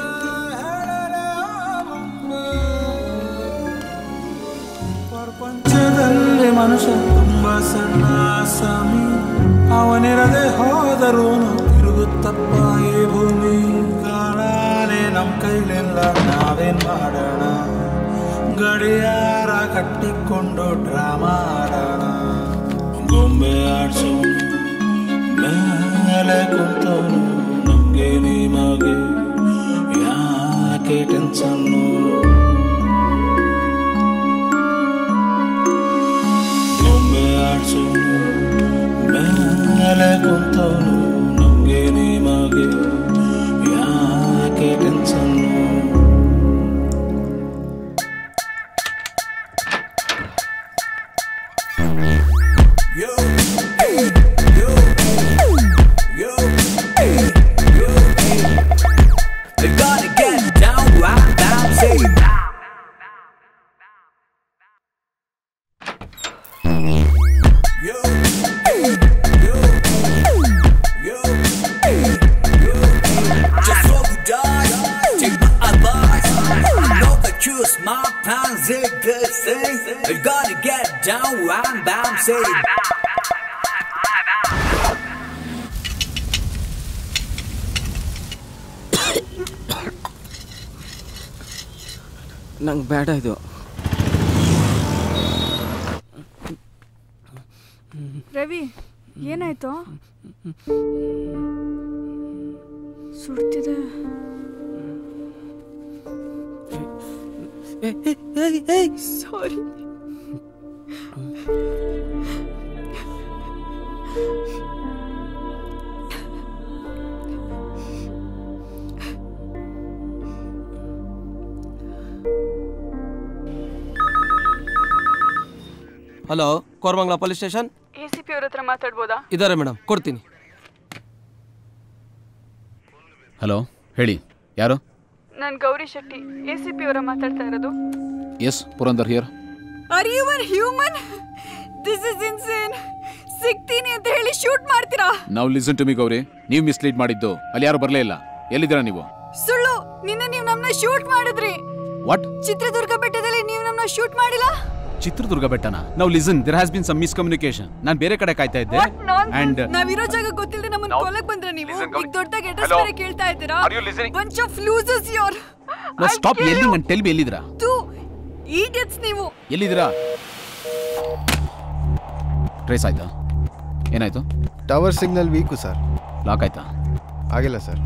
ಪ್ರಪಂಚದಲ್ಲಿ ಮನುಷ್ಯ ತುಂಬಾ ಸಣ್ಣ ಸ್ವಾಮಿ ಅವನಿರದೆ ಹೋದರೂ ತಿರುಗುತ್ತಪ್ಪ ಈ ಭೂಮಿ ಕಾಣಾನೆ ನಮ್ ಕೈಲಿಲ್ಲ ನಾವೇನ್ ಮಾಡೋಣ ಗಡಿಯಾರ ಕಟ್ಟಿಕೊಂಡು ಡ್ರಾಮಾ ಆಡೋಣ ಗೊಂಬೆ ಆಡ್ಸೋಣ ಮೇಲೆ ಕುಂತವನು ನಮ್ಗೆ ನಿಮಗೆ ಯಾಕೆ ಟೆನ್ಸನ್ನು ಗೊಂಬೆ ಆಡ್ಸೋನು ಮೇಲೆ ಕುಂತವನು ನಮ್ಗೆ ನಿಮಗೆ ಯಾಕೆ tension They're gonna get down right now, say Just roll the dice, take my advice. I know that you smart plans a good thing. They're gonna get down right now, say ನಂಗೆ ಬೇಡ ಇದು ರವಿ ಏನಾಯ್ತು ಸುಡ್ತಿದೆ sorry hello Koramangala police station A C P ಅವ್ರ ಹತ್ರ ಮಾತಾಡ್ಬೋದಾ ಇದ್ದಾರೆ ಮೇಡಮ್ ಕೊಡ್ತೀನಿ ಹಲೋ ಹೇಳಿ ಯಾರು ನಾನು Gauri Shetty A C P ಅವರ ಮಾತಾಡ್ತಾ ಇರೋದು yes Purandar here are you inhuman this is insane ಸಿಗ್ತೀನಿ ಅಂತ ಹೇಳಿ ಶೂಟ್ ಮಾಡ್ತೀರಾ ನಾವು ಲಿಸನ್ ಟು ಮಿ ಗೌರಿ ನೀವು ಮಿಸ್ಲೀಡ್ ಮಾಡಿದ್ದು ಅಲ್ಲಿ ಯಾರು ಬರಲೇ ಇಲ್ಲ ಎಲ್ಲಿದ್ದೀರಾ ನೀವು ಸುಳ್ಳು ನಿನ್ನೆ ನೀವು ನಮ್ಮನ್ನ ಶೂಟ್ ಮಾಡಿದ್ರಿ ವಾಟ್ ಚಿತ್ರದುರ್ಗ ಬೆಟ್ಟದಲ್ಲಿ ನೀವು ನಮ್ಮನ್ನ ಶೂಟ್ ಮಾಡಿಲ್ಲ ಚಿತ್ರದುರ್ಗ ಬೆಟ್ಟನ ನಾವು listen there has been some miscommunication ನಾನು ಬೇರೆ ಕಡೆ ಕಾಯ್ತಾ ಇದ್ದೆ ಅಂಡ್ ನಾವಿರೋ ಜಾಗ ಗೊತ್ತಿಲ್ಲದೆ ನಮ್ಮನ್ನ ಕೊಲಕ್ ಬಂದ್ರ ನೀವು ಈಗ ದೊಡ್ಡದಾಗಿ ಅಡ್ರೆಸ್ Hello. ಬೇರೆ ಕೇಳ್ತಾ ಇದ್ದೀರಾ Are you listening? Bunch of losers you're no stop ಎಲ್ಲಿ ನಾನು ಟೆಲ್ ಬಿ ಎಲ್ಲಿದ್ದೀರಾ ಟು ಈಡಿಯಟ್ಸ್ ನೀವು ಎಲ್ಲಿದ್ದೀರಾ ಟ್ರೇಸ್ ಆಯ್ತಾ ಏನಾಯ್ತು tower signal weak sir lock ಆಯ್ತಾ ಆಗಿಲ್ಲ ಸರ್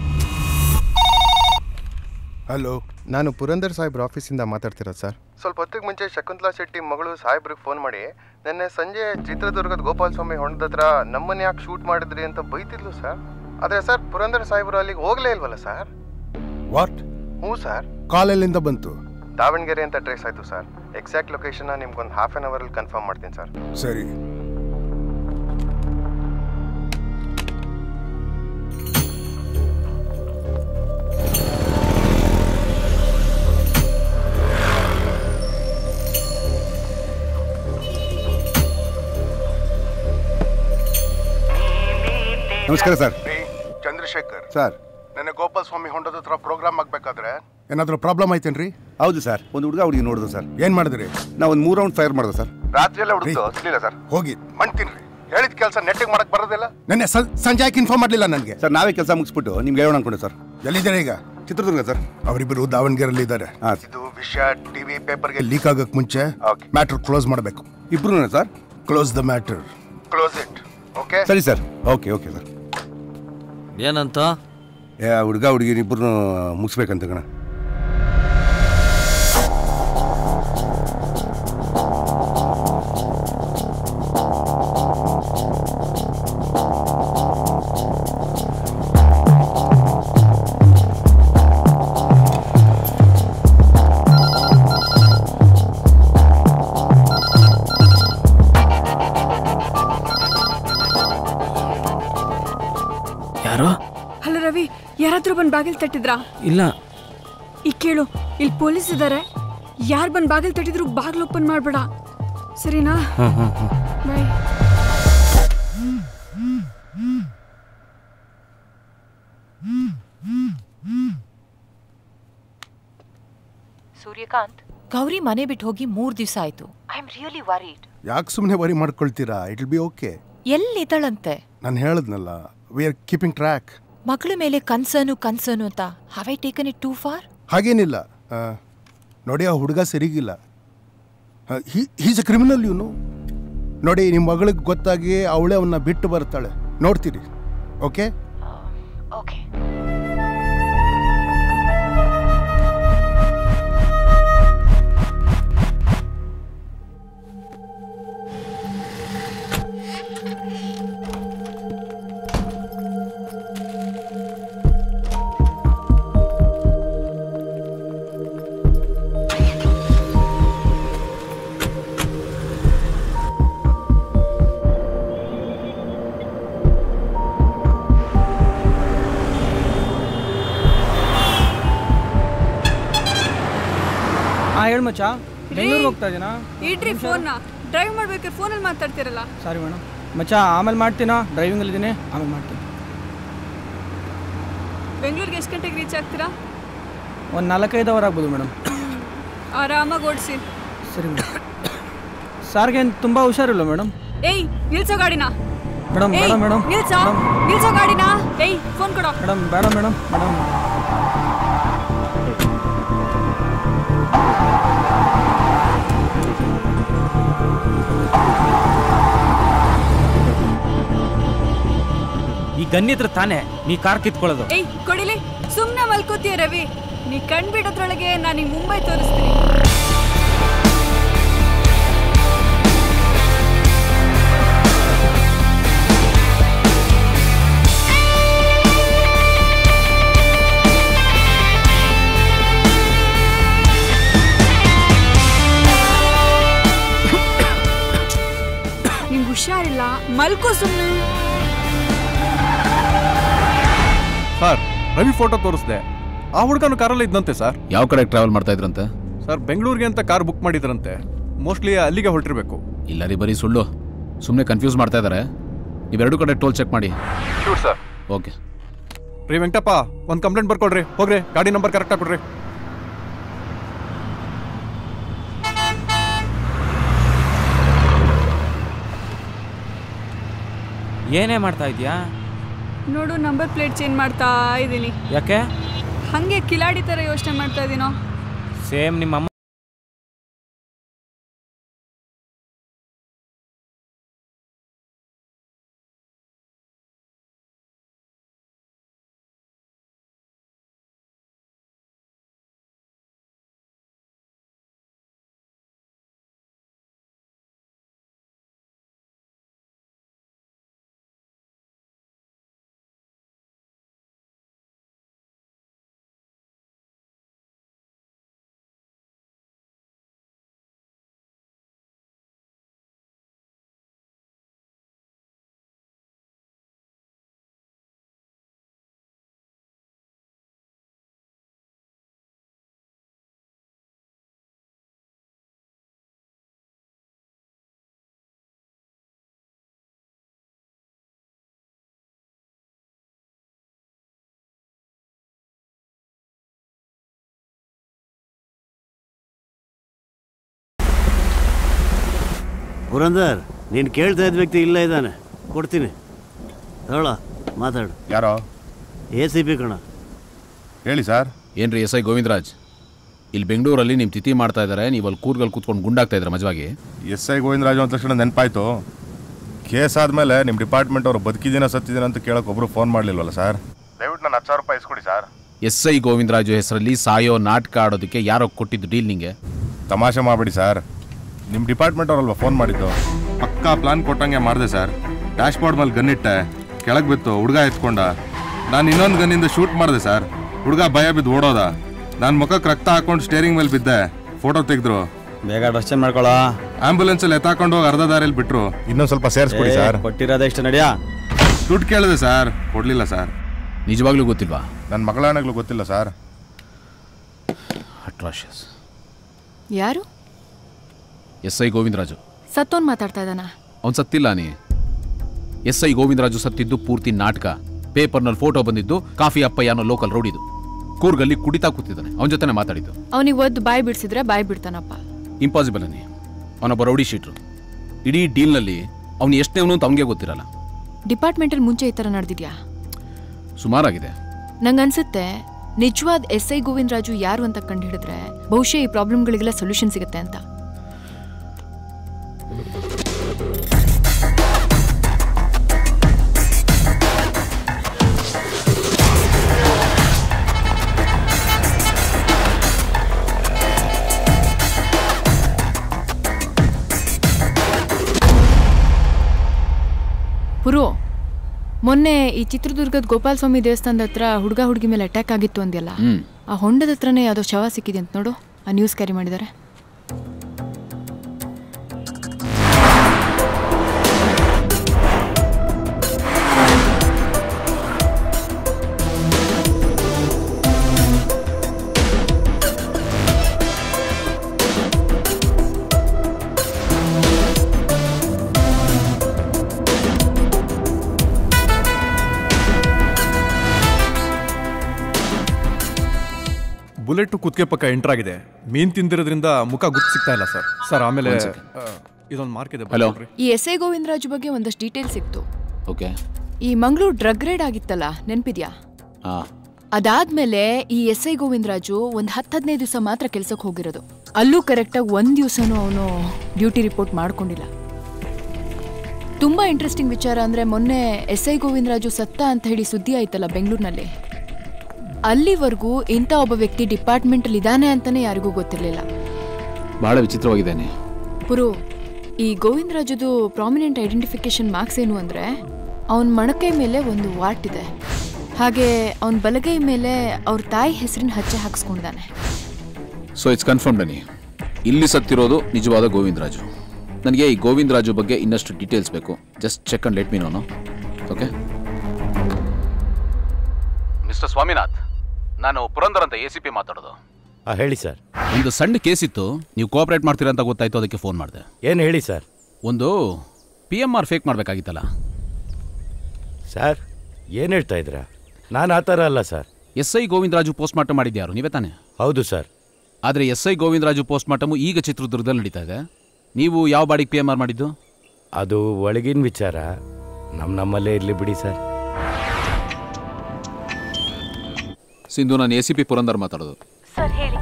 ಹಲೋ ನಾನು ಪುರಂದರ್ ಸಾಹೇಬ್ರ ಆಫೀಸಿಂದ ಮಾತಾಡ್ತಿರೋದು ಸರ್ ಸ್ವಲ್ಪ ಹೊತ್ತಿಗೆ ಮುಂಚೆ ಶಕುಂತಲಾ ಶೆಟ್ಟಿ ಮಗಳು ಸಾಹೇಬ್ರಿಗೆ ಫೋನ್ ಮಾಡಿ ನಿನ್ನೆ ಸಂಜೆ ಚಿತ್ರದುರ್ಗದ ಗೋಪಾಲ ಸ್ವಾಮಿ ಹೊಂಡದ ಹತ್ರ ನಮ್ಮನ್ನ ಯಾಕೆ ಶೂಟ್ ಮಾಡಿದ್ರಿ ಅಂತ ಬೈತಿದ್ಲು ಸರ್ ಆದರೆ ಸರ್ ಪುರಂದರ್ ಸಾಹೇಬ್ರು ಅಲ್ಲಿಗೆ ಹೋಗ್ಲೇ ಇಲ್ವಲ್ಲ ಸರ್ ವಾಟ್ ಹ್ಞೂ ಸರ್ ಕಾಲ್ ಎಲ್ಲಿಂದ ಬಂತು ದಾವಣಗೆರೆ ಅಂತ ಟ್ರೇಸ್ ಆಯಿತು ಸರ್ ಎಕ್ಸಾಕ್ಟ್ ಲೊಕೇಶನ್ನ ನಿಮ್ಗೊಂದು ಹಾಫ್ ಆನ್ ಅವರಲ್ಲಿ ಕನ್ಫರ್ಮ್ ಮಾಡ್ತೀನಿ ಸರ್ ಸರಿ ನಮಸ್ಕಾರ ಸರ್ ಚಂದ್ರಶೇಖರ್ ಸರ್ ನೆನ್ನೆ ಗೋಪಾಲ ಸ್ವಾಮಿ ಹೊಂಡದ ಹತ್ರ ಪ್ರೋಗ್ರಾಮ್ ಆಗ್ಬೇಕಾದ್ರೆ ಏನಾದ್ರೂ ಪ್ರಾಬ್ಲಮ್ ಆಯ್ತೇನ್ರಿ ಹೌದು ಸರ್ ಒಂದು ಹುಡುಗ ಹುಡುಗಿ ನೋಡಿದ್ರು ಸರ್ ಏನ್ ಮಾಡಿದ್ರಿ ನಾವು ಒಂದು ಮೂರು ರೌಂಡ್ ಫೈರ್ ಮಾಡಿದೆ ಸರ್ ರಾತ್ರಿ ಎಲ್ಲ ಹುಡುಗ ಸಿಗ್ಲಿಲ್ಲ ಸರ್ ಹೋಗಿ ಮಣ್ತಿನ್ರಿ ಹೇಳಿದ ಕೆಲಸ ನೆಟ್ಟಿಗೆ ಮಾಡಕ್ ಬರೋದಿಲ್ಲ ನೆನ್ನೆ ಸಂ- ಸಂಜೆ ಯಾಕೆ ಇನ್ಫಾರ್ಮ್ ಮಾಡ್ಲಿಲ್ಲ ನನಗೆ ಸರ್ ನಾವೇ ಕೆಲಸ ಮುಗಿಸ್ಬಿಟ್ಟು ನಿಮ್ಗೆ ಹೇಳೋಣ ಅನ್ಕೊಂಡೆ ಸರ್ ಎಲ್ಲಿದ್ದಾರೆ ಈಗ ಚಿತ್ರದುರ್ಗ ಸರ್ ಅವರಿಬ್ಬರು ದಾವಣಗೆರೆಯಲ್ಲಿ ಇದ್ದಾರೆ ಇದು ವಿಷಯ ಟಿವಿ ಪೇಪರ್ಗೆ ಲೀಕ್ ಆಗಕ್ ಮುಂಚೆ ಮ್ಯಾಟರ್ ಕ್ಲೋಸ್ ಮಾಡಬೇಕು ಇಬ್ರು sir close the matter close it okay ಸರಿ ಸರ್ ಓಕೆ ಓಕೆ ಸರ್ ಏನಂತ ಏ ಹುಡುಗ ಹುಡುಗಿ ಇಬ್ಬರು ಮುಗಿಸ್ಬೇಕಂತ ಕಣ ಯಾರೋ ಹಲೋ ರವಿ ಯಾರಾದ್ರೂ ಬಂದ್ ಬಾಗಿಲ್ ತಟ್ಟಿದ್ರಾ ಇಲ್ಲ ಈಗ ಕೇಳು ಇಲ್ಲಿ ಪೊಲೀಸ್ ಇದ್ದಾರೆ ಯಾರು ಬಂದ್ ಬಾಗಿಲ್ ತಟ್ಟಿದ್ರು ಬಾಗಿಲು ಓಪನ್ ಮಾಡ್ಬೇಡ ಸರಿನಾ ಹಾಂ ಹಾಂ ಹಾಂ ಬಾಯ್ ಸೂರ್ಯಕಾಂತ್ ಗೌರಿ ಮನೆ ಬಿಟ್ಟು ಹೋಗಿ ಮೂರ್ ದಿವಸ ಆಯ್ತು ಐ ಆಮ್ ರಿಯಲಿ ವರಿಡ್ ಯಾಕೆ ಸುಮ್ಮನೆ ವರಿ ಮಾಡ್ಕೊಳ್ತೀರಾ ಇಟ್ ಬಿ ಓಕೆ ಎಲ್ಲಿದ್ದಾಳಂತೆ ನಾನು ಹೇಳದ್ನಲ್ಲ ವಿ ಆರ್ ಕೀಪಿಂಗ್ ಟ್ರ್ಯಾಕ್ ಮಗಳ ಮೇಲೆ ಕನ್ಸರ್ನು ಕನ್ಸರ್ನು ಅಂತ have I taken it too far ಹಾಗೇನಿಲ್ಲ ಆ, ನೋಡಿ ಆ ಹುಡುಗ ಸರಿಗಿಲ್ಲ ಹೀಸ್ ಎ ಕ್ರಿಮಿನಲ್ ಇವನು ನೋಡಿ ನಿಮ್ಮ ಮಗಳಿಗೆ ಗೊತ್ತಾಗಿ ಅವಳೇ ಅವನ್ನ ಬಿಟ್ಟು ಬರ್ತಾಳೆ ನೋಡ್ತೀರಿ ಓಕೆ ಓಕೆ ಹಾಂ ಹೇಳು ಮಚ್ಚ ಬೆಂಗಳೂರಿಗೆ ಹೋಗ್ತಾ ಇದೀನಾ ಇಡ್ರಿ ಫೋನ್ನ ಡ್ರೈವ್ ಮಾಡ್ಬೇಕಾದ್ರೆ ಫೋನಲ್ಲಿ ಮಾತಾಡ್ತಿರಲ್ಲ ಸಾರಿ ಮೇಡಮ್ ಮಚ್ಚ ಆಮೇಲೆ ಮಾಡ್ತೀನಾ ಡ್ರೈವಿಂಗಲ್ಲಿದ್ದೀನಿ ಆಮೇಲೆ ಮಾಡ್ತೀನಿ ಬೆಂಗಳೂರಿಗೆ ಎಷ್ಟು ಗಂಟೆಗೆ ರೀಚ್ ಆಗ್ತೀರಾ ಒಂದು ನಾಲ್ಕೈದು ಅವರ್ ಆಗ್ಬೋದು ಮೇಡಮ್ ಆರಾಮಾಗಿ ಓಡಿಸಿ ಸರಿ ಮೇಡಮ್ ಸಾರ್ಗೆ ತುಂಬ ಹುಷಾರಿಲ್ಲ ಮೇಡಮ್ ಏಯ್ ನಿಲ್ಸೋ ಗಾಡಿನ ಮೇಡಮ್ ಏಯ್, ಬೇಡ ಮೇಡಮ್ ನಿಲ್ಸೋ ನಿಲ್ಸೋ ಗಾಡಿನ ಏಯ್ ಫೋನ್ ಕೊಡೋ ಮೇಡಮ್ ಬೇಡ ಮೇಡಮ್ ಮೇಡಮ್ ಈ ಗನ್ನಿ ಹತ್ರ ತಾನೇ ನೀ ಕಾರ್ ಕಿತ್ಕೊಳ್ಳೋದು ಏಯ್ ಕೊಡಿಲಿ ಸುಮ್ನೆ ಮಲ್ಕೋತೀಯ ರವಿ ನೀ ಕಣ್ ಬಿಡೋದ್ರೊಳಗೆ ನಾನು ಈ ಮುಂಬೈ ತೋರಿಸ್ತೀನಿ ನಿಂಗೆ ಹುಷಾರಿಲ್ಲ ಮಲ್ಕೋ ಸುಮ್ಮನೆ ಸರ್ ರವಿ ಫೋಟೋ ತೋರಿಸ್ದೆ ಆ ಹುಡುಗನು ಕಾರಲ್ಲಿ ಇದ್ದಂತೆ ಸರ್ ಯಾವ ಕಡೆ ಟ್ರಾವೆಲ್ ಮಾಡ್ತಾ ಇದ್ರಂತೆ ಸರ್ ಬೆಂಗಳೂರಿಗೆ ಅಂತ ಕಾರ್ ಬುಕ್ ಮಾಡಿದ್ರಂತೆ ಮೋಸ್ಟ್ಲಿ ಅಲ್ಲಿಗೆ ಹೊರಟಿರ್ಬೇಕು ಇಲ್ಲ ರೀ ಬರೀ ಸುಳ್ಳು ಸುಮ್ಮನೆ ಕನ್ಫ್ಯೂಸ್ ಮಾಡ್ತಾ ಇದ್ದಾರೆ ಇವೆರಡು ಕಡೆ ಟೋಲ್ ಚೆಕ್ ಮಾಡಿ ಶೂರ್ ಸರ್ ಓಕೆ ರೀ ವೆಂಕಟಪ್ಪ ಒಂದು ಕಂಪ್ಲೇಂಟ್ ಬರ್ಕೊಡ್ರಿ ಹೋಗ್ರಿ ಗಾಡಿ ನಂಬರ್ ಕರೆಕ್ಟಾಗಿ ಕೊಡ್ರಿ ಏನೇ ಮಾಡ್ತಾ ಇದೀಯಾ ನೋಡು ನಂಬರ್ ಪ್ಲೇಟ್ ಚೇಂಜ್ ಮಾಡ್ತಾ ಇದ್ದೀನಿ ಯಾಕೆ ಹಾಗೆ ಕಿಲಾಡಿ ಥರ ಯೋಚನೆ ಮಾಡ್ತಾ ಇದ್ದೀನೋ ಸೇಮ್ ನಿಮ್ಮ ಅಮ್ಮ ಪುರಂದರ್ ನೀನು ಕೇಳ್ತಾ ಇದ್ದ ವ್ಯಕ್ತಿ ಇಲ್ಲ ಇದ್ದಾನೆ ಕೊಡ್ತೀನಿ ಹೇಳ ಮಾತಾಡು ಯಾರೋ ಎ ಸಿ ಪಿ ಕಣ ಹೇಳಿ ಸರ್ ಏನ್ರಿ ಎಸ್ ಐ ಗೋವಿಂದರಾಜ್ ಇಲ್ಲಿ ಬೆಂಗಳೂರಲ್ಲಿ ನಿಮ್ಮ ತಿಥಿ ಮಾಡ್ತಾ ಇದ್ದಾರೆ ನೀವು ಅಲ್ಲಿ ಕೂರ್ಗಲ್ಲಿ ಕೂತ್ಕೊಂಡು ಗುಂಡಾಗ್ತಾ ಇದ್ದಾರೆ ಮಜವಾಗಿ ಎಸ್ ಐ ಗೋವಿಂದರಾಜು ಅಂದ ತಕ್ಷಣ ನೆನಪಾಯ್ತು ಕೇಸ್ ಆದಮೇಲೆ ನಿಮ್ಮ ಡಿಪಾರ್ಟ್ಮೆಂಟ್ ಅವರು ಬದುಕಿದ್ದೀನ ಸತ್ತಿದ್ದೀನ ಅಂತ ಕೇಳೋಕೆ ಒಬ್ರು ಫೋನ್ ಮಾಡಲಿಲ್ವಲ್ಲ ಸರ್ ದಯವಿಟ್ಟು ನಾನು ಹತ್ತು ಸಾವಿರ ರೂಪಾಯಿ ಇಸ್ಕೊಡಿ ಸರ್ ಎಸ್ ಐ ಗೋವಿಂದರಾಜು ಹೆಸರಲ್ಲಿ ಸಾಯೋ ನಾಟಕ ಆಡೋದಕ್ಕೆ ಯಾರೋ ಕೊಟ್ಟಿದ್ದು ಡೀಲ್ ನಿಂಗೆ ತಮಾಷೆ ಮಾಡಬೇಡಿ ಸರ್ ನಿಮ್ಮ ಡಿಪಾರ್ಟ್ಮೆಂಟ್ ಅವರಲ್ವ ಫೋನ್ ಮಾಡಿದ್ದು ಪಕ್ಕಾ ಪ್ಲಾನ್ ಕೊಟ್ಟಂಗೆ ಮಾಡಿದೆ ಸರ್ ಡ್ಯಾಶ್ ಬೋರ್ಡ್ ಮೇಲೆ ಗನ್ನಿಟ್ಟೆ ಕೆಳಗೆ ಬಿತ್ತು ಹುಡುಗ ಎತ್ಕೊಂಡ ನಾನು ಇನ್ನೊಂದು ಗನ್ನಿಂದ ಶೂಟ್ ಮಾಡಿದೆ ಸರ್ ಹುಡುಗ ಭಯ ಬಿದ್ದು ಓಡೋದ ನಾನು ಮುಖಕ್ಕೆ ರಕ್ತ ಹಾಕೊಂಡು ಸ್ಟೇರಿಂಗ್ ಮೇಲೆ ಬಿದ್ದೆ ಫೋಟೋ ತೆಗೆದ್ರು ಬೇಗ ಡ್ರೆಸ್ ಚೇಂಜ್ ಮಾಡ್ಕೊಳ ಆಂಬುಲೆನ್ಸಲ್ಲಿ ಎತ್ತಾಕೊಂಡು ಹೋಗಿ ಅರ್ಧ ದಾರಿಯಲ್ಲಿ ಬಿಟ್ರು ಇನ್ನೊಂದು ಸ್ವಲ್ಪ ಸೇರಿಸ್ಕೊಡಿ ಏ, ಸರ್ ಕೊಟ್ಟಿರೋದೇ ಇಷ್ಟ ನಡಿಯಾ ದುಡ್ಡು ಕೇಳಿದೆ ಸರ್ ಕೊಡಲಿಲ್ಲ ಸರ್ ನಿಜವಾಗ್ಲೂ ಗೊತ್ತಿಲ್ವಾ ನನ್ನ ಮಗಳಾನಾಗ್ಲೂ ಗೊತ್ತಿಲ್ಲ ಸರ್ ಅಟ್ರಾಷಿಯಸ್ ಯಾರು ಎಸ್ ಐ ಗೋವಿಂದರಾಜು ಸತ್ತೋನ್ ಮಾತಾಡ್ತಾ ಇದ್ದಾನ ಅವ್ನು ಸತ್ತಿಲ್ಲ ನೀ ಎಸ್ ಐ ಗೋವಿಂದರಾಜು ಸತ್ತಿದ್ದು ಪೂರ್ತಿ ನಾಟಕ ಪೇಪರ್ನಲ್ಲಿ ಫೋಟೋ ಬಂದಿದ್ದು ಕಾಫಿ ಅಪ್ಪಯ್ಯ ಅನ್ನೋ ಲೋಕಲ್ ರೋಡಿದು ಕೂರ್ಗಲ್ಲಿ ಕುಡಿತಾ ಕೂತಿದ್ದಾನೆ ಅವನ ಜೊತೆನೆ ಮಾತಾಡಿದ್ದು ಅವನಿಗೆ ಒದ್ದು ಬಾಯಿ ಬಿಡಿಸಿದ್ರೆ ಬಾಯಿ ಬಿಡ್ತಾನಪ್ಪ ಇಂಪಾಸಿಬಲ್ ಅನ್ನಿ ಅವನೊಬ್ಬ ರೌಡಿ ಶೀಟ್ರು ಇಡೀ ಡೀಲ್ನಲ್ಲಿ ಅವ್ನು ಎಷ್ಟನೇವನು ಅಂತ ಅವನಿಗೆ ಗೊತ್ತಿರಲ್ಲ ಡಿಪಾರ್ಟ್ಮೆಂಟಲ್ಲಿ ಮುಂಚೆ ಈ ಥರ ನಡೆದಿದ್ಯಾ ಸುಮಾರಾಗಿದೆ ನಂಗನ್ಸುತ್ತೆ ನಿಜವಾದ ಎಸ್ ಐ ಗೋವಿಂದರಾಜು ಯಾರು ಅಂತ ಕಂಡು ಹಿಡಿದ್ರೆ ಬಹುಶಃ ಈ ಪ್ರಾಬ್ಲಮ್ಗಳಿಗೆಲ್ಲ ಸೊಲ್ಯೂಷನ್ ಸಿಗುತ್ತೆ ಅಂತ ಪುರು ಮೊನ್ನೆ ಈ ಚಿತ್ರದುರ್ಗದ ಗೋಪಾಲ ಸ್ವಾಮಿ ದೇವಸ್ಥಾನದ ಹತ್ರ ಹುಡುಗ ಹುಡುಗಿ ಮೇಲೆ ಅಟ್ಯಾಕ್ ಆಗಿತ್ತು ಅಂದ್ಯಲ್ಲ ಹ್ಮ್ ಆ ಹೊಂಡದ ಹತ್ರನೇ ಯಾವುದೋ ಶವ ಸಿಕ್ಕಿದೆ ಅಂತ ನೋಡು ಆ ನ್ಯೂಸ್ ಕ್ಯಾರಿ ಮಾಡಿದ್ದಾರೆ ಬುಲೆಟ್ ಕುತ್ತಿಗೆ ಪಕ್ಕ ಎಂಟರ್ ಆಗಿದೆ ಮೀನ್ ತಿಂದಿರೋದ್ರಿಂದ ಮುಖ ಗುರ್ತು ಸಿಗ್ತಾ ಇಲ್ಲ ಸರ್ ಸರ್ ಆಮೇಲೆ One second. ಆ, ಇದೊಂದು ಮಾರ್ಕ್ ಇದೆ Hello. ಬರ್ಕೊಳ್ರಿ. ಈ ಎಸ್ ಐ ಗೋವಿಂದರಾಜು ಬಗ್ಗೆ ಒಂದಷ್ಟು ಡೀಟೇಲ್ ಸಿಕ್ತು ಓಕೆ ಈ ಮಂಗಳೂರು ಡ್ರಗ್ ರೇಡ್ ಆಗಿತ್ತಲ್ಲ ನೆನ್ಪಿದ್ಯಾ ಹಾಂ ಅದಾದ್ಮೇಲೆ ಈ ಎಸ್ ಐ ಗೋವಿಂದರಾಜು ಒಂದು ಹತ್ತು ಹದಿನೈದು ದಿವಸ ಮಾತ್ರ ಕೆಲ್ಸಕ್ಕೆ ಹೋಗಿರೋದು ಅಲ್ಲೂ ಕರೆಕ್ಟಾಗಿ ಒಂದು ದಿವಸನೂ ಅವನು ಡ್ಯೂಟಿ ರಿಪೋರ್ಟ್ ಮಾಡ್ಕೊಂಡಿಲ್ಲ ತುಂಬಾ ಇಂಟ್ರೆಸ್ಟಿಂಗ್ ವಿಚಾರ ಅಂದ್ರೆ ಮೊನ್ನೆ ಎಸ್ ಐ ಗೋವಿಂದರಾಜು ಸತ್ತ ಅಂತ ಹೇಳಿ ಸುದ್ದಿ ಆಯ್ತಲ್ಲ ಬೆಂಗಳೂರಿನಲ್ಲಿ ಅಲ್ಲಿವರೆಗೂ ಇಂಥ ಒಬ್ಬ ವ್ಯಕ್ತಿ ಡಿಪಾರ್ಟ್ಮೆಂಟಲ್ಲಿ ಇದ್ದಾನೆ ಅಂತಾನೆ ಯಾರಿಗೂ ಗೊತ್ತಿರಲಿಲ್ಲ ಬಹಳ ವಿಚಿತ್ರವಾಗಿದ್ದಾನೆ ಪುರು ಈ ಗೋವಿಂದರಾಜುದು ಪ್ರಾಮಿನೆಂಟ್ ಐಡೆಂಟಿಫಿಕೇಶನ್ ಮಾರ್ಕ್ಸ್ ಏನು ಅಂದರೆ ಅವನ ಮಣಕೈ ಮೇಲೆ ಒಂದು ವಾಟ್ ಇದೆ ಹಾಗೆ ಅವನ ಬಲಗೈ ಮೇಲೆ ಅವ್ರ ತಾಯಿ ಹೆಸರಿನ ಹಚ್ಚೆ ಹಾಕ್ಸ್ಕೊಂಡಿದ್ದಾನೆ ಸೊ ಇಟ್ಸ್ ಕನ್ಫರ್ಮ್ ಬನ್ನಿ ಇಲ್ಲಿ ಸತ್ತಿರೋದು ನಿಜವಾದ ಗೋವಿಂದರಾಜು ನನಗೆ ಈ ಗೋವಿಂದರಾಜು ಬಗ್ಗೆ ಇನ್ನಷ್ಟು ಡೀಟೇಲ್ಸ್ ಬೇಕು just check and let me know okay mister Swaminath ನಾನು ಪುರಂದರ್ ಅಂತ ಎ ಸಿ ಪಿ ಮಾತಾಡೋದು ಹಾಂ ಹೇಳಿ ಸರ್ ಒಂದು ಸಣ್ಣ ಕೇಸ್ ಇತ್ತು ನೀವು ಕೋಆಪರೇಟ್ ಮಾಡ್ತೀರಾ ಅಂತ ಗೊತ್ತಾಯ್ತು ಅದಕ್ಕೆ ಫೋನ್ ಮಾಡಿದೆ ಏನು ಹೇಳಿ ಸರ್ ಒಂದು ಪಿ ಎಮ್ ಆರ್ ಫೇಕ್ ಮಾಡಬೇಕಾಗಿತ್ತಲ್ಲ ಸರ್ ಏನು ಹೇಳ್ತಾ ಇದ್ದೀರಾ ನಾನು ಆ ಥರ ಅಲ್ಲ sir S I Govindaraju post mortem ಮಾಡಿದ್ಯಾರು ನೀವೇ ತಾನೆ ಹೌದು ಸರ್ ಆದರೆ S I Govindaraju post mortem ಈಗ ಚಿತ್ರದುರ್ಗದಲ್ಲಿ ನಡೀತಾ ಇದೆ ನೀವು ಯಾವ ಬಾಡಿಗೆ ಪಿ ಎಮ್ ಆರ್ ಮಾಡಿದ್ದು ಅದು ಒಳಗಿನ ವಿಚಾರ ನಮ್ಮ ನಮ್ಮಲ್ಲೇ ಇರಲಿ ಬಿಡಿ ಸರ್ ಸಿಂಧು ನಾನು ಎ ಸಿ ಪಿ ಪುರಂದರ್ ಮಾತಾಡೋದು ಸರ್ ಹೇಳಿ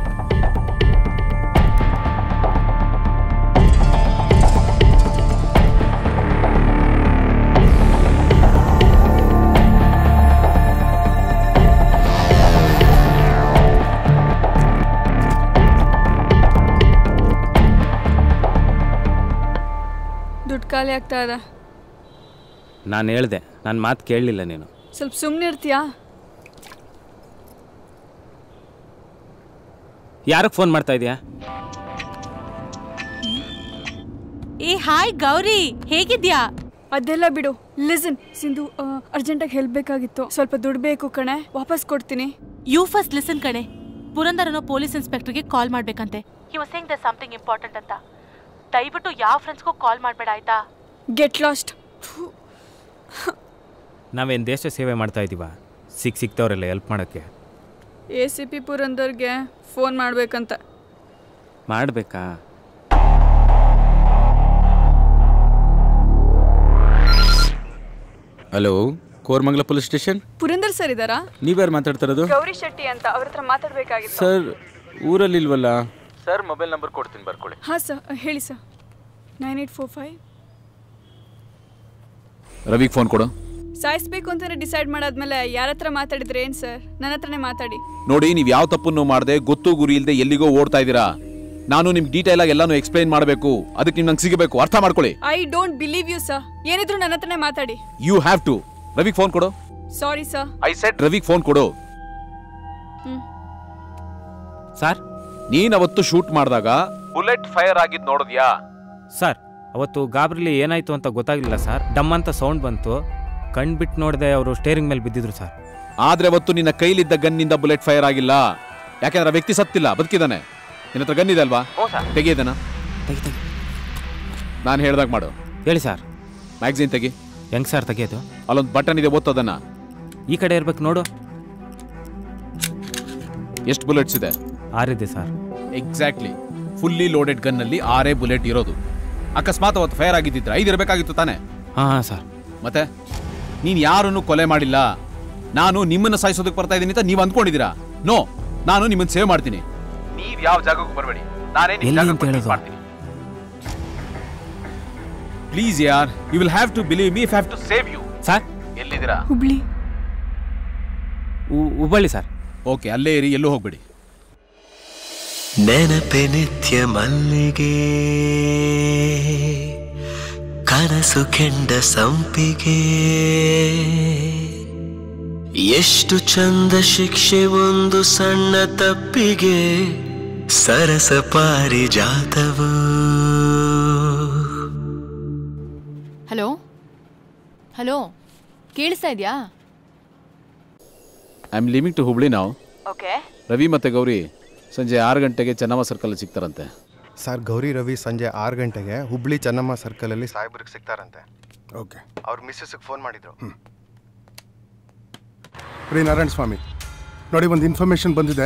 ದುಡ್ಡು ಖಾಲಿ ಆಗ್ತಾ ಇದೆ ನಾನು ಹೇಳ್ದೆ ನನ್ನ ಮಾತು ಕೇಳಲಿಲ್ಲ ನೀನು ಸ್ವಲ್ಪ ಸುಮ್ಮನೆ ಇರ್ತೀಯಾ ಯಾರಿಗೆ ಫೋನ್ ಮಾಡ್ತಾ ಇದೀಯಾ ಏ ಹಾಯ್ ಗೌರಿ ಹೇಗಿದ್ಯಾ ಅದೆಲ್ಲ ಬಿಡು ಲಿಸನ್ ಸಿಂಧು ಅರ್ಜೆಂಟಾಗಿ ಹೇಳ್ಬೇಕಾಗಿತ್ತು ಸ್ವಲ್ಪ ದುಡ್ಡು ಬೇಕು ಕಣೆ ವಾಪಸ್ ಕೊಡ್ತೀನಿ ಯು ಫಸ್ಟ್ ಲಿಸನ್ ಕಣೆ ಪುರಂದರ್ ಅನ್ನೋ ಪೊಲೀಸ್ ಇನ್ಸ್ಪೆಕ್ಟರ್ಗೆ ಕಾಲ್ ಮಾಡ್ಬೇಕಂತೆ he was saying the something important ಅಂತ ದಯವಿಟ್ಟು ಯಾವ ಫ್ರೆಂಡ್ಸ್ಗೂ ಕಾಲ್ ಮಾಡಬೇಡ ಆಯ್ತಾ ಗೆಟ್ ಲಾಸ್ಟ್ ನಾವೇನು ದೇಶ ಸೇವೆ ಮಾಡ್ತಾ ಇದ್ದೀವ ಸಿಕ್ ಸಿಕ್ತವ್ರೆಲ್ಲ ಹೆಲ್ಪ್ ಮಾಡೋಕ್ಕೆ ಎ ಸಿ ಪಿ ಪುರಂದರ್ಗೆ ಫೋನ್ ಮಾಡ್ಬೇಕಂತ ಮಾಡಬೇಕಾ hello Koramangala police station Purandar sir ಇದಾರಾ ನೀವ್ಯಾರು ಮಾತಾಡ್ತಿರೋದು ಗೌರಿ ಶೆಟ್ಟಿ ಅಂತ ಅವ್ರ ಹತ್ರ ಮಾತಾಡ್ಬೇಕಾಗಿತ್ತು ಸರ್ ಊರಲ್ಲಿ ಇಲ್ವಲ್ಲ ಸರ್ ಮೊಬೈಲ್ ನಂಬರ್ ಕೊಡ್ತೀನಿ ಬರ್ಕೊಳ್ಳಿ ಹಾಂ ಸರ್ ಹೇಳಿ sir nine eight four five ರವಿಗೆ ಫೋನ್ ಕೊಡು ಸಾಯಿಸ್ಬೇಕು ಅಂತಾನೆ ಡಿಸೈಡ್ ಮಾಡಾದ್ಮೇಲೆ ಯಾರ ಹತ್ರ ಮಾತಾಡಿದ್ರೆ ಏನು ಸರ್ ನನ್ನ ಹತ್ರನೇ ಮಾತಾಡಿ ನೋಡಿ ನೀವು ಯಾವ ತಪ್ಪನ್ನು ಮಾಡದೆ ಗೊತ್ತು ಗುರಿ ಇಲ್ಲದೆ ಎಲ್ಲಿಗೋ ಓಡ್ತಾ ಇದ್ದೀರಾ ನಾನು ನಿಮ್ಗೆ ಡೀಟೇಲ್ ಆಗಿ ಎಲ್ಲಾನು ಎಕ್ಸ್ಪ್ಲೈನ್ ಮಾಡಬೇಕು ಅದಕ್ಕೆ ನಿಮ್ಗೆ ನಂಗೆ ಸಿಗಬೇಕು ಅರ್ಥ ಮಾಡ್ಕೊಳ್ಳಿ I don't believe you sir ಏನಿದ್ರು ನನ್ನ ಹತ್ರನೇ ಮಾತಾಡಿ ಯು ಹ್ಯಾವ್ ಟು ರವಿಗೆ ಫೋನ್ ಕೊಡು ಸಾರಿ ಸರ್ ಐ ಸೆಟ್ ರವಿಗೆ ಫೋನ್ ಕೊಡು ಸರ್ ನೀನ್ ಅವತ್ತು ಶೂಟ್ ಮಾಡಿದಾಗ ಬುಲೆಟ್ ಫೈರ್ ಆಗಿದ್ ನೋಡಿದ್ಯಾ ಸರ್ ಅವತ್ತು ಗಾಬರಿಲಿ ಏನಾಯ್ತು ಅಂತ ಗೊತ್ತಾಗಲಿಲ್ಲ ಸರ್ ಡಮ್ ಅಂತ ಸೌಂಡ್ ಬಂತು ಕಣ್ ಬಿಟ್ಟು ನೋಡಿದೆ ಅವರು ಸ್ಟೇರಿಂಗ್ ಮೇಲೆ ಬಿದ್ದಿದ್ರು ಸರ್ ಆದ್ರೆ ಅವತ್ತು ನಿನ್ನ ಕೈಲಿದ್ದ ಗನ್ನಿಂದ ಬುಲೆಟ್ ಫೈರ್ ಆಗಿಲ್ಲ ಯಾಕೆಂದ್ರೆ ಆ ವ್ಯಕ್ತಿ ಸತ್ತಿಲ್ಲ ಬದುಕಿದಾನೆ ನಿನ್ನ ಹತ್ರ ಗನ್ ಇದೆ ಅಲ್ವಾ ತೆಗಿಯದನ ನಾನು ಹೇಳ್ದಾಗ ಮಾಡು ಹೇಳಿ ಸರ್ ಮ್ಯಾಗ್ಝಿನ್ ತೆಗಿ ಹೆಂಗ್ ಸರ್ ತೆಗಿಯೋದು ಅಲ್ಲೊಂದು ಬಟನ್ ಇದೆ ಓದ್ತದನ್ನ ಈ ಕಡೆ ಇರ್ಬೇಕು ನೋಡು ಎಷ್ಟು ಬುಲೆಟ್ಸ್ ಇದೆ ಆರಿದೆ ಸರ್ ಎಕ್ಸಾಕ್ಟ್ಲಿ ಫುಲ್ಲಿ ಲೋಡೆಡ್ ಗನ್ನಲ್ಲಿ ಆರೇ ಬುಲೆಟ್ ಇರೋದು ಅಕಸ್ಮಾತ್ ಅವತ್ತು ಫೈರ್ ಆಗಿದ್ದಿದ್ರೆ ಐದು ಇರಬೇಕಾಗಿತ್ತು ತಾನೆ ಹಾಂ ಹಾಂ ಸರ್ ಮತ್ತೆ ನೀನು ಯಾರನ್ನು ಕೊಲೆ ಮಾಡಿಲ್ಲ ನಾನು ನಿಮ್ಮನ್ನ ಸಾಯಿಸೋದಕ್ಕೆ ಬರ್ತಾ ಇದ್ದೀನಿ ಅಂತ ನೀವು ಅಂದ್ಕೊಂಡಿದ್ದೀರಾ ನೋ ನಾನು ನಿಮ್ಮನ್ನ ಸೇವ್ ಮಾಡ್ತೀನಿ ನೀವು ಯಾವ ಜಾಗಕ್ಕೂ ಬರಬೇಡಿ ನಾನೇ ಎಲ್ಲಿ ಅಂತ ಹೇಳೋದು ಪ್ಲೀಸ್ ಯಾರ್ you will have to believe me if have to save you sir ಎಲ್ಲಿದ್ದೀರಾ ಹುಬ್ಳಿ ಹುಬ್ಬಳ್ಳಿ ಸರ್ ಓಕೆ ಅಲ್ಲೇ ಇರಿ ಎಲ್ಲೂ ಹೋಗ್ಬೇಡಿ ನೆನಪೆ ನಿತ್ಯ ಮಲ್ಲಿಗೆ ಕನಸು ಕೆಂಡ ಸಂಪಿಗೆ ಎಷ್ಟು ಚಂದ ಶಿಕ್ಷೆ ಒಂದು ಸಣ್ಣ ತಪ್ಪಿಗೆ ಸರಸ ಪಾರಿಜಾತವು ಹಲೋ ಹಲೋ ಕೇಳಿಸ್ತಾ ಇದೆಯಾ I am living to Hubli ನಾವು ಓಕೆ ರವಿ ಮತ್ತೆ ಗೌರಿ ಸಂಜೆ ಆರು ಗಂಟೆಗೆ ಚೆನ್ನಮ್ಮ ಸರ್ಕಲ್ ಸಿಗ್ತಾರಂತೆ ಸರ್ ಗೌರಿ ರವಿ ಸಂಜೆ ಆರು ಗಂಟೆಗೆ ಹುಬ್ಳಿ ಚೆನ್ನಮ್ಮ ಸರ್ಕಲಲ್ಲಿ ಸಾಹೇಬ್ರಿಗೆ ಸಿಗ್ತಾರಂತೆ ಓಕೆ ಅವ್ರ ಮಿಸ್ಸಸ್ಗೆ ಫೋನ್ ಮಾಡಿದ್ರು ರೀ ನಾರಾಯಣ ಸ್ವಾಮಿ ನೋಡಿ ಒಂದು ಇನ್ಫಾರ್ಮೇಶನ್ ಬಂದಿದೆ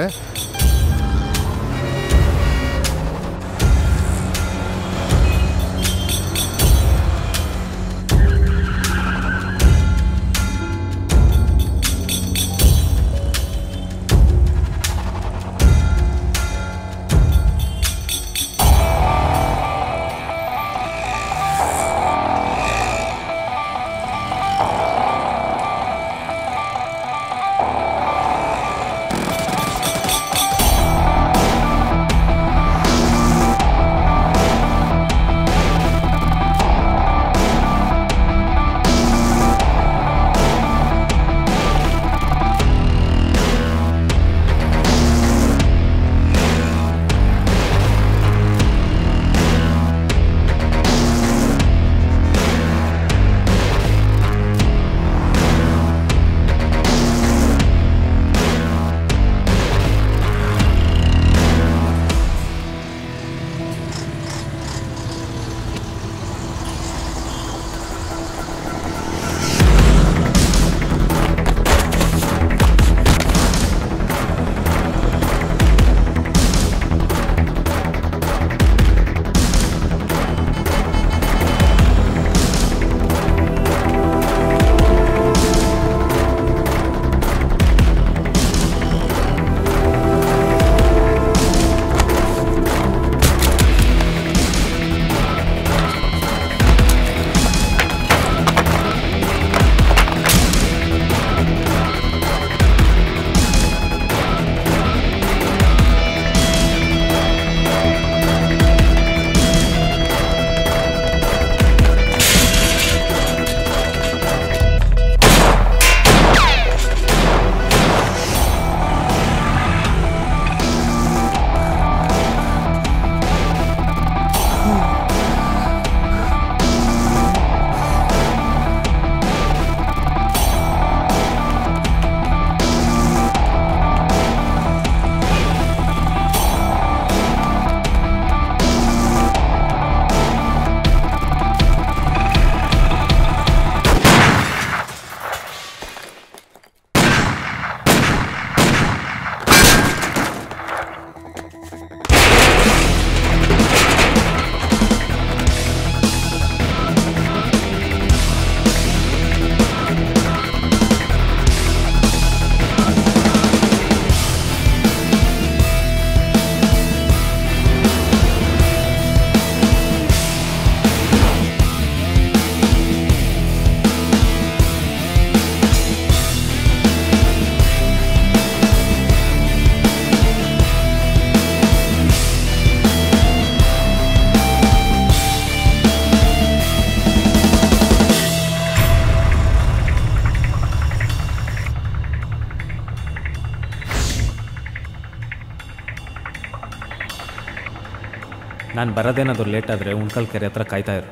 ನಾನು ಬರೋದೇನಾದ್ರು ಲೇಟ್ ಆದರೆ ಉಣ್ಕಲ್ ಕೆರೆ ಹತ್ರ ಕಾಯ್ತಾ ಇರು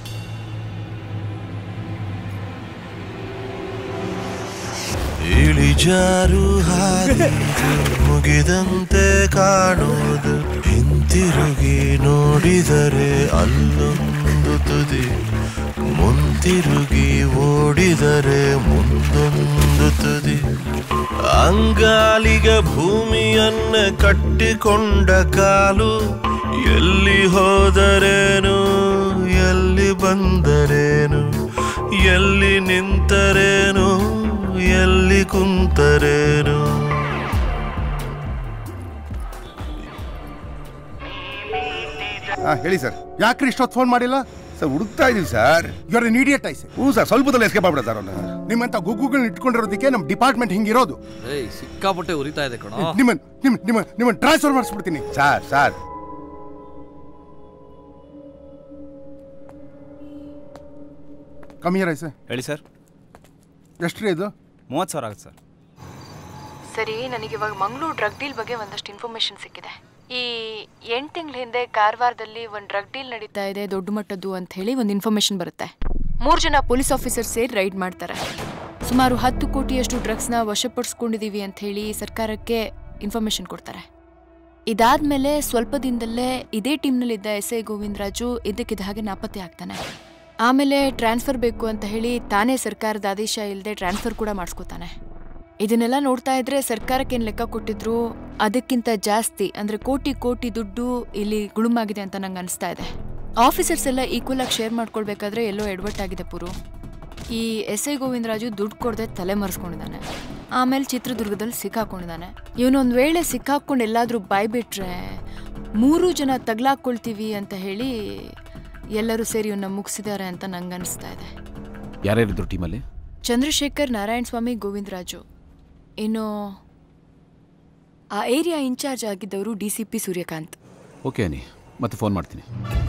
ಇಳಿಜಾರು ಹಾದಿ ಮುಗಿದಂತೆ ಕಾಣುವುದು ಹಿಂತಿರುಗಿ ನೋಡಿದರೆ ಅಲ್ಲೊಂದು ತುದಿ ಮುಂತಿರುಗಿ ಓಡಿದರೆ ಮುಂದೊಂದು ತುದಿ ಅಂಗಾಲಿಗ ಭೂಮಿಯನ್ನ ಕಟ್ಟಿಕೊಂಡ ಕಾಲು ಎಲ್ಲಿ ಹೋದರೇನು ಎಲ್ಲಿ ಬಂದರೇನು ಎಲ್ಲಿ ನಿಂತರೇನು ಎಲ್ಲಿ ಕುಂತರೇನು ಹಾಂ ಹೇಳಿ ಸರ್ ಯಾಕ್ರಿ ಇಷ್ಟೊತ್ತು ಫೋನ್ ಮಾಡಿಲ್ಲ ಸರ್ ಹುಡುಕ್ತಾ ಇದೀವಿ ಸರ್ ಇವರ ಇಡಿಯಟ್ ಐಸೆ ಹ್ಞೂ ಸರ್ ಸ್ವಲ್ಪದಲ್ಲಿ ಎಸ್ಕೇಪ್ ಆಗ್ಬಿಡ ಸರ್ ಅವನು ನಿಮ್ಮಂತ ಗುಗ್ಗುಗಳನ್ನ ಇಟ್ಕೊಂಡಿರೋದಕ್ಕೆ ನಮ್ಮ ಡಿಪಾರ್ಟ್ಮೆಂಟ್ ಹಿಂಗಿರೋದು ಏಯ್ ಸಿಕ್ಕಾಪಟ್ಟೆ ಉರಿತಾ ಇದೆ ಕಣೋ ನಿಮ್ಮ ನಿಮ್ಮ ನಿಮ್ಮ ನಿಮ್ಮ ಟ್ರಾನ್ಸ್ಫರ್ ಮಾಡಿಸ್ಬಿಡ್ತೀನಿ ಸರ್ ಸರ್ ಕಮ್ಮಿ ಐಸೆ ಹೇಳಿ ಸರ್ ಎಷ್ಟ್ರಿ ಇದು ಮೂವತ್ತು ಸಾವಿರ ಆಗುತ್ತೆ ಸರ್ ಸರಿ ನನಗೆ ಇವಾಗ ಮಂಗಳೂರು ಡ್ರಗ್ ಡೀಲ್ ಬಗ್ಗೆ ಒಂದಷ್ಟು ಇನ್ಫಾರ್ಮೇಶನ್ ಸಿಕ್ಕಿದೆ ಈ ಎಂಟು ತಿಂಗಳ ಹಿಂದೆ ಕಾರವಾರದಲ್ಲಿ ಒಂದು ಡ್ರಗ್ ಡೀಲ್ ನಡೀತಾ ಇದೆ ದೊಡ್ಡ ಮಟ್ಟದ್ದು ಅಂತ ಹೇಳಿ ಒಂದು ಇನ್ಫಾರ್ಮೇಶನ್ ಬರುತ್ತೆ ಮೂರು ಜನ ಪೊಲೀಸ್ ಆಫೀಸರ್ ಸೇರಿ ರೈಡ್ ಮಾಡ್ತಾರೆ ಸುಮಾರು ಹತ್ತು ಕೋಟಿಯಷ್ಟು ಡ್ರಗ್ಸ್ನ ವಶಪಡಿಸ್ಕೊಂಡಿದೀವಿ ಅಂತ ಹೇಳಿ ಸರ್ಕಾರಕ್ಕೆ ಇನ್ಫಾರ್ಮೇಶನ್ ಕೊಡ್ತಾರೆ ಇದಾದ್ಮೇಲೆ ಸ್ವಲ್ಪ ದಿನದಲ್ಲೇ ಇದೇ ಟೀಮ್ನಲ್ಲಿದ್ದ ಎಸ್ ಐ ಗೋವಿಂದರಾಜು ಇದ್ದಕ್ಕಿದ್ದ ಹಾಗೆ ನಾಪತ್ತೆ ಆಗ್ತಾನೆ ಆಮೇಲೆ ಟ್ರಾನ್ಸ್ಫರ್ ಬೇಕು ಅಂತ ಹೇಳಿ ತಾನೇ ಸರ್ಕಾರದ ಆದೇಶ ಇಲ್ಲದೆ ಟ್ರಾನ್ಸ್ಫರ್ ಕೂಡ ಮಾಡಿಸ್ಕೊತಾನೆ ಇದನ್ನೆಲ್ಲ ನೋಡ್ತಾ ಇದ್ರೆ ಸರ್ಕಾರಕ್ಕೆ ಏನು ಲೆಕ್ಕ ಕೊಟ್ಟಿದ್ರು ಅದಕ್ಕಿಂತ ಜಾಸ್ತಿ ಅಂದ್ರೆ ಕೋಟಿ ಕೋಟಿ ದುಡ್ಡು ಇಲ್ಲಿ ಗುಳುಮಾಗಿದೆ ಅಂತ ನಂಗೆ ಅನಿಸ್ತಾ ಇದೆ ಆಫೀಸರ್ಸ್ ಎಲ್ಲ ಈಕ್ವಲ್ ಆಗಿ ಶೇರ್ ಮಾಡ್ಕೊಳ್ಬೇಕಾದ್ರೆ ಎಲ್ಲೋ ಎಡವಟ್ಟಾಗಿದೆ ಪುರು ಈ ಎಸ್ ಐ ಗೋವಿಂದರಾಜು ದುಡ್ಡು ಕೊಡದೆ ತಲೆ ಮರೆಸ್ಕೊಂಡಿದ್ದಾನೆ ಆಮೇಲೆ ಚಿತ್ರದುರ್ಗದಲ್ಲಿ ಸಿಕ್ಕಾಕೊಂಡಿದ್ದಾನೆ ಇವನೊಂದು ವೇಳೆ ಸಿಕ್ಕಾಕೊಂಡು ಎಲ್ಲಾದರೂ ಬಾಯ್ಬಿಟ್ರೆ ಮೂರು ಜನ ತಗ್ಲಾಕೊಳ್ತೀವಿ ಅಂತ ಹೇಳಿ ಎಲ್ಲರೂ ಸೇರಿ ಇವನ್ನ ಮುಗಿಸಿದ್ದಾರೆ ಅಂತ ನಂಗೆ ಅನಿಸ್ತಾ ಇದೆ ಯಾರ್ಯಾರಿದ್ರು ಟೀಮಲ್ಲಿ ಚಂದ್ರಶೇಖರ್ ನಾರಾಯಣ ಸ್ವಾಮಿ ಗೋವಿಂದರಾಜು ಇನ್ನು ಆ ಏರಿಯಾ ಇನ್ಚಾರ್ಜ್ ಆಗಿದ್ದವರು D C P Suryakant okay ಅನಿ ಮತ್ತೆ ಫೋನ್ ಮಾಡ್ತೀನಿ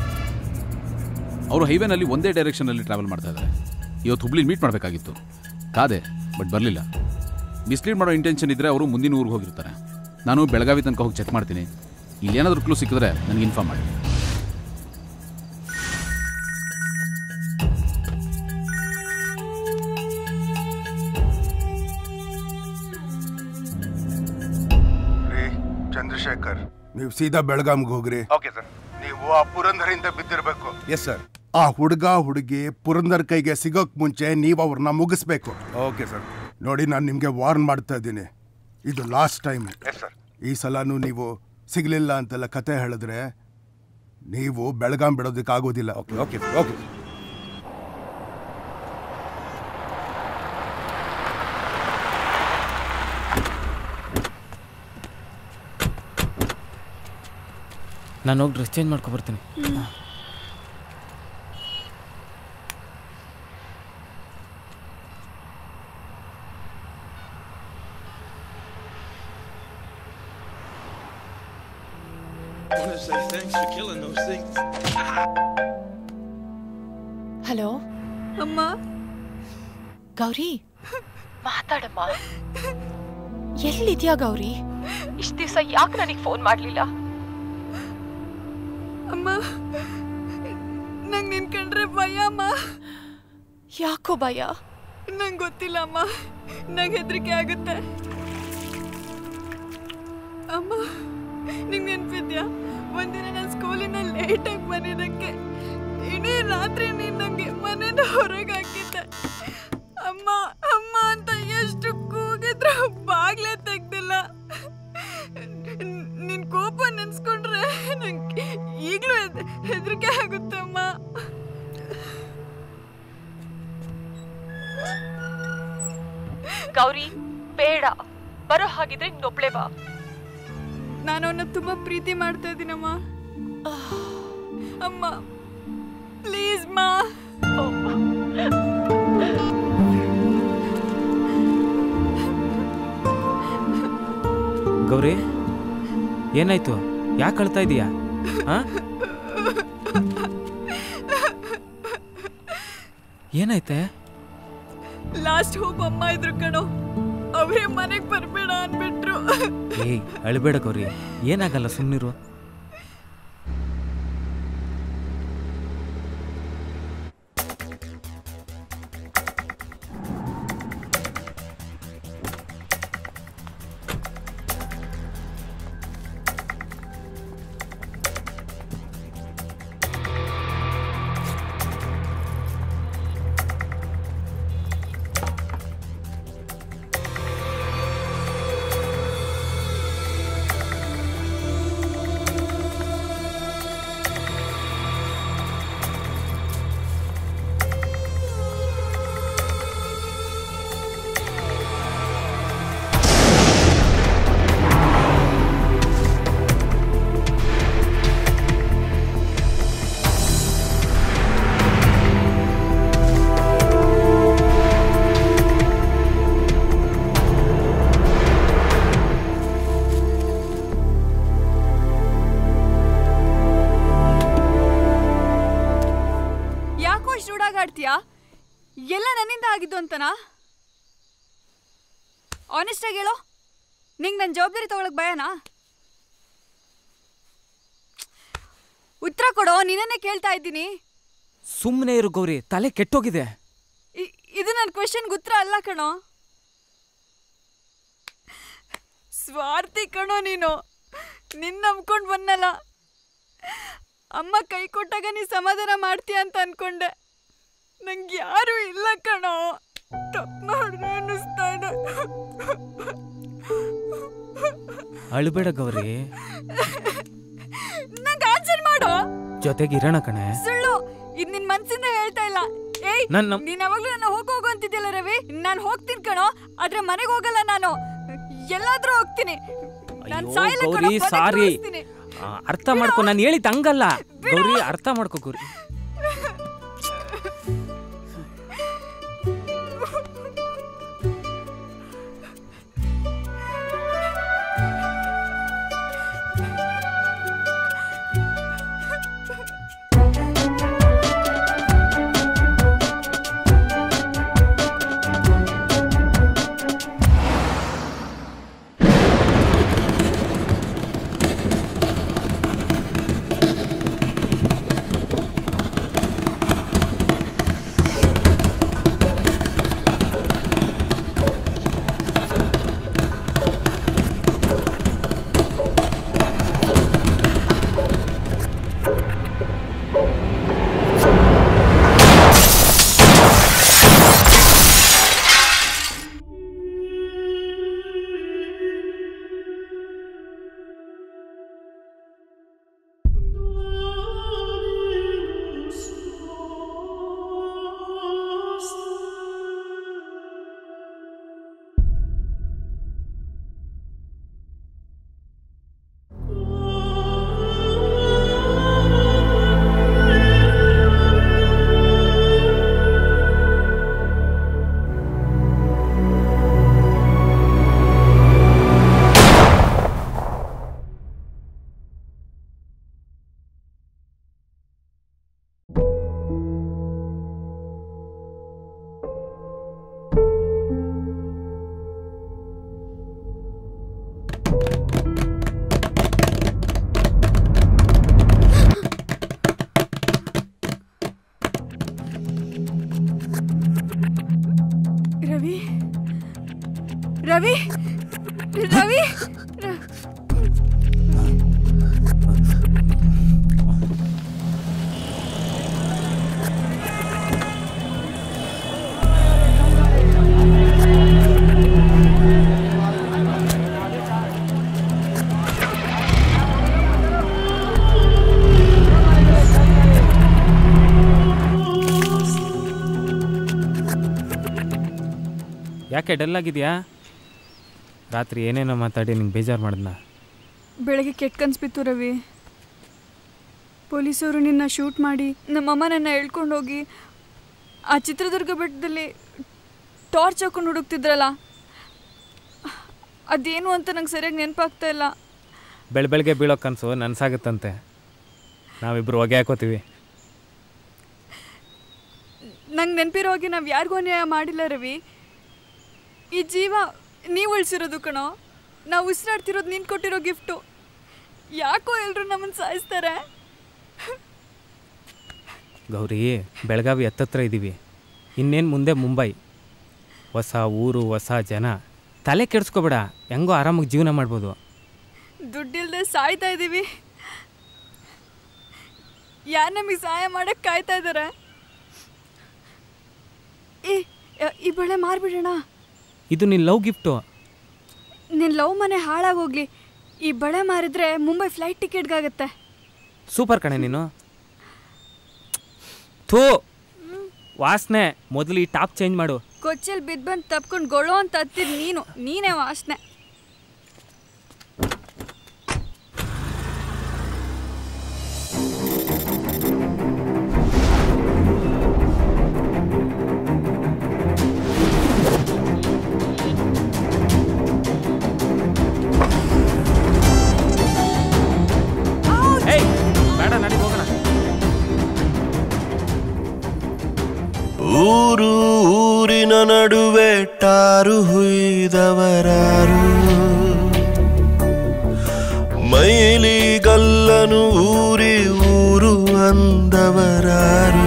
ಅವರು ಹೈವೇನಲ್ಲಿ ಒಂದೇ ಡೈರೆಕ್ಷನಲ್ಲಿ ಟ್ರಾವೆಲ್ ಮಾಡ್ತಾ ಇದ್ದಾರೆ ಇವತ್ತು ಹುಬ್ಳಿ ಮೀಟ್ ಮಾಡಬೇಕಾಗಿತ್ತು ಕಾದೆ ಬಟ್ ಬರಲಿಲ್ಲ ಮಿಸ್ಲೀಡ್ ಮಾಡೋ ಇಂಟೆನ್ಷನ್ ಇದ್ದರೆ ಅವರು ಮುಂದಿನ ಊರಿಗೆ ಹೋಗಿರ್ತಾರೆ ನಾನು ಬೆಳಗಾವಿ ತನಕ ಹೋಗಿ ಚೆಕ್ ಮಾಡ್ತೀನಿ ಇಲ್ಲಿ ಏನಾದರೂ ಕ್ಲೂ ಸಿಕ್ಕಿದ್ರೆ ನನಗೆ ಇನ್ಫಾರ್ಮ್ ಮಾಡಿ ರೀ ಚಂದ್ರಶೇಖರ್ ನೀವು ಸೀದಾ ಬೆಳಗಾಂಗೆ ಹೋಗ್ರಿ ಓಕೆ ಸರ್ ನೀವು ಆ ಪುರಂದರಿಂದ ಬಿದ್ದಿರ್ಬೇಕು ಎಸ್ ಸರ್ ಆ ಹುಡುಗ ಹುಡುಗಿ ಪುರಂದರ್ ಕೈಗೆ ಸಿಗೋಕ್ ಮುಂಚೆ ನೀವು ಅವ್ರನ್ನ ಮುಗಿಸ್ಬೇಕು ಓಕೆ ಸರ್ ನೋಡಿ ನಾನು ನಿಮಗೆ ವಾರ್ನ್ ಮಾಡ್ತಾ ಇದ್ದೀನಿ ಇದು ಲಾಸ್ಟ್ ಟೈಮ್ ಎಸ್ ಸರ್ ಈ ಸಲನೂ ನೀವು ಸಿಗಲಿಲ್ಲ ಅಂತೆಲ್ಲ ಕತೆ ಹೇಳಿದ್ರೆ ನೀವು ಬೆಳಗಾಂ ಬಿಡೋದಕ್ಕೆ ಆಗೋದಿಲ್ಲ ಓಕೆ ಓಕೆ ಓಕೆ ನಾನು ಹೋಗಿ ಡ್ರೆಸ್ ಚೇಂಜ್ ಮಾಡ್ಕೊಬರ್ತೀನಿ I want to say thanks for killing those things. Hello ಅಮ್ಮ ಗೌರಿ ಮಾತಾಡಮ್ಮ ಎಲ್ಲಿದ್ಯಾ ಗೌರಿ ಇಷ್ಟು ದಿವಸ ಯಾಕೆ ನನಗೆ ಫೋನ್ ಮಾಡಲಿಲ್ಲ ಅಮ್ಮ ನಂಗೆ ನಿನ್ ಕಂಡ್ರೆ ಭಯ ಅಮ್ಮ ಯಾಕೋ ಭಯ ನಂಗೆ ಗೊತ್ತಿಲ್ಲ ಅಮ್ಮ ನಂಗೆ ಹೆದರಿಕೆ ಆಗುತ್ತೆ ಅಮ್ಮ ನಿಂಗೆ ನೆನ್ಪಿದ್ಯಾ ಒಂದಿನ ನಾನು ಸ್ಕೂಲಿನ ಲೇಟಾಗಿ ಬಂದಿದ್ದಕ್ಕೆ ಇಡೀ ರಾತ್ರಿ ನೀನು ನಂಗೆ ಮನೆಯಿಂದ ಹೊರಗೆ ಹಾಕಿದ್ದೆ ಅಮ್ಮ ಅಮ್ಮ ಅಂತ ಎಷ್ಟು ಕೂಗಿದ್ರು ಬಾಗ್ಲೇ ತೆಗ್ದಿಲ್ಲ ನಿನ್ ಕೋಪ ನೆನ್ಸ್ಕೊಂಡ್ರೆ ನಂಗೆ ಈಗಲೂ ಹೆದರಿಕೆ ಆಗುತ್ತೆ ಅಮ್ಮ ಗೌರಿ ಬೇಡ ಬರೋ ಹಾಗಿದ್ರೆ ಇನ್ನೊಬ್ಳೆ ಬಾ ನಾನು ಅವನ್ನ ತುಂಬಾ ಪ್ರೀತಿ ಮಾಡ್ತಾ ಇದ್ದೀನಮ್ಮ ಅಮ್ಮ ಪ್ಲೀಸ್ ಮಾ ಗೌರಿ ಏನಾಯ್ತು ಯಾಕೆ ಅಳ್ತಾ ಇದೀಯಾ ಹಾ ಏನಾಯ್ತೆ ಲಾಸ್ಟ್ ಹೋಪ್ ಅಮ್ಮ ಇದ್ರು ಕಣೋ ಅವರೇ ಮನೆಗೆ ಬರ್ಬೇಡ ಅನ್ಬಿಟ್ರು ಏಯ್ ಅಳ್ಬೇಡ ಗೌರಿ ಏನಾಗಲ್ಲ ಸುಮ್ಮನಿರು ಆಟ ಆಡ್ತೀಯಾ ಎಲ್ಲ ನನ್ನಿಂದ ಆಗಿದ್ದು ಅಂತನಾ ಆನೆಸ್ಟ್ ಆಗಿ ಹೇಳೋ ನಿಂಗೆ ನನ್ನ ಜವಾಬ್ದಾರಿ ತಗೊಳಕ್ ಭಯನಾ ಉತ್ತರ ಕೊಡೋ ನಿನ್ನನ್ನೇ ಕೇಳ್ತಾ ಇದ್ದೀನಿ ಸುಮ್ಮನೆ ಇರು ಗೌರಿ ತಲೆ ಕೆಟ್ಟೋಗಿದೆ ಇ- ಇದು ನನ್ನ ಕ್ವೆಶನ್ಗೆ ಉತ್ತರ ಅಲ್ಲ ಕಣೋ ಸ್ವಾರ್ಥಿ ಕಣೋ ನೀನು ನಿನ್ನ ನಂಬ್ಕೊಂಡು ಬಂದಲ್ಲ ಅಮ್ಮ ಕೈ ಕೊಟ್ಟಾಗ ನೀ ಸಮಾಧಾನ ಮಾಡ್ತೀಯ ಅಂತ ಅನ್ಕೊಂಡೆ ನಂಗೆ ಯಾರು ಇಲ್ಲ ಕಣೋ ತಪ್ಪು ಮಾಡಿದೆ ಅನ್ನಿಸ್ತಾ ಇದೆ ಅಳ್ಬೇಡ ಗೌರಿ ನಂಗೆ ಆನ್ಸರ್ ಮಾಡು ಜೊತೆಗೆ ಇರೋಣ ಕಣೆ ಸುಳ್ಳು ಇದು ನಿನ್ ಮನ್ಸಿಂದ ಹೇಳ್ತಾ ಇಲ್ಲ ಏಯ್ ನಾನ್ ನಮ್- ನೀನ್ ಯಾವಾಗ್ಲೂ ನನ್ನ ಹೋಗ್ ಹೋಗು ಅಂತಿದ್ಯಲ್ಲ ರವಿ ನಾನ್ ಹೋಗ್ತೀನಿ ಕಣೋ ಆದ್ರೆ ಮನೆಗೆ ಹೋಗಲ್ಲ ನಾನು ಎಲ್ಲಾದ್ರೂ ಹೋಗ್ತೀನಿ ನಾನ್ ಅಯ್ಯೋ ಸಾಯಲ್ಲ ಕಣೋ, ಗೌರಿ ಕೊನೆಗ್ ಸಾರಿ ತೋರಿಸ್ತೀನಿ. ಆ, ಅರ್ಥ ಮಾಡ್ಕೊ ನಾನು ಹೇಳಿದ್ ಹಂಗಲ್ಲ ಗೌರಿ ಅರ್ಥ ಮಾಡ್ಕೊ ಗೌರಿ ರವಿ ರವಿ ರವಿ ರ- ಯಾಕೆ ಡಲ್ ಆಗಿದ್ಯಾ ರಾತ್ರಿ ಏನೇನೋ ಮಾತಾಡಿ ನಿಂಗೆ ಬೇಜಾರು ಮಾಡಿದ್ನ ಬೆಳಗ್ಗೆ ಕೆಟ್ಟ ಕನ್ಸ್ ಬಿತ್ತು ರವಿ ಪೊಲೀಸರು ನಿನ್ನ ಶೂಟ್ ಮಾಡಿ ನಮ್ಮಮ್ಮ ನನ್ನ ಹೇಳ್ಕೊಂಡು ಹೋಗಿ ಆ ಚಿತ್ರದುರ್ಗ ಬೆಟ್ಟದಲ್ಲಿ ಟಾರ್ಚ್ ಹಾಕೊಂಡು ಹುಡುಕ್ತಿದ್ರಲ್ಲ ಅದೇನು ಅಂತ ನಂಗೆ ಸರಿಯಾಗಿ ನೆನಪಾಗ್ತಾ ಇಲ್ಲ ಬೆಳ ಬೆಳಗ್ಗೆ ಬೀಳೋ ಕನಸು ನನಸಾಗುತ್ತಂತೆ ನಾವಿಬ್ಬರು ಹೊಗೆ ಹಾಕೋತೀವಿ ನಂಗೆ ನೆನಪಿರೋ ಹಾಗೆ ನಾವು ಯಾರಿಗೂ ಅನ್ಯಾಯ ಮಾಡಿಲ್ಲ ರವಿ ಈ ಜೀವ ನೀವು ಉಳಿಸಿರೋದು ಕಣೋ ನಾವು ಉಸಿರಾಡ್ತಿರೋದು ನೀನು ಕೊಟ್ಟಿರೋ ಗಿಫ್ಟು ಯಾಕೋ ಎಲ್ಲರೂ ನಮ್ಮನ್ನು ಸಾಯಿಸ್ತಾರೆ ಗೌರಿ ಬೆಳಗಾವಿ ಹತ್ತತ್ರ ಇದ್ದೀವಿ ಇನ್ನೇನು ಮುಂದೆ ಮುಂಬೈ ಹೊಸ ಊರು ಹೊಸ ಜನ ತಲೆ ಕೆಡಿಸ್ಕೋಬೇಡ ಹೆಂಗೋ ಆರಾಮಾಗಿ ಜೀವನ ಮಾಡ್ಬೋದು ದುಡ್ಡಿಲ್ದೆ ಸಾಯ್ತಾ ಇದ್ದೀವಿ ಯಾರು ನಮಗೆ ಸಹಾಯ ಮಾಡಕ್ಕೆ ಕಾಯ್ತಾ ಇದ್ದಾರೆ ಏ ಯ- ಈ ಬಳೆ ಮಾರ್ಬಿಡೋಣ ಇದು ನಿನ್ನ ಲವ್ ಗಿಫ್ಟು ನಿನ್ನ ಲವ್ ಮನೆ ಹಾಳಾಗೋಗ್ಲಿ ಈ ಬಳೆ ಮಾರಿದ್ರೆ ಮುಂಬೈ ಫ್ಲೈಟ್ ಟಿಕೆಟ್ಗಾಗತ್ತೆ ಸೂಪರ್ ಕಣೆ ನೀನು ಥೂ ವಾಸನೆ ಮೊದಲು ಈ ಟಾಪ್ ಚೇಂಜ್ ಮಾಡು ಕೊಚ್ಚಲ್ ಬಿದ್ದು ಬಂದು ತಪ್ಕೊಂಡು ಗೊಳೋ ಅಂತ ಹತ್ತಿದ್ ನೀನು ನೀನೇ ವಾಸನೆ ಏಯ್ ಬೇಡ ನಡಿ ಹೋಗೋಣ ಊರು ಊರಿನ ನಡುವೆ ಟಾರು ಹುಯ್ದವರಾರು ಮೈಲಿಗಲ್ಲನು ಊರಿ ಊರು ಅಂದವರಾರು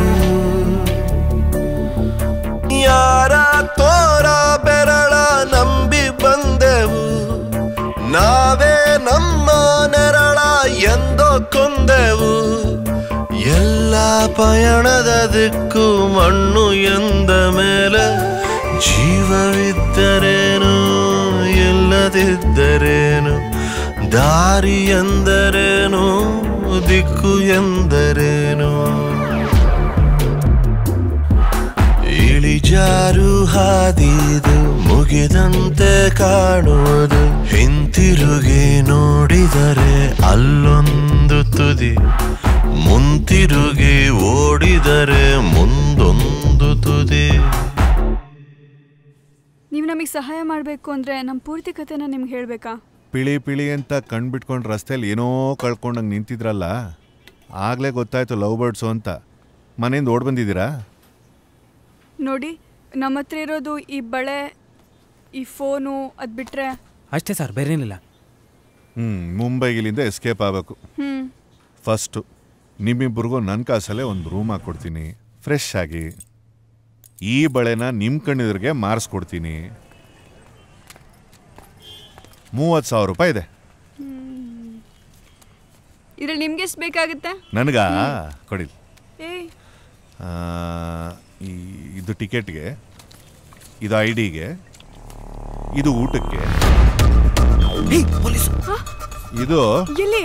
ಯಾರ ತೋರ ಬೆರಳ ನಂಬಿ ಬಂದೆವು ನಾವೇ ನಮ್ಮ ನೆರಳ ಎಂದೋ ಕೊಂದೆವು ಎಲ್ಲ ಪಯಣದ ದಿಕ್ಕು ಮಣ್ಣು ಎಂದ ಮೇಲೆ ಜೀವವಿದ್ದರೇನು ಇಲ್ಲದಿದ್ದರೇನು ದಾರಿ ಎಂದರೇನು ದಿಕ್ಕು ಎಂದರೇನು ಇಳಿಜಾರು ಹಾದಿದು ಮುಗಿದಂತೆ ಕಾಣುವುದು ಹಿಂತಿರುಗಿ ನೋಡಿದರೆ ಅಲ್ಲೊಂದು ತುದಿ ಮುಂತಿರುಗಿ ಓಡಿದರೆ ಮುಂದೊಂದು ತುದಿ ನೀವು ನಮಗೆ ಸಹಾಯ ಮಾಡಬೇಕು ಅಂದರೆ ನಮ್ಮ ಪೂರ್ತಿ ಕಥೆನ ನಿಮ್ಗೆ ಹೇಳಬೇಕಾ ಪಿಳಿ ಪಿಳಿ ಅಂತ ಕಣ್ಬಿಟ್ಕೊಂಡು ರಸ್ತೆಯಲ್ಲಿ ಏನೋ ಕಳ್ಕೊಂಡಂಗೆ ನಿಂತಿದ್ರಲ್ಲ ಆಗಲೇ ಗೊತ್ತಾಯ್ತು ಲವ್ ಬರ್ಡ್ಸು ಅಂತ ಮನೆಯಿಂದ ಓಡ್ ಬಂದಿದ್ದೀರಾ ನೋಡಿ ನಮ್ಮ ಹತ್ರ ಇರೋದು ಈ ಬಳೆ ಈ ಫೋನು ಅದು ಬಿಟ್ಟರೆ ಅಷ್ಟೇ ಸರ್ ಬೇರೇನಿಲ್ಲ ಹ್ಞೂ ಮುಂಬೈಗಿಲಿಂದ ಎಸ್ಕೇಪ್ ಆಗಬೇಕು ಹ್ಞೂ ಫಸ್ಟು ನಿಮ್ಮಿಬ್ಬರಿಗೂ ನನ್ನ ಕಾಸಲ್ಲೇ ಒಂದು ರೂಮ್ ಹಾಕ್ಕೊಡ್ತೀನಿ ಫ್ರೆಶ್ ಆಗಿ ಈ ಬಳೆನ ನಿಮ್ಮ ಕಣ್ಣೆದುರಿಗೆ ಮಾರಿಸ್ಕೊಡ್ತೀನಿ ಮೂವತ್ತು ಸಾವಿರ ರೂಪಾಯಿ ಇದೆ ಇದ್ರಲ್ಲಿ ನಿಮ್ಗೆ ಎಷ್ಟು ಬೇಕಾಗುತ್ತೆ ನನಗ ಕೊಡಿ ಏಯ್ ಆ, ಈ ಇದು ಟಿಕೆಟ್ಗೆ ಇದು ಐ ಡಿಗೆ ಇದು ಊಟಕ್ಕೆ ಇದು ಎಲ್ಲಿ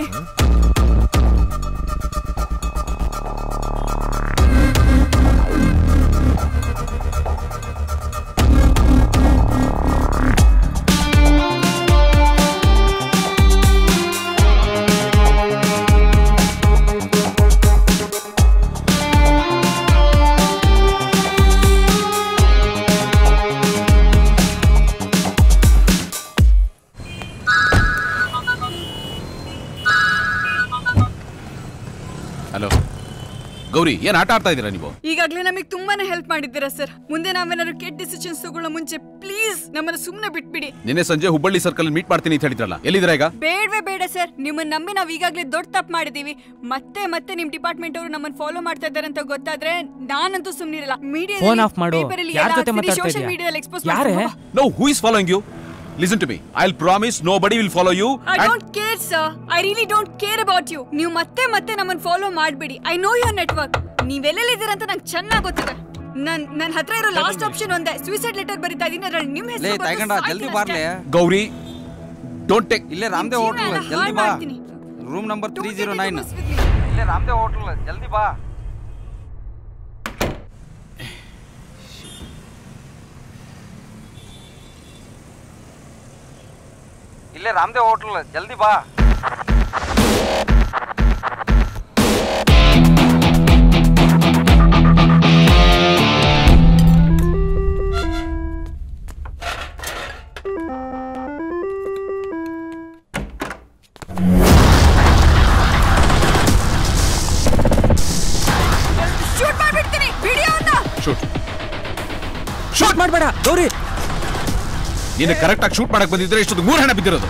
ಹಲೋ ಗೌರಿ ಏನು ಆಟ ಆಡ್ತಾ ಇದ್ದೀರಾ ನೀವು ಈಗಾಗಲೇ ನಮಗೆ ತುಂಬಾನೇ ಹೆಲ್ಪ್ ಮಾಡಿದ್ದೀರಾ ಸರ್ ಮುಂದೆ ನಾವೇನಾದ್ರು ಕೆಟ್ಟ ಡಿಸಿಷನ್ಸ್ ತಗೊಳ್ಳೋ ಮುಂಚೆ ಪ್ಲೀಸ್ ನಮ್ಮನ್ನ ಸುಮ್ಮನೆ ಬಿಟ್ಬಿಡಿ ನಿನ್ನೆ ಸಂಜೆ ಹುಬ್ಬಳ್ಳಿ ಸರ್ಕಲ್ ಮೀಟ್ ಮಾಡ್ತೀನಿ ಅಂತ ಹೇಳಿದ್ರಲ್ಲ ಎಲ್ಲಿದ್ದೀರಾ ಈಗ ಬೇಡವೇ ಬೇಡ ಸರ್ ನಿಮ್ಮನ್ನ ನಂಬಿ ನಾವು ಈಗಾಗಲೇ ದೊಡ್ಡ ತಪ್ಪು ಮಾಡಿದೀವಿ ಮತ್ತೆ ಮತ್ತೆ ನಿಮ್ ಡಿಪಾರ್ಟ್ಮೆಂಟ್ ಅವರು ನಮ್ಮನ್ನ ಫಾಲೋ ಮಾಡ್ತಾ ಇದ್ದಾರೆ ಅಂತ ಗೊತ್ತಾದ್ರೆ ನಾನಂತೂ ಸುಮ್ಮನಿರಲ್ಲ Phone off ಮಾಡು. ಯಾರ್ ಜೊತೆ ಮಾತಾಡ್ತಾ ಸೋಶಿಯಲ್ ಇದೀಯ? ಮೀಡಿಯಾದಲ್ಲಿ ಎಕ್ಸ್ಪೋಸ್ ಯಾರೇ? No who is following you listen to me I will promise nobody will follow you I don't care sir I really don't care about you ನೀವು ಮತ್ತೆ ಮತ್ತೆ ನಮ್ಮನ್ನ ಫಾಲೋ ಮಾಡಬೇಡಿ ಐ ನೋ ಯುವರ್ ನೆಟ್ವರ್ಕ್ ನೀವೆಲ್ಲೆಲ್ಲಿದ್ದೀರ ಅಂತ ನಂಗೆ ಚೆನ್ನಾಗಿ ಗೊತ್ತಿದೆ ನನ್ ನನ್ನ ಹತ್ರ ಇರೋ ಲಾಸ್ಟ್ ಆಪ್ಷನ್ ಒಂದೇ ಸೂಸೈಡ್ ಲೆಟರ್ ಬರಿತಾ ಇದೀನಿ ಅದ್ರಲ್ಲಿ ನಿಮ್ಮ ಲೇ ಹೆಸರು ತೈಗಂಡ ಜಲ್ದಿ ಬಾರ್ಲೆ ಗೌರಿ ಡೋಂಟ್ ಟೇಕ್ ಇಲ್ಲೇ ರಾಮದೇವ್ ಹೋಟೆಲ್ ಜಲ್ದಿ ಬಾ room number three zero nine ಇಲ್ಲೇ ರಾಮದೇವ್ ಹೋಟೆಲ್ ಜಲ್ದಿ ಬಾ ಇಲ್ಲೇ ರಾಮದೇವ್ ಹೋಟೆಲ್ ಜಲ್ದಿ ಬಾ ಶೂಟ್ ಮಾಡ್ಬಿಡ್ತೀನಿ ವಿಡಿಯೋನ ಶೂಟ್ ಶೂಟ್ ಮಾಡಬೇಡ ಗೌರಿ ನೀನು ಕರೆಕ್ಟ್ ಆಗಿ ಶೂಟ್ ಮಾಡಕ್ ಬಂದಿದ್ರೆ ಇಷ್ಟೊಂದು ಮೂರು ಹಣ ಬಿದ್ದಿರೋದು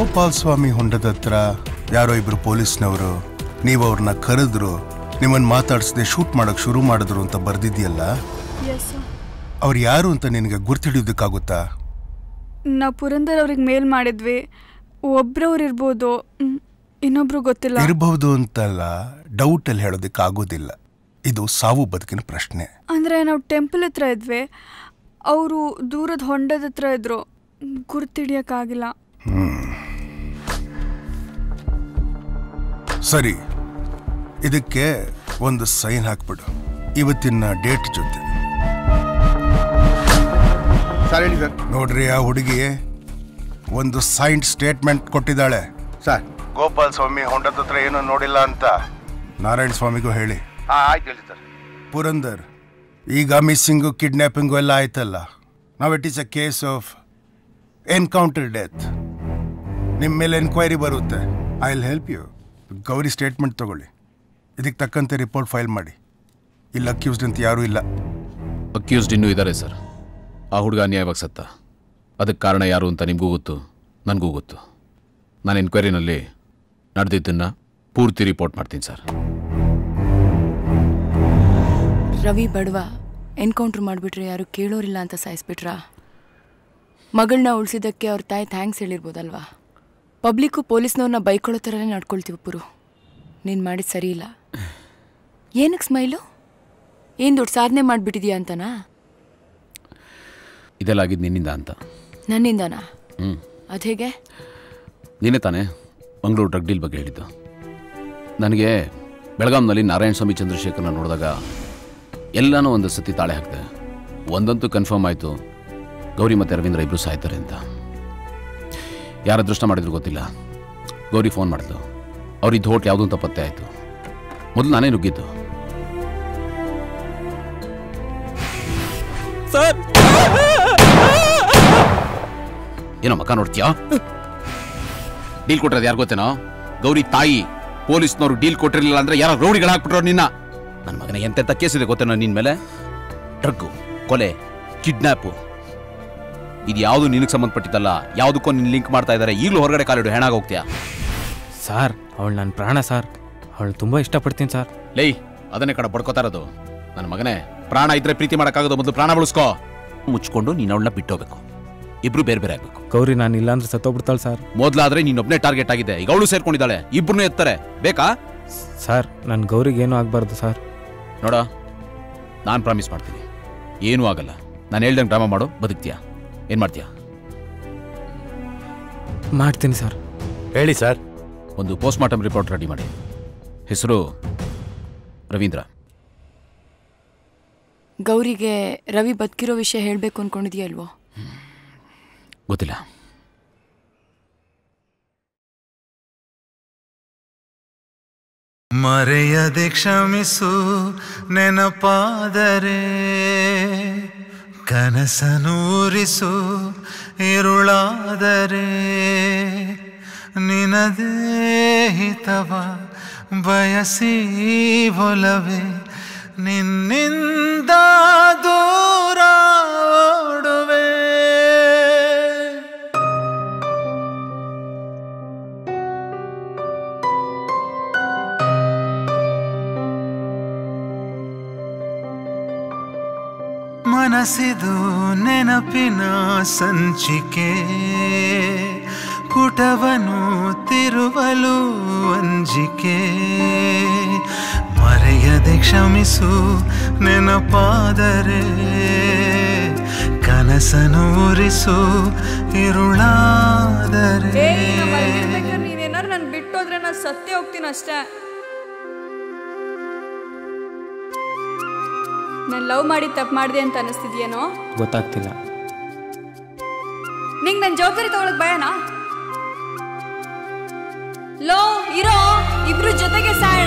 ಗೋಪಾಲ್ ಸ್ವಾಮಿ ಹೊಂಡದ ಹತ್ರ ಯಾರೋ ಇಬ್ರು ಪೊಲೀಸ್ನವರು ನೀವು ಅವ್ರನ್ನ ಕರೆದ್ರು ನಿಮ್ಮನ್ನು ಮಾತಾಡಿಸದೆ ಶೂಟ್ ಮಾಡಕ್ ಶುರು ಮಾಡಿದ್ರು ಅಂತ ಬರ್ದಿದ್ಯಲ್ಲ ಎಸ್ ಅವ್ರು ಯಾರು ಅಂತ ನಿನಗೆ ಗುರ್ತಿಡಿಯೋದಕ್ಕಾಗುತ್ತಾ ನಾವು ಪುರಂದರ್ ಅವ್ರಿಗೆ ಮೇಲ್ ಮಾಡಿದ್ವಿ ಒಬ್ರವ್ರು ಇರ್ಬೋದು ಮ್, ಇನ್ನೊಬ್ರು ಗೊತ್ತಿಲ್ಲ ಇರಬಹುದು ಅಂತಲ್ಲ ಡೌಟ್ ಅಲ್ಲಿ ಹೇಳೋದಕ್ಕಾಗೋದಿಲ್ಲ ಇದು ಸಾವು ಬದುಕಿನ ಪ್ರಶ್ನೆ ಅಂದರೆ ನಾವು ಟೆಂಪಲ್ ಹತ್ರ ಇದ್ವಿ ಅವರು ದೂರದ ಹೊಂಡದ ಹತ್ರ ಇದ್ರು ಗುರ್ತಿಡಿಯೋಕ್ಕಾಗಿಲ್ಲ ಸರಿ ಇದಕ್ಕೆ ಒಂದು ಸೈನ್ ಹಾಕ್ಬಿಡು ಇವತ್ತಿನ ಡೇಟ್ ಜೊತೆ ಸರ್ ಹೇಳಿ ಸರ್ ನೋಡ್ರಿ ಆ ಹುಡುಗಿ ಒಂದು ಸೈನ್ ಸ್ಟೇಟ್ಮೆಂಟ್ ಕೊಟ್ಟಿದ್ದಾಳೆ ಸರ್ ಗೋಪಾಲ್ ಸ್ವಾಮಿ ಹೊಂಡದ ಹತ್ರ ಏನೋ ನೋಡಿಲ್ಲ ಅಂತ ನಾರಾಯಣ ಸ್ವಾಮಿಗೂ ಹೇಳಿ ಹಾಂ ಆಯ್ತು ಹೇಳಿ ಸರ್ ಪುರಂದರ್ ಈಗ ಮಿಸ್ಸಿಂಗು ಕಿಡ್ನ್ಯಾಪಿಂಗು ಎಲ್ಲ ಆಯ್ತಲ್ಲ ನಾವು it is a case of encounter death ನಿಮ್ಮ ಮೇಲೆ ಎನ್ಕ್ವೈರಿ ಬರುತ್ತೆ I will help you Gauri statement ತಗೊಳ್ಳಿ ಇದಕ್ಕೆ ತಕ್ಕಂತೆ ರಿಪೋರ್ಟ್ ಫೈಲ್ ಮಾಡಿ ಇಲ್ಲಿ ಅಕ್ಯೂಸ್ಡ್ ಅಂತ ಯಾರೂ ಇಲ್ಲ ಅಕ್ಯೂಸ್ಡ್ ಇನ್ನೂ ಇದ್ದಾರೆ ಸರ್ ಆ ಹುಡುಗ ಅನ್ಯಾಯವಾಗಿ ಸತ್ತ ಅದಕ್ಕೆ ಕಾರಣ ಯಾರು ಅಂತ ನಿಮಗೂ ಗೊತ್ತು ನನಗೂ ಗೊತ್ತು ನಾನು ಎನ್ಕ್ವೈರಿನಲ್ಲಿ ನಡೆದಿದ್ದನ್ನು ಪೂರ್ತಿ ರಿಪೋರ್ಟ್ ಮಾಡ್ತೀನಿ ಸರ್ ರವಿ ಬಡವ ಎನ್ಕೌಂಟ್ರ್ ಮಾಡಿಬಿಟ್ರೆ ಯಾರು ಕೇಳೋರಿಲ್ಲ ಅಂತ ಸಾಯಿಸ್ಬಿಟ್ರಾ ಮಗಳನ್ನ ಉಳಿಸಿದ್ದಕ್ಕೆ ಅವ್ರ ತಾಯಿ ಥ್ಯಾಂಕ್ಸ್ ಹೇಳಿರ್ಬೋದಲ್ವಾ ಪಬ್ಲಿಕ್ಕು ಪೊಲೀಸ್ನವ್ರನ್ನ ಬೈಕೊಳ್ಳೋ ಥರನೇ ನಡ್ಕೊಳ್ತೀವಿ ಪುರು ನೀನು ಮಾಡಿದ ಸರಿ ಇಲ್ಲ ಏನಕ್ಕೆ ಸ್ಮೈಲು ಏನು ದೊಡ್ಡ ಸಾಧನೆ ಮಾಡಿಬಿಟ್ಟಿದ್ಯಾ ಅಂತನಾ ಇದೆಲ್ಲ ಆಗಿದ್ದು ನಿನ್ನಿಂದ ಅಂತ ನನ್ನಿಂದನಾ ಹ್ಞೂ ಅದು ಹೇಗೆ ನೀನೇ ತಾನೇ ಮಂಗಳೂರು ಡ್ರಗ್ ಡೀಲ್ ಬಗ್ಗೆ ಹೇಳಿದ್ದು ನನಗೆ ಬೆಳಗಾಂನಲ್ಲಿ ನಾರಾಯಣ ಸ್ವಾಮಿ ಚಂದ್ರಶೇಖರ್ನ ನೋಡಿದಾಗ ಎಲ್ಲನೂ ಒಂದು ಸತಿ ತಾಳೆ ಹಾಕಿದೆ ಒಂದಂತೂ ಕನ್ಫರ್ಮ್ ಆಯಿತು ಗೌರಿ ಮತ್ತು ರವೀಂದ್ರ ಇಬ್ಬರು ಸಾಯ್ತಾರೆ ಅಂತ ಯಾರ ಅದೃಷ್ಟ ಮಾಡಿದ್ರು ಗೊತ್ತಿಲ್ಲ ಗೌರಿ ಫೋನ್ ಮಾಡಿದ್ಲು ಅವ್ರಿದ್ದು ಹೋಟ್ಲ್ ಯಾವುದೂ ಅಂತ ಪತ್ತೆ ಆಯಿತು ಮೊದಲು ನಾನೇ ನುಗ್ಗಿದ್ದು ಸರ್ ಏನೋ ಮಕ್ಕ ನೋಡ್ತೀಯಾ ಡೀಲ್ ಕೊಟ್ರದು ಯಾರು ಗೊತ್ತೇನೋ ಗೌರಿ ತಾಯಿ ಪೊಲೀಸ್ನವರು ಡೀಲ್ ಕೊಟ್ಟಿರಲಿಲ್ಲ ಅಂದ್ರೆ ಯಾರೋ ರೌಡಿಗಳು ಹಾಕ್ಬಿಟ್ರು ನಿನ್ನ ನನ್ನ ಮಗನ ಎಂತೆಂಥ ಕೇಸ್ ಇದೆ ಗೊತ್ತೇನೋ ನಿನ್ ಮೇಲೆ ಡ್ರಗ್ಗು ಕೊಲೆ ಕಿಡ್ನಾಪು ಇದು ಯಾವುದು ನಿನಗೆ ಸಂಬಂಧಪಟ್ಟಿದ್ದಲ್ಲ ಯಾವುದಕ್ಕೂ ನಿನ್ನ ಲಿಂಕ್ ಮಾಡ್ತಾ ಇದ್ದಾರೆ ಈಗಲೂ ಹೊರಗಡೆ ಕಾಲಿಡು ಹೆಣಾಗ ಹೋಗ್ತೀಯಾ ಸಾರ್ ಅವಳು ನನ್ನ ಪ್ರಾಣ ಸಾರ್ ಅವಳು ತುಂಬ ಇಷ್ಟಪಡ್ತೀನಿ ಸರ್ ಲೈ ಅದನ್ನೇ ಕಡೆ ಬಡ್ಕೋತಾ ಇರೋದು ನನ್ನ ಮಗನೇ ಪ್ರಾಣ ಇದ್ರೆ ಪ್ರೀತಿ ಮಾಡೋಕ್ಕಾಗೋದು ಮೊದಲು ಪ್ರಾಣ ಬಳಸ್ಕೋ ಮುಚ್ಕೊಂಡು ನೀನು ಅವಳನ್ನ ಬಿಟ್ಟೋಗ್ಬೇಕು ಇಬ್ರು ಬೇರೆ ಬೇರೆ ಆಗ್ಬೇಕು ಗೌರಿ ನಾನು ಇಲ್ಲಾಂದ್ರೆ ಸತ್ತೋಗ್ಬಿಡ್ತಾಳೆ ಸರ್ ಮೊದ್ಲಾದ್ರೆ ನೀನೊಬ್ನೇ ಟಾರ್ಗೆಟ್ ಆಗಿದೆ ಈಗ ಅವಳು ಸೇರ್ಕೊಂಡಿದ್ದಾಳೆ ಇಬ್ರು ಎತ್ತಾರೆ ಬೇಕಾ ಸರ್ ನನ್ನ ಗೌರಿಗೆ ಏನೂ ಆಗಬಾರ್ದು ಸರ್ ನೋಡ ನಾನು ಪ್ರಾಮಿಸ್ ಮಾಡ್ತೀನಿ ಏನೂ ಆಗಲ್ಲ ನಾನು ಹೇಳ್ದಂಗೆ ಡ್ರಾಮಾ ಮಾಡು ಬದುಕ್ತೀಯಾ ಏನು ಮಾಡ್ತೀಯಾ ಮಾಡ್ತೀನಿ ಸರ್ ಹೇಳಿ ಸರ್ ಒಂದು ಪೋಸ್ಟ್ ಮಾರ್ಟಮ್ ರಿಪೋರ್ಟ್ ರೆಡಿ ಮಾಡಿ ಹೆಸರು ರವೀಂದ್ರ ಗೌರಿಗೆ ರವಿ ಬದುಕಿರೋ ವಿಷಯ ಹೇಳಬೇಕು ಅನ್ಕೊಂಡಿದ್ಯಾ ಅಲ್ವೋ ಗೊತ್ತಿಲ್ಲ ಮರೆಯದೆ ಕ್ಷಮಿಸು ನೆನಪಾದರೆ ಕನಸನೂರಿಸು ಇರುಳಾದರೆ ನಿನದೇ ಹಿತವ ಬಯಸಿ ಒಲವೆ ನಿನ್ನಿಂದ ದೂರ ಓಡುವೆ ಮನಸ್ಸಿದು ನೆನಪಿನ ಸಂಚಿಕೆ ಪುಟವನು ತಿರುವಲು ಅಂಜಿಕೆ ಮರೆಯದೆ ಕ್ಷಮಿಸು ನೆನಪಾದರೆ ಕನಸನು ಉರಿಸು ಇರುಳಾದರೆ ನೀನೇನಾರು ನಾನು ಬಿಟ್ಟೋದ್ರೆ ನಾನು ಸತ್ತೇ ಹೋಗ್ತೀನಿ ಅಷ್ಟೇ ನಾನು ಲವ್ ಮಾಡಿ ತಪ್ಪು ಮಾಡಿದೆ ಅಂತ ಅನಿಸ್ತಿದ್ಯೇನೋ ಗೊತ್ತಾಗ್ತಿಲ್ಲ ನಿಂಗೆ ನನ್ನ ಜವಾಬ್ದಾರಿ ತಗೊಳಕ್ ಭಯನಾ ಲೋ ಇರೋ ಇಬ್ರು ಜೊತೆಗೆ ಸಾಯೋಣ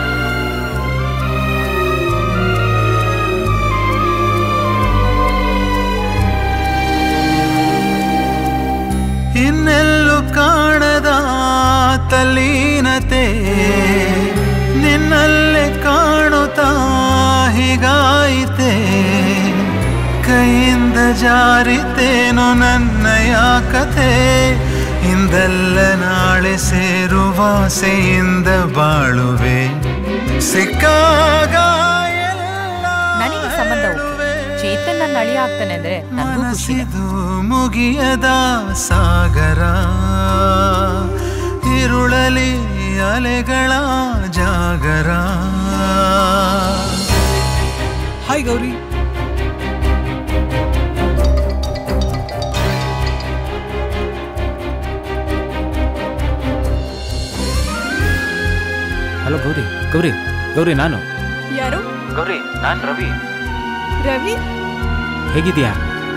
ಇನ್ನೆಲ್ಲೂ ಕಾಣದ ತಲ್ಲೀನತೆ ನಿನ್ನಲ್ಲೇ ಕಾಣುತ್ತಾ ಹೀಗಾಯಿತೆ ಕೈಯಿಂದ ಜಾರಿತೇನೋ ನನ್ನಯ ಕಥೆ ಇಂದಲ್ಲ ನಾಳೆ ಸೇರುವ ಆಸೆಯಿಂದ ಬಾಳುವೆ ಸಿಕ್ಕಾಗ ನನಗೆ ಸಂಬಂಧ ಓಕೆ ಚೇತನ್ ನನ್ನ ಅಳಿಯ ಆಗ್ತಾನೆ ಅಂದ್ರೆ ನನಗೂ ಖುಷಿನೇ ಮನಸ್ಸಿದು ಮುಗಿಯದ ಸಾಗರ ಇರುಳಲಿ ಅಲೆಗಳ ಜಾಗರ ಹಾಯ್ ಗೌರಿ ಹಲೋ ಗೌರಿ ಗೌರಿ ಗೌರಿ ನಾನು ಯಾರು ಗೌರಿ ನಾನು ರವಿ ರವಿ ಹೇಗಿದ್ಯಾ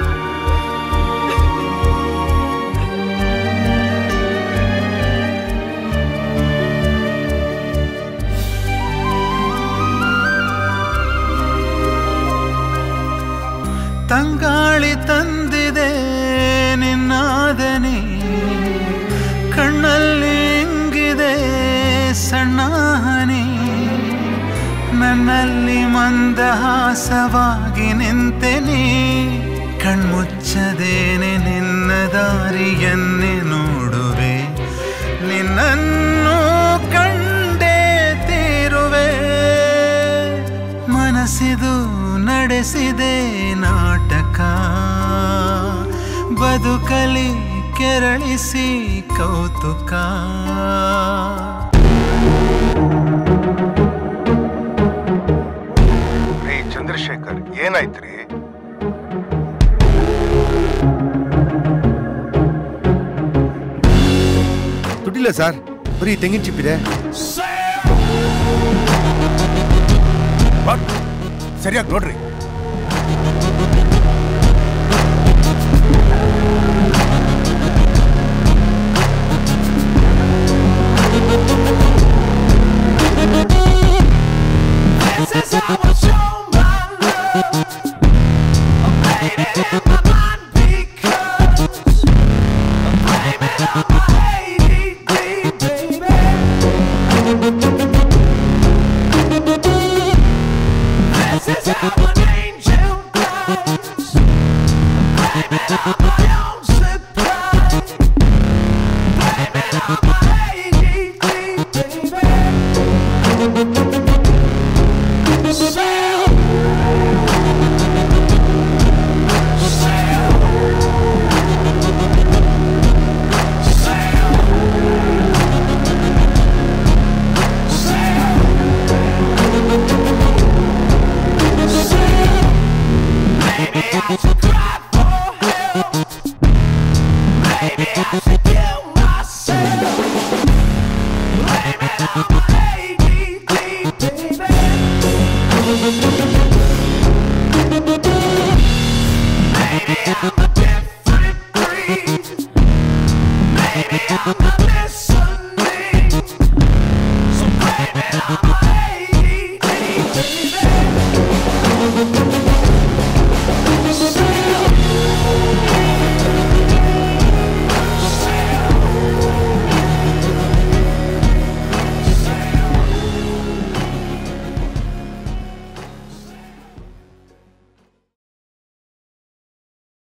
ತಂಗಾಳಿ ತಂದಿದೆ ನಿನ್ನಾದನೆ ಕಣ್ಣಲ್ಲಿ ಇಂಗಿದೆ ಸಣ್ಣ ಹನಿ ನನ್ನಲ್ಲಿ ಮಂದಹಾಸವಾಗಿ ನಿಂತೆನಿ ಕಣ್ಮುಚ್ಚದೇನೆ ನಿನ್ನ ದಾರಿಯನ್ನೇ ನೋಡುವೆ ನಿನ್ನನ್ನು ಕಂಡೇ ತೀರುವೆ ಮನಸ್ಸಿದು ನಡೆಸಿದೆ ನಾಟಕ ಬದುಕಲಿ ಕೆರಳಿಸಿ ಕೌತುಕ ರೀ ಚಂದ್ರಶೇಖರ್ ಏನಾಯ್ತ್ರಿ ದುಡ್ಡಿಲ್ಲ ಸರ್ ಬರೀ ತೆಂಗಿನ ಚಿಪ್ ಇದೆ ಸರಿಯಾಗಿ ನೋಡ್ರಿ